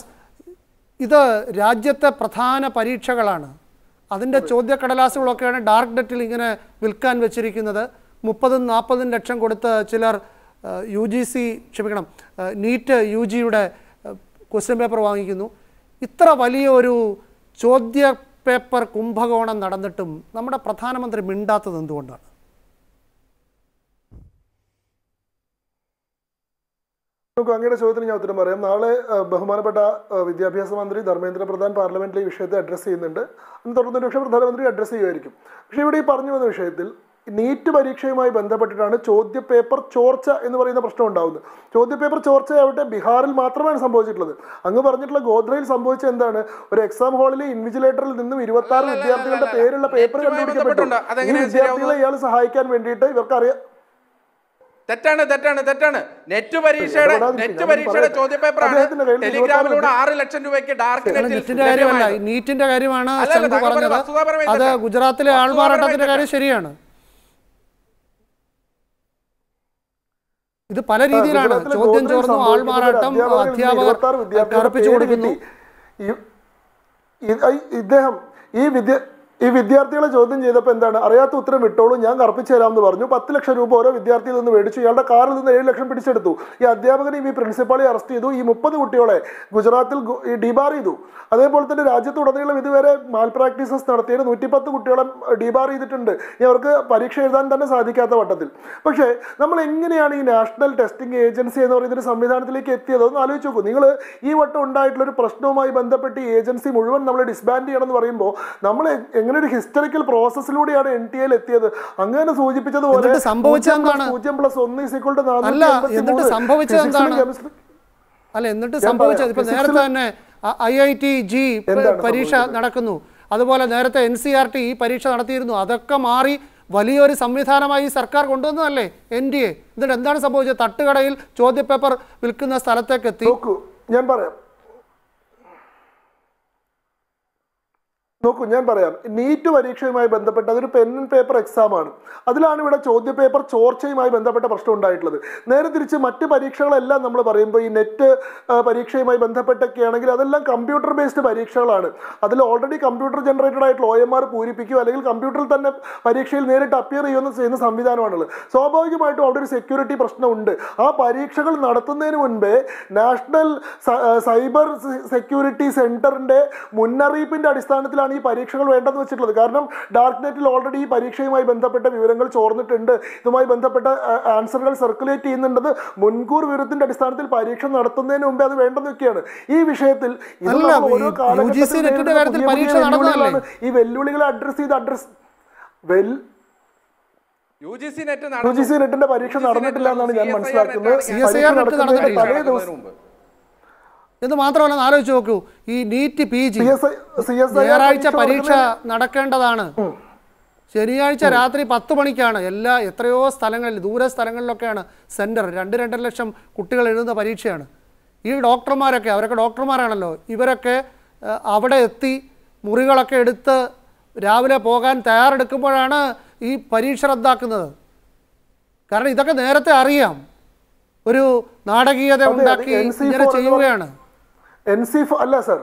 ഇത് രാജ്യത്തെ പ്രധാന പരീക്ഷകളാണ് അതിൻ്റെ ചോദ്യക്കടലാസുകളൊക്കെയാണ് ഡാർക്ക് നെറ്റിൽ ഇങ്ങനെ വിൽക്കാൻ വെച്ചിരിക്കുന്നത് മുപ്പതും നാൽപ്പതും ലക്ഷം കൊടുത്ത് ചിലർ യു ജി സി ക്ഷമിക്കണം ഏഹ്, നീറ്റ് യു ജിയുടെ ക്വസ്റ്റ്യൻ പേപ്പർ വാങ്ങിക്കുന്നു ഇത്ര വലിയ ഒരു ചോദ്യ പേപ്പർ കുംഭകോണം നടന്നിട്ടും നമ്മുടെ പ്രധാനമന്ത്രി മിണ്ടാത്തത് എന്തുകൊണ്ടാണ് നമുക്ക് അങ്ങയുടെ ചോദ്യത്തിന് ഞാൻ ഉത്തരം പറയാം നാളെ ആ, ബഹുമാനപ്പെട്ട ആ, വിദ്യാഭ്യാസ മന്ത്രി ധർമ്മേന്ദ്ര പ്രധാൻ പാർലമെന്റിൽ ഈ വിഷയത്തെ അഡ്രസ്സ് ചെയ്യുന്നുണ്ട് അന്ന് തുടർന്ന് പക്ഷേ പ്രധാനമന്ത്രി അഡ്രസ്സ് ചെയ്യുമായിരിക്കും പക്ഷേ ഇവിടെ ഈ പറഞ്ഞു വന്ന വിഷയത്തിൽ നീറ്റ് പരീക്ഷയുമായി ബന്ധപ്പെട്ടിട്ടാണ് ചോദ്യപേപ്പർ ചോർച്ച എന്ന് പറയുന്ന പ്രശ്നം ഉണ്ടാവുന്നത് ചോദ്യപേപ്പർ ചോർച്ചയാവട്ടെ ബീഹാറിൽ മാത്രമാണ് സംഭവിച്ചിട്ടുള്ളത് അങ്ങ് പറഞ്ഞിട്ടുള്ള ഗോദ്രയിൽ സംഭവിച്ച എന്താണ് ഒരു എക്സാം ഹാളിലെ ഇൻവിജിലേറ്ററിൽ നിന്നും ഇരുപത്തി ആറ് അല്ല, അല്ല, വിദ്യാർത്ഥികളുടെ അല്ല, പേരുള്ള പേപ്പർ നെറ്റുമായി കണ്ടുപിടിക്കപ്പെട്ടു ബന്ധപ്പെട്ടുണ്ട്. ഈ അതെങ്ങനെയാ വിദ്യാർത്ഥികളെ ഇയാൾ സഹായിക്കാൻ വേണ്ടിയിട്ട് ഇവർക്ക് അറിയാം തെറ്റാണ് തെറ്റാണ് തെറ്റാണ് നെറ്റ് പരീക്ഷയുടെ ഇടപെടാതിരിക്ക്. നെറ്റ് ഞാൻ പരീക്ഷയുടെ പറയട്ടെ. ചോദ്യപേപ്പറാണ് അദ്ദേഹത്തിന്റെ കയ്യിൽ ടെലിഗ്രാമിലൂടെ ഇരുപത്താറ് ആറ് ലക്ഷം രൂപയ്ക്ക് ഡാർക്ക് അല്ല, നെറ്റിൽ നെറ്റിന്റെ കാര്യമല്ല ലഭ്യമായത്. ഈ നീറ്റിന്റെ കാര്യമാണ് അല്ല, അല്ല, ശംഖു താങ്കൾ പറഞ്ഞ പറഞ്ഞത് വസ്തുതാപരമായി അത് തെറ്റാണ്. ഗുജറാത്തിലെ ആൾമാറാട്ടത്തിന്റെ വസ്തുതാപരമായി കാര്യം ശരിയാണ് ഇത് പല രീതിയിലാണ് ഗുജറാത്തിലെ ചോദ്യം ഗോത്രയിൽ ചോർന്നു സംഭവിക്കുന്നത് ആൾമാറാട്ടം അധ്യാപകരിൽ നിന്ന് അധ്യാപകർ 26 വിദ്യാർത്ഥികളുടെ കറുപ്പിച്ചു പേര് കൊടുക്കുന്നു കിട്ടി. ഈ- ഈ- ഈ- ഇദ്ദേഹം ഈ വിദ്യ ഈ വിദ്യാർത്ഥികളെ ചോദ്യം ചെയ്തപ്പോൾ എന്താണ് അറിയാത്ത ഉത്തരം വിട്ടോളൂ ഞാൻ കർപ്പിച്ചു തരാമെന്ന് പറഞ്ഞു പത്ത് ലക്ഷം രൂപ ഓരോ വിദ്യാർത്ഥിയിൽ നിന്ന് മേടിച്ചു ഇയാളുടെ കാറിൽ നിന്ന് ഏഴ് ലക്ഷം പിടിച്ചെടുത്തു ഈ അധ്യാപകനെയും ഈ പ്രിൻസിപ്പാളെ അറസ്റ്റ് ചെയ്തു ഈ മുപ്പത് കുട്ടികളെ ഗുജറാത്തിൽ ഗു- ഈ ഡിബാർ ചെയ്തു അതേപോലെ തന്നെ രാജ്യത്തുടനീളം ഇതുവരെ മാൽ പ്രാക്ടീസസ് നടത്തിയത് നൂറ്റിപ്പത്ത് കുട്ടികളെ ഡിബാർ ചെയ്തിട്ടുണ്ട് ഇനി അവർക്ക് പരീക്ഷ എഴുതാൻ തന്നെ സാധിക്കാത്ത വട്ടത്തിൽ പക്ഷേ നമ്മൾ എങ്ങനെയാണ് ഈ നാഷണൽ ടെസ്റ്റിംഗ് ഏജൻസി എന്ന് പറയുന്ന ഒരു സംവിധാനത്തിലേക്ക് എത്തിയത് ഒന്ന് ആലോചിച്ച് നോക്കൂ നിങ്ങൾ ഈ വട്ടം ഉണ്ടായിട്ടുള്ള ഒരു പ്രശ്നവുമായി ബന്ധപ്പെട്ട് ഈ ഏജൻസി മുഴുവൻ നമ്മൾ ഡിസ്ബാൻഡ് ചെയ്യണം എന്ന് പറയുമ്പോൾ നമ്മൾ എ- എങ്ങനെ ഒരു ഹിസ്റ്ററിക്കൽ പ്രോസസ്സിലൂടെയാണ് എൻ ടി എയിൽ എത്തിയത് അങ്ങനെ സൂചിപ്പിച്ചതുപോലെ എന്നിട്ട് സംഭവിച്ചത് എന്താണ്? പൂജ്യം പ്ലസ് ഒന്ന് is equal to അല്ല, 483. എന്നിട്ട് സംഭവിച്ചത് Physics ലും എന്താണ്? chemistry- അല്ല എന്നിട്ട് ഞാൻ സംഭവിച്ചത് പറയാം. ഇപ്പൊ Physics നേരത്തെ തന്നെ ഐ ഐ ടി ജി എന്താണ് പരീക്ഷ സംഭവിച്ചത്? നടക്കുന്നു അതുപോലെ നേരത്തെ എൻ സി ആർ ടി ഈ പരീക്ഷ നടത്തിയിരുന്നു അതൊക്കെ മാറി വലിയൊരു സംവിധാനമായി ഈ സർക്കാർ കൊണ്ടുവന്നതല്ലേ എൻ ഡി എ എന്നിട്ട് എന്താണ് സംഭവിച്ചത് തട്ടുകടയിൽ ചോദ്യപേപ്പർ വിൽക്കുന്ന സ്ഥലത്തേക്ക് എത്തി നോക്കൂ ഞാൻ പറയാം നോക്കൂ ഞാൻ പറയാം നീറ്റ് പരീക്ഷയുമായി ബന്ധപ്പെട്ട് അതൊരു പെൻ ആൻഡ് പേപ്പർ എക്സാം ആണ് അതിലാണ് ഇവിടെ ചോദ്യ പേപ്പർ ചോർച്ചയുമായി ബന്ധപ്പെട്ട പ്രശ്നം ഉണ്ടായിട്ടുള്ളത് നേരെ തിരിച്ച് മറ്റ് പരീക്ഷകളെല്ലാം നമ്മൾ പറയുമ്പോൾ ഈ നെറ്റ് പരീക്ഷയുമായി ബന്ധപ്പെട്ടൊക്കെ ആണെങ്കിൽ അതെല്ലാം കമ്പ്യൂട്ടർ ബേസ്ഡ് പരീക്ഷകളാണ് അതിൽ ഓൾറെഡി കമ്പ്യൂട്ടർ ജനറേറ്റഡ് ആയിട്ടുള്ള ഒ എം ആർ പൂരിപ്പിക്കുക അല്ലെങ്കിൽ കമ്പ്യൂട്ടറിൽ തന്നെ പരീക്ഷയിൽ നേരിട്ട് അപ്പിയർ ചെയ്യുന്ന ചെയ്യുന്ന സംവിധാനമാണുള്ളത് സ്വാഭാവികമായിട്ടും അവിടെ ഒരു സെക്യൂരിറ്റി പ്രശ്നമുണ്ട് ആ പരീക്ഷകൾ നടത്തുന്നതിന് മുൻപേ നാഷണൽ സ- ആ, സൈബർ സെ- സെക്യൂരിറ്റി സെന്ററിന്റെ മുന്നറിയിപ്പിന്റെ അടിസ്ഥാനത്തിലാണ് ഈ പരീക്ഷകൾ വേണ്ടെന്ന് വെച്ചിട്ടുള്ളത് കാരണം ഡാർക്ക് നെറ്റിൽ ഓൾറെഡി ഈ പരീക്ഷയുമായി ബന്ധപ്പെട്ട വിവരങ്ങൾ ചോർന്നിട്ടുണ്ട് ഇതുമായി ബന്ധപ്പെട്ട ആ, ആൻസറുകൾ സർക്കുലേറ്റ് ചെയ്യുന്നുണ്ടെന്നത് മുൻകൂർ വിവരത്തിന്റെ അടിസ്ഥാനത്തിൽ പരീക്ഷ നടത്തുന്നതിന് മുമ്പേ അത് വേണ്ടെന്ന് വെക്കുകയാണ് ഈ വിഷയത്തിൽ ഇത് അല്ല, നമ്മൾ ഓരോ ഈ കാലഘട്ടത്തിൽ UGC നെറ്റിന്റെ നേരിടുന്ന കാര്യത്തിൽ പുതിയ പുതിയ പരീക്ഷ നടന്നതല്ലേ? വെല്ലുവിളികളാണ്. ഈ വെല്ലുവിളികളെ അഡ്രസ് ചെയ്ത് address well U G C net U G C നെറ്റിന്റെ പരീക്ഷ നടന്നിട്ടില്ല എന്നാണ് ഞാൻ മനസ്സിലാക്കുന്നത് CSIR പരീക്ഷ നെറ്റ് നടക്കുന്നതിന് നടന്നിട്ടില്ല. തലേ ദിവസം എന്ന് മാത്രമല്ല ഒന്ന് ആലോചിച്ച് നോക്കൂ ഈ NEET P G C S I C S I ഞായറാഴ്ച പരീക്ഷ നടക്കേണ്ടതാണ് ശനിയാഴ്ച രാത്രി പത്ത് മണിക്കാണ് എല്ലാ എത്രയോ സ്ഥലങ്ങളിൽ ദൂര സ്ഥലങ്ങളിലൊക്കെയാണ് സെൻറ്റർ രണ്ട് രണ്ടര ലക്ഷം കുട്ടികൾ എഴുതുന്ന പരീക്ഷയാണ് ഈ ഡോക്ടർമാരൊക്കെ അവരൊക്കെ ഡോക്ടർമാരാണല്ലോ ഇവരൊക്കെ ആ, അവിടെ എത്തി മുറികളൊക്കെ എടുത്ത് രാവിലെ പോകാൻ തയ്യാറെടുക്കുമ്പോഴാണ് ഈ പരീക്ഷ റദ്ദാക്കുന്നത് കാരണം ഇതൊക്കെ നേരത്തെ അറിയാം ഒരു നാടകീയത അതെ, ഉണ്ടാക്കി NC4 ഇങ്ങനെ എന്ന് ചെയ്യുകയാണ് എൻ സി ഫോ അല്ല സർ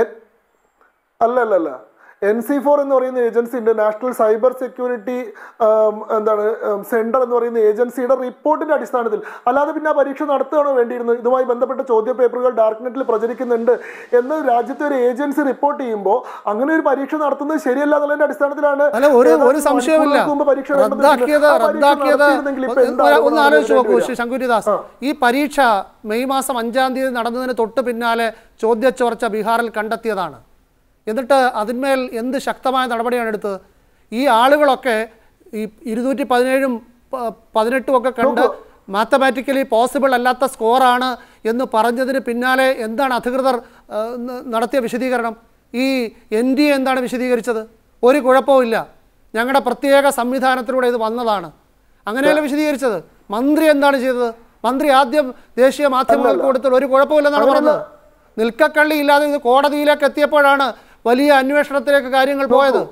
അല്ല അല്ല അല്ല എൻ സി ഫോർ എന്ന് പറയുന്ന ഏജൻസി ഉണ്ട് നാഷണൽ സൈബർ സെക്യൂരിറ്റി എന്താണ് സെന്റർ എന്ന് പറയുന്ന ഏജൻസിയുടെ റിപ്പോർട്ടിന്റെ അടിസ്ഥാനത്തിൽ അല്ലാതെ പിന്നെ ആ പരീക്ഷ നടത്തുകയാണോ വേണ്ടിയിരുന്നത് ഇതുമായി ബന്ധപ്പെട്ട ചോദ്യ പേപ്പറുകൾ ഡാർക്ക് നെറ്റിൽ പ്രചരിക്കുന്നുണ്ട് എന്ന് രാജ്യത്തെ ഒരു ഏജൻസി റിപ്പോർട്ട് ചെയ്യുമ്പോൾ അങ്ങനെ ഒരു പരീക്ഷ നടത്തുന്നത് ശരിയല്ല എന്നുള്ളതിന്റെ അടിസ്ഥാനത്തിലാണ് അല്ല ഒരു ഏതാനും ഒരു സംശയമില്ല മണിക്കൂറുകൾക്ക് മുമ്പ് പരീക്ഷ വേണ്ടെന്ന് റദ്ദാക്കിയത് വെച്ചിട്ടുണ്ട്. ആ പരീക്ഷ റദ്ദാക്കിയത് നടത്തിയിരുന്നെങ്കിൽ ഇപ്പൊ ഒന്ന് എന്താകുമെന്നാണ് ഒന്ന് ആലോചിച്ച് നോക്കൂ ആലോചിക്കേണ്ടി ശ്രീ വരിക. ശങ്കുരിദാസ് ഈ പരീക്ഷ മെയ് മാസം അഞ്ചാം തീയതി നടന്നതിന് തൊട്ട് പിന്നാലെ ചോദ്യച്ചോർച്ച ബീഹാറിൽ കണ്ടെത്തിയതാണ് എന്നിട്ട് അതിന്മേൽ എന്ത് ശക്തമായ നടപടിയാണ് എടുത്തത് ഈ ആളുകളൊക്കെ ഈ ഇരുന്നൂറ്റി പതിനേഴും പ- പതിനെട്ടും ഒക്കെ കണ്ട് മാത്തമാറ്റിക്കലി പോസിബിൾ അല്ലാത്ത സ്കോറാണ് എന്ന് പറഞ്ഞതിന് പിന്നാലെ എന്താണ് അധികൃതർ ആ, ന- നടത്തിയ വിശദീകരണം ഈ എൻ ഡി എ എന്താണ് വിശദീകരിച്ചത് ഒരു കുഴപ്പവുമില്ല ഞങ്ങളുടെ പ്രത്യേക സംവിധാനത്തിലൂടെ ഇത് വന്നതാണ് അങ്ങനെയല്ല വിശദീകരിച്ചത് മന്ത്രി എന്താണ് ചെയ്തത് മന്ത്രി ആദ്യം ദേശീയ മാധ്യമങ്ങൾക്ക് കൊടുത്തത് ഒരു കുഴപ്പമില്ലെന്നാണ് പറഞ്ഞത് നിൽക്കക്കള്ളി ഇല്ലാതെ ഇത് കോടതിയിലേക്ക് എത്തിയപ്പോഴാണ് വലിയ അന്വേഷണത്തിലേക്ക് കാര്യങ്ങൾ പോയത്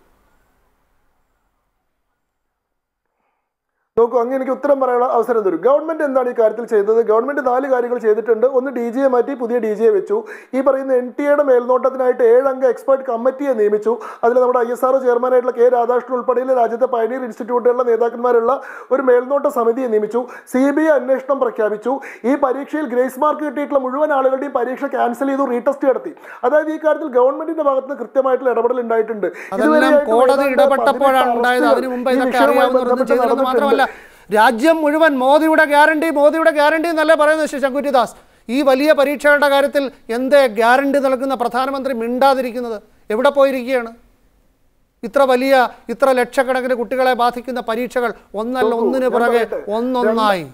നോക്കൂ അങ്ങ് എനിക്ക് ഉത്തരം പറയാനുള്ള അവസരം തരും ഗവൺമെന്റ് എന്താണ് ഈ കാര്യത്തിൽ ചെയ്തത് ഗവൺമെന്റ് നാല് കാര്യങ്ങൾ ചെയ്തിട്ടുണ്ട് ഒന്ന് ഡി ജിയെ മാറ്റി പുതിയ ഡി ജിയെ വെച്ചു ഈ പറയുന്ന എൻ ടി എയുടെ മേൽനോട്ടത്തിനായിട്ട് ഏഴംഗ എക്സ്പേർട്ട് കമ്മിറ്റിയെ നിയമിച്ചു അതിൽ നമ്മുടെ ഐ എസ് ആർ ചെയർമാനായിട്ടുള്ള കെ രാധാകൃഷ്ണൻ ഉൾപ്പെടെയുള്ള രാജ്യത്തെ പയനീർ ഇൻസ്റ്റിറ്റ്യൂട്ടുകളിലെ നേതാക്കന്മാരുള്ള ഒരു മേൽനോട്ട സമിതിയെ നിയമിച്ചു സി ബി ഐ അന്വേഷണം പ്രഖ്യാപിച്ചു ഈ പരീക്ഷയിൽ ഗ്രേസ് മാർക്ക് കിട്ടിയിട്ടുള്ള മുഴുവൻ ആളുകളുടെയും പരീക്ഷ ക്യാൻസൽ ചെയ്തു റീടെസ്റ്റ് നടത്തി അതായത് ഈ കാര്യത്തിൽ ഗവൺമെന്റിന്റെ ഭാഗത്ത് നിന്ന് കൃത്യമായിട്ടുള്ള ഇടപെടൽ ഉണ്ടായിട്ടുണ്ട് അതെല്ലാം ഇതുവരെയായിട്ട് കോടതി ഏതാണ്ട് ഇടപെട്ടപ്പോഴാണ് പതിനെട്ട് ഉണ്ടായത് അറസ്റ്റുകൾ അതിനു മുമ്പ് ഈ ഇതൊക്കെ വിഷയവുമായി അറിയാവുന്നവരൊന്നും ബന്ധപ്പെട്ട് ചെയ്തില്ലെന്ന് നടന്നിട്ടുണ്ട്. മാത്രമല്ല രാജ്യം മുഴുവൻ മോദിയുടെ ഗ്യാരണ്ടി മോദിയുടെ ഗ്യാരണ്ടി എന്നല്ലേ പറയുന്നത് ശ്രീ ശങ്കുറ്റിദാസ് ഈ വലിയ പരീക്ഷകളുടെ കാര്യത്തിൽ എന്തേ ഗ്യാരണ്ടി നൽകുന്ന പ്രധാനമന്ത്രി മിണ്ടാതിരിക്കുന്നത് എവിടെ പോയിരിക്കുകയാണ് ഇത്ര വലിയ ഇത്ര ലക്ഷക്കണക്കിന് കുട്ടികളെ ബാധിക്കുന്ന പരീക്ഷകൾ ഒന്നല്ല നോക്കൂ, ഒന്നിന് ഞാൻ പുറകെ പറയട്ടെ. ഒന്നൊന്നായി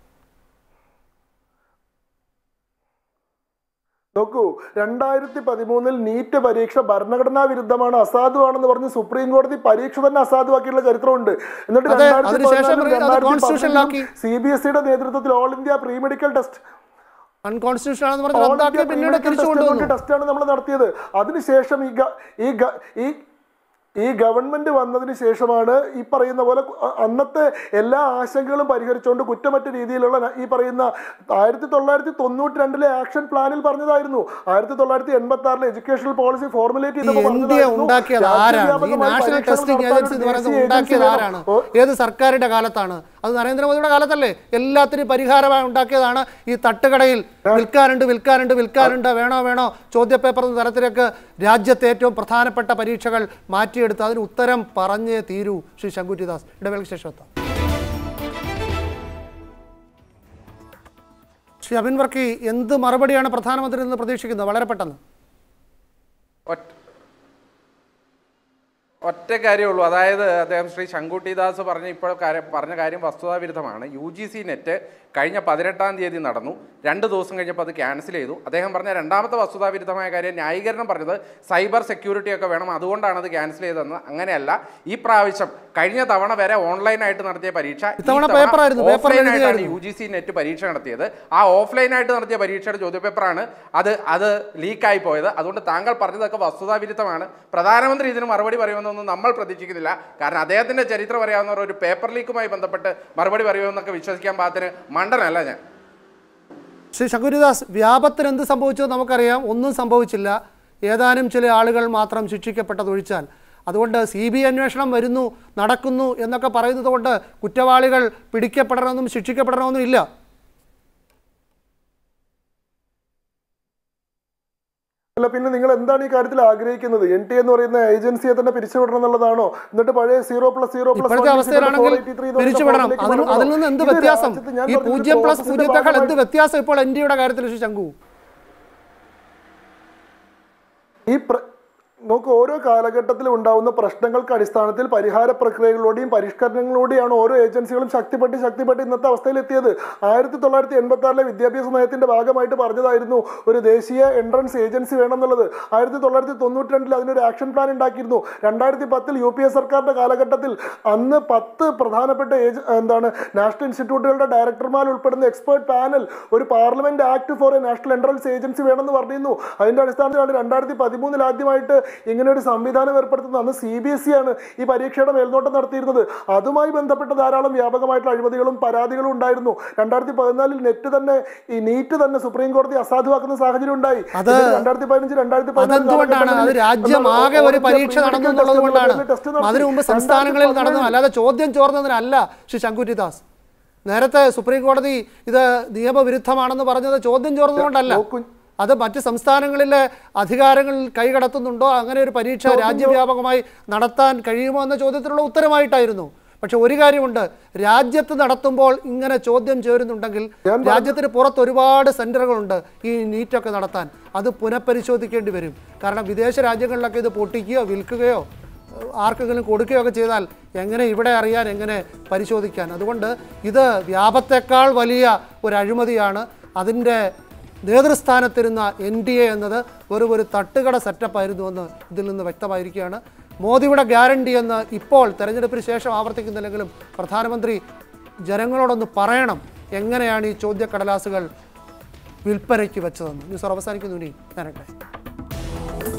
നോക്കൂ രണ്ടായിരത്തി പതിമൂന്നിൽ നീറ്റ് പരീക്ഷ ഭരണഘടനാ വിരുദ്ധമാണ് അസാധുവാണെന്ന് പറഞ്ഞ് സുപ്രീം കോടതി പരീക്ഷ തന്നെ അസാധുവാക്കിയുള്ള ചരിത്രമുണ്ട് എന്നിട്ട് അതെ, അതിനുശേഷം അത് കോൺസ്റ്റിറ്റ്യൂഷനിലാക്കി. സി ബി എസ് സിയുടെ നേതൃത്വത്തിൽ all India pre medical test unconstitutional ആണെന്ന് പറഞ്ഞ് റദ്ദാക്കി പിന്നീട് തിരിച്ചു കൊണ്ടുവന്നു ടെസ്റ്റാണ് നമ്മൾ നടത്തിയത് അതിനുശേഷം ഈ ഗ- ഈ ഗ- ഈ ഈ ഗവൺമെന്റ് വന്നതിന് ശേഷമാണ് ഈ പറയുന്ന പോലെ അ- അന്നത്തെ എല്ലാ ആശങ്കകളും പരിഹരിച്ചുകൊണ്ട് കുറ്റമറ്റ രീതിയിലുള്ള ന- ഈ പറയുന്ന ആയിരത്തി തൊള്ളായിരത്തി തൊണ്ണൂറ്റി രണ്ടിലെ ആക്ഷൻ പ്ലാനിൽ പറഞ്ഞതായിരുന്നു ആയിരത്തി തൊള്ളായിരത്തി എൺപത്തി ആറിലെ എഡ്യൂക്കേഷണൽ പോളിസി ഫോർമുലേറ്റ് ഈ ഇന്ത്യ ഉണ്ടാക്കിയത് ആരാണ് ഈ നാഷണൽ ടെസ്റ്റിംഗ് ഏജൻസി എന്ന് പറയുന്നത് ഉണ്ടാക്കിയത് ആരാണ് ഏത് സർക്കാരിന്റെ കാലത്താണ് അത് നരേന്ദ്രമോദിയുടെ കാലത്തല്ലേ എല്ലാത്തിനും പരിഹാരമായി ഉണ്ടാക്കിയതാണ് ഈ തട്ടുകടയിൽ വിൽക്കാനുണ്ട് വിൽക്കാനുണ്ട് വിൽക്കാനുണ്ട് വേണോ വേണോ ചോദ്യപേപ്പർ എന്ന തരത്തിലേക്ക് രാജ്യത്തെ ഏറ്റവും പ്രധാനപ്പെട്ട പരീക്ഷകൾ മാറ്റിയെടുത്ത് അതിന് ഉത്തരം പറഞ്ഞേ തീരൂ ശ്രീ ശങ്കുറ്റിദാസ് ഇടവേളയ്ക്ക് ശേഷം എത്താം ശ്രീ അബിൻ വർക്കി എന്ത് മറുപടിയാണ് പ്രധാനമന്ത്രി നിന്ന് പ്രതീക്ഷിക്കുന്നത് വളരെ പെട്ടെന്ന് ഒറ്റ ഒറ്റ കാര്യമുള്ളൂ അതായത് അദ്ദേഹം ശ്രീ ശങ്കുട്ടിദാസ് പറഞ്ഞ ഇപ്പോൾ കാര്യം പറഞ്ഞ കാര്യം വസ്തുതാവിരുദ്ധമാണ് യു ജി സി നെറ്റ് കഴിഞ്ഞ പതിനെട്ടാം തീയതി നടന്നു രണ്ട് ദിവസം കഴിഞ്ഞപ്പോൾ അത് ക്യാൻസൽ ചെയ്തു അദ്ദേഹം പറഞ്ഞ രണ്ടാമത്തെ വസ്തുതാവിരുദ്ധമായ കാര്യം ന്യായീകരണം പറഞ്ഞത് സൈബർ സെക്യൂരിറ്റി ഒക്കെ വേണം അതുകൊണ്ടാണ് അത് ക്യാൻസൽ ചെയ്തതെന്ന് അങ്ങനെയല്ല ഈ പ്രാവശ്യം കഴിഞ്ഞ തവണ വരെ ഓൺലൈനായിട്ട് നടത്തിയ പരീക്ഷ ഈ ഇത്തവണ തവണ പേപ്പറായിരുന്നു, പേപ്പറിൽ offline ആയിട്ടാണ് എഴുതുകയായിരുന്നു. യു ജി സി നെറ്റ് പരീക്ഷ നടത്തിയത് ആ ഓഫ്ലൈനായിട്ട് നടത്തിയ പരീക്ഷയുടെ ചോദ്യപേപ്പറാണ് അത് അത് ലീക്കായി പോയത് അതുകൊണ്ട് താങ്കൾ പറഞ്ഞതൊക്കെ വസ്തുതാവിരുദ്ധമാണ് പ്രധാനമന്ത്രി ഇതിന് മറുപടി പറയുമെന്നൊന്നും നമ്മൾ പ്രതീക്ഷിക്കുന്നില്ല കാരണം അദ്ദേഹത്തിന്റെ ചരിത്രം അറിയാവുന്നവർ ഒരു പേപ്പർ ലീക്കുമായി ബന്ധപ്പെട്ട് മറുപടി പറയുമെന്നൊക്കെ വിശ്വസിക്കാൻ പാകത്തിന് മണ്ടനല്ല ഞാൻ ശ്രീ ശങ്കുരിദാസ് വ്യാപത്തിന് എന്ത് സംഭവിച്ചോ നമുക്കറിയാം ഒന്നും സംഭവിച്ചില്ല ഏതാനും ചില ആളുകൾ മാത്രം ശിക്ഷിക്കപ്പെട്ടതൊഴിച്ചാൽ അതുകൊണ്ട് സി ബി അന്വേഷണം വരുന്നു നടക്കുന്നു എന്നൊക്കെ പറയുന്നത് കൊണ്ട് കുറ്റവാളികൾ പിടിക്കപ്പെടണമെന്നും ശിക്ഷിക്കപ്പെടണമെന്നും ഇല്ല അല്ല പിന്നെ നിങ്ങൾ എന്താണ് ഈ കാര്യത്തിൽ ആഗ്രഹിക്കുന്നത് എൻ ടി എന്ന് പറയുന്ന ഏജൻസിയെ തന്നെ പിരിച്ചുവിടണം എന്നുള്ളതാണോ എന്നിട്ട് പഴയ സീറോ പ്ലസ് സീറോ ഇപ്പോഴത്തെ അവസ്ഥയിലാണെങ്കിൽ പിരിച്ചുവിടണം അതിൽ അതിൽ നിന്ന് എന്ത് വ്യത്യാസം ഈ പൂജ്യം പ്ലസ് പൂജ്യത്തെക്കാൾ എന്ത് വ്യത്യാസം ഇപ്പോൾ എൻ ഡിയുടെ കാര്യത്തിൽ ശ്രീ ശങ്കു ഈ പ്ര നോക്ക് ഓരോ കാലഘട്ടത്തിലും ഉണ്ടാവുന്ന പ്രശ്നങ്ങൾക്ക് അടിസ്ഥാനത്തിൽ പരിഹാര പ്രക്രിയകളോടെയും പരിഷ്കരണങ്ങളോടെയാണ് ഓരോ ഏജൻസികളും ശക്തിപ്പെട്ട് ശക്തിപ്പെട്ട് ഇന്നത്തെ അവസ്ഥയിലെത്തിയത് ആയിരത്തി തൊള്ളായിരത്തി എൺപത്തി ആറിലെ വിദ്യാഭ്യാസ നയത്തിന്റെ ഭാഗമായിട്ട് പറഞ്ഞതായിരുന്നു ഒരു ദേശീയ എൻട്രൻസ് ഏജൻസി വേണം എന്നുള്ളത് ആയിരത്തി തൊള്ളായിരത്തി തൊണ്ണൂറ്റി രണ്ടിൽ അതിനൊരു ആക്ഷൻ പ്ലാൻ ഉണ്ടാക്കിയിരുന്നു രണ്ടായിരത്തി പത്തിൽ യു പി എ സർക്കാരിന്റെ കാലഘട്ടത്തിൽ അന്ന് പത്ത് പ്രധാനപ്പെട്ട ഏജ എന്താണ് നാഷണൽ ഇൻസ്റ്റിറ്റ്യൂട്ടുകളുടെ ഡയറക്ടർമാർ ഉൾപ്പെടുന്ന എക്സ്പേർട്ട് പാനൽ ഒരു parliament act for a national entrance agency വേണമെന്ന് പറഞ്ഞിരുന്നു അതിന്റെ അടിസ്ഥാനത്തിലാണ് രണ്ടായിരത്തി പതിമൂന്നിൽ ആദ്യമായിട്ട് ഇങ്ങനെ ഒരു സംവിധാനം ഏർപ്പെടുത്തുന്നത് അന്ന് സി ബി എസ് ഇ ആണ് ഈ പരീക്ഷയുടെ മേൽനോട്ടം നടത്തിയിരുന്നത് അതുമായി ബന്ധപ്പെട്ട ധാരാളം വ്യാപകമായിട്ടുള്ള അഴിമതികളും പരാതികളും ഉണ്ടായിരുന്നു രണ്ടായിരത്തി പതിനാലിൽ നെറ്റ് തന്നെ ഈ നീറ്റ് തന്നെ സുപ്രീം കോടതി അസാധുവാക്കുന്ന സാഹചര്യം ഉണ്ടായി അത് രണ്ടായിരത്തി പതിനഞ്ച് രണ്ടായിരത്തി പതിനാറ് അതെന്തുകൊണ്ടാണ് അത് കാലഘട്ടങ്ങളിൽ രാജ്യം എന്താണ് ആകെ ഒരു ഓരോ പരീക്ഷ pre-medical നടന്നു test എന്നുള്ളത് കൊണ്ടാണ് എന്നുള്ള test നടത്തി. അതിനു മുമ്പ് സംസ്ഥാനങ്ങളിൽ നടന്നു അല്ലാതെ ചോദ്യം ചോർന്നതിനല്ല ശ്രീ ശങ്കുറ്റിദാസ് നേരത്തെ സുപ്രീം കോടതി ഇത് നിയമവിരുദ്ധമാണെന്ന് പറഞ്ഞത് ചോദ്യം ചോർന്നതുകൊണ്ടല്ല നോക്കൂ. അത് മറ്റ് സംസ്ഥാനങ്ങളിലെ അധികാരങ്ങൾ കൈകടത്തുന്നുണ്ടോ അങ്ങനെ ഒരു പരീക്ഷ രാജ്യവ്യാപകമായി നടത്താൻ കഴിയുമോ എന്ന ചോദ്യത്തിനുള്ള ഉത്തരമായിട്ടായിരുന്നു പക്ഷെ ഒരു കാര്യമുണ്ട് രാജ്യത്ത് നടത്തുമ്പോൾ ഇങ്ങനെ ചോദ്യം ചേരുന്നുണ്ടെങ്കിൽ രാജ്യത്തിന് പുറത്ത് ഒരുപാട് സെന്ററുകളുണ്ട് ഈ നീറ്റൊക്കെ നടത്താൻ അത് പുനഃപരിശോധിക്കേണ്ടി വരും കാരണം വിദേശ രാജ്യങ്ങളിലൊക്കെ ഇത് പൊട്ടിക്കുകയോ വിൽക്കുകയോ ഏഹ്, ആർക്കെങ്കിലും കൊടുക്കുകയോ ഒക്കെ ചെയ്താൽ എങ്ങനെ ഇവിടെ അറിയാൻ എങ്ങനെ പരിശോധിക്കാൻ അതുകൊണ്ട് ഇത് വ്യാപത്തേക്കാൾ വലിയ ഒരു അഴിമതിയാണ് അതിൻ്റെ നേതൃസ്ഥാനത്തിരുന്ന എൻ ഡി എ എന്നത് വെറും ഒരു തട്ടുകട സെറ്റപ്പായിരുന്നു എന്ന് ഇതിൽ നിന്ന് വ്യക്തമായിരിക്കുകയാണ് മോദിയുടെ ഗ്യാരണ്ടി എന്ന് ഇപ്പോൾ തെരഞ്ഞെടുപ്പിന് ശേഷം ആവർത്തിക്കുന്നില്ലെങ്കിലും പ്രധാനമന്ത്രി ജനങ്ങളോടൊന്ന് പറയണം എങ്ങനെയാണ് ഈ ചോദ്യക്കടലാസുകൾ വിൽപ്പനയ്ക്ക് വെച്ചതെന്ന് ന്യൂസ് അവസാനിക്കുന്നു ഇനി ഞാനട്ടെ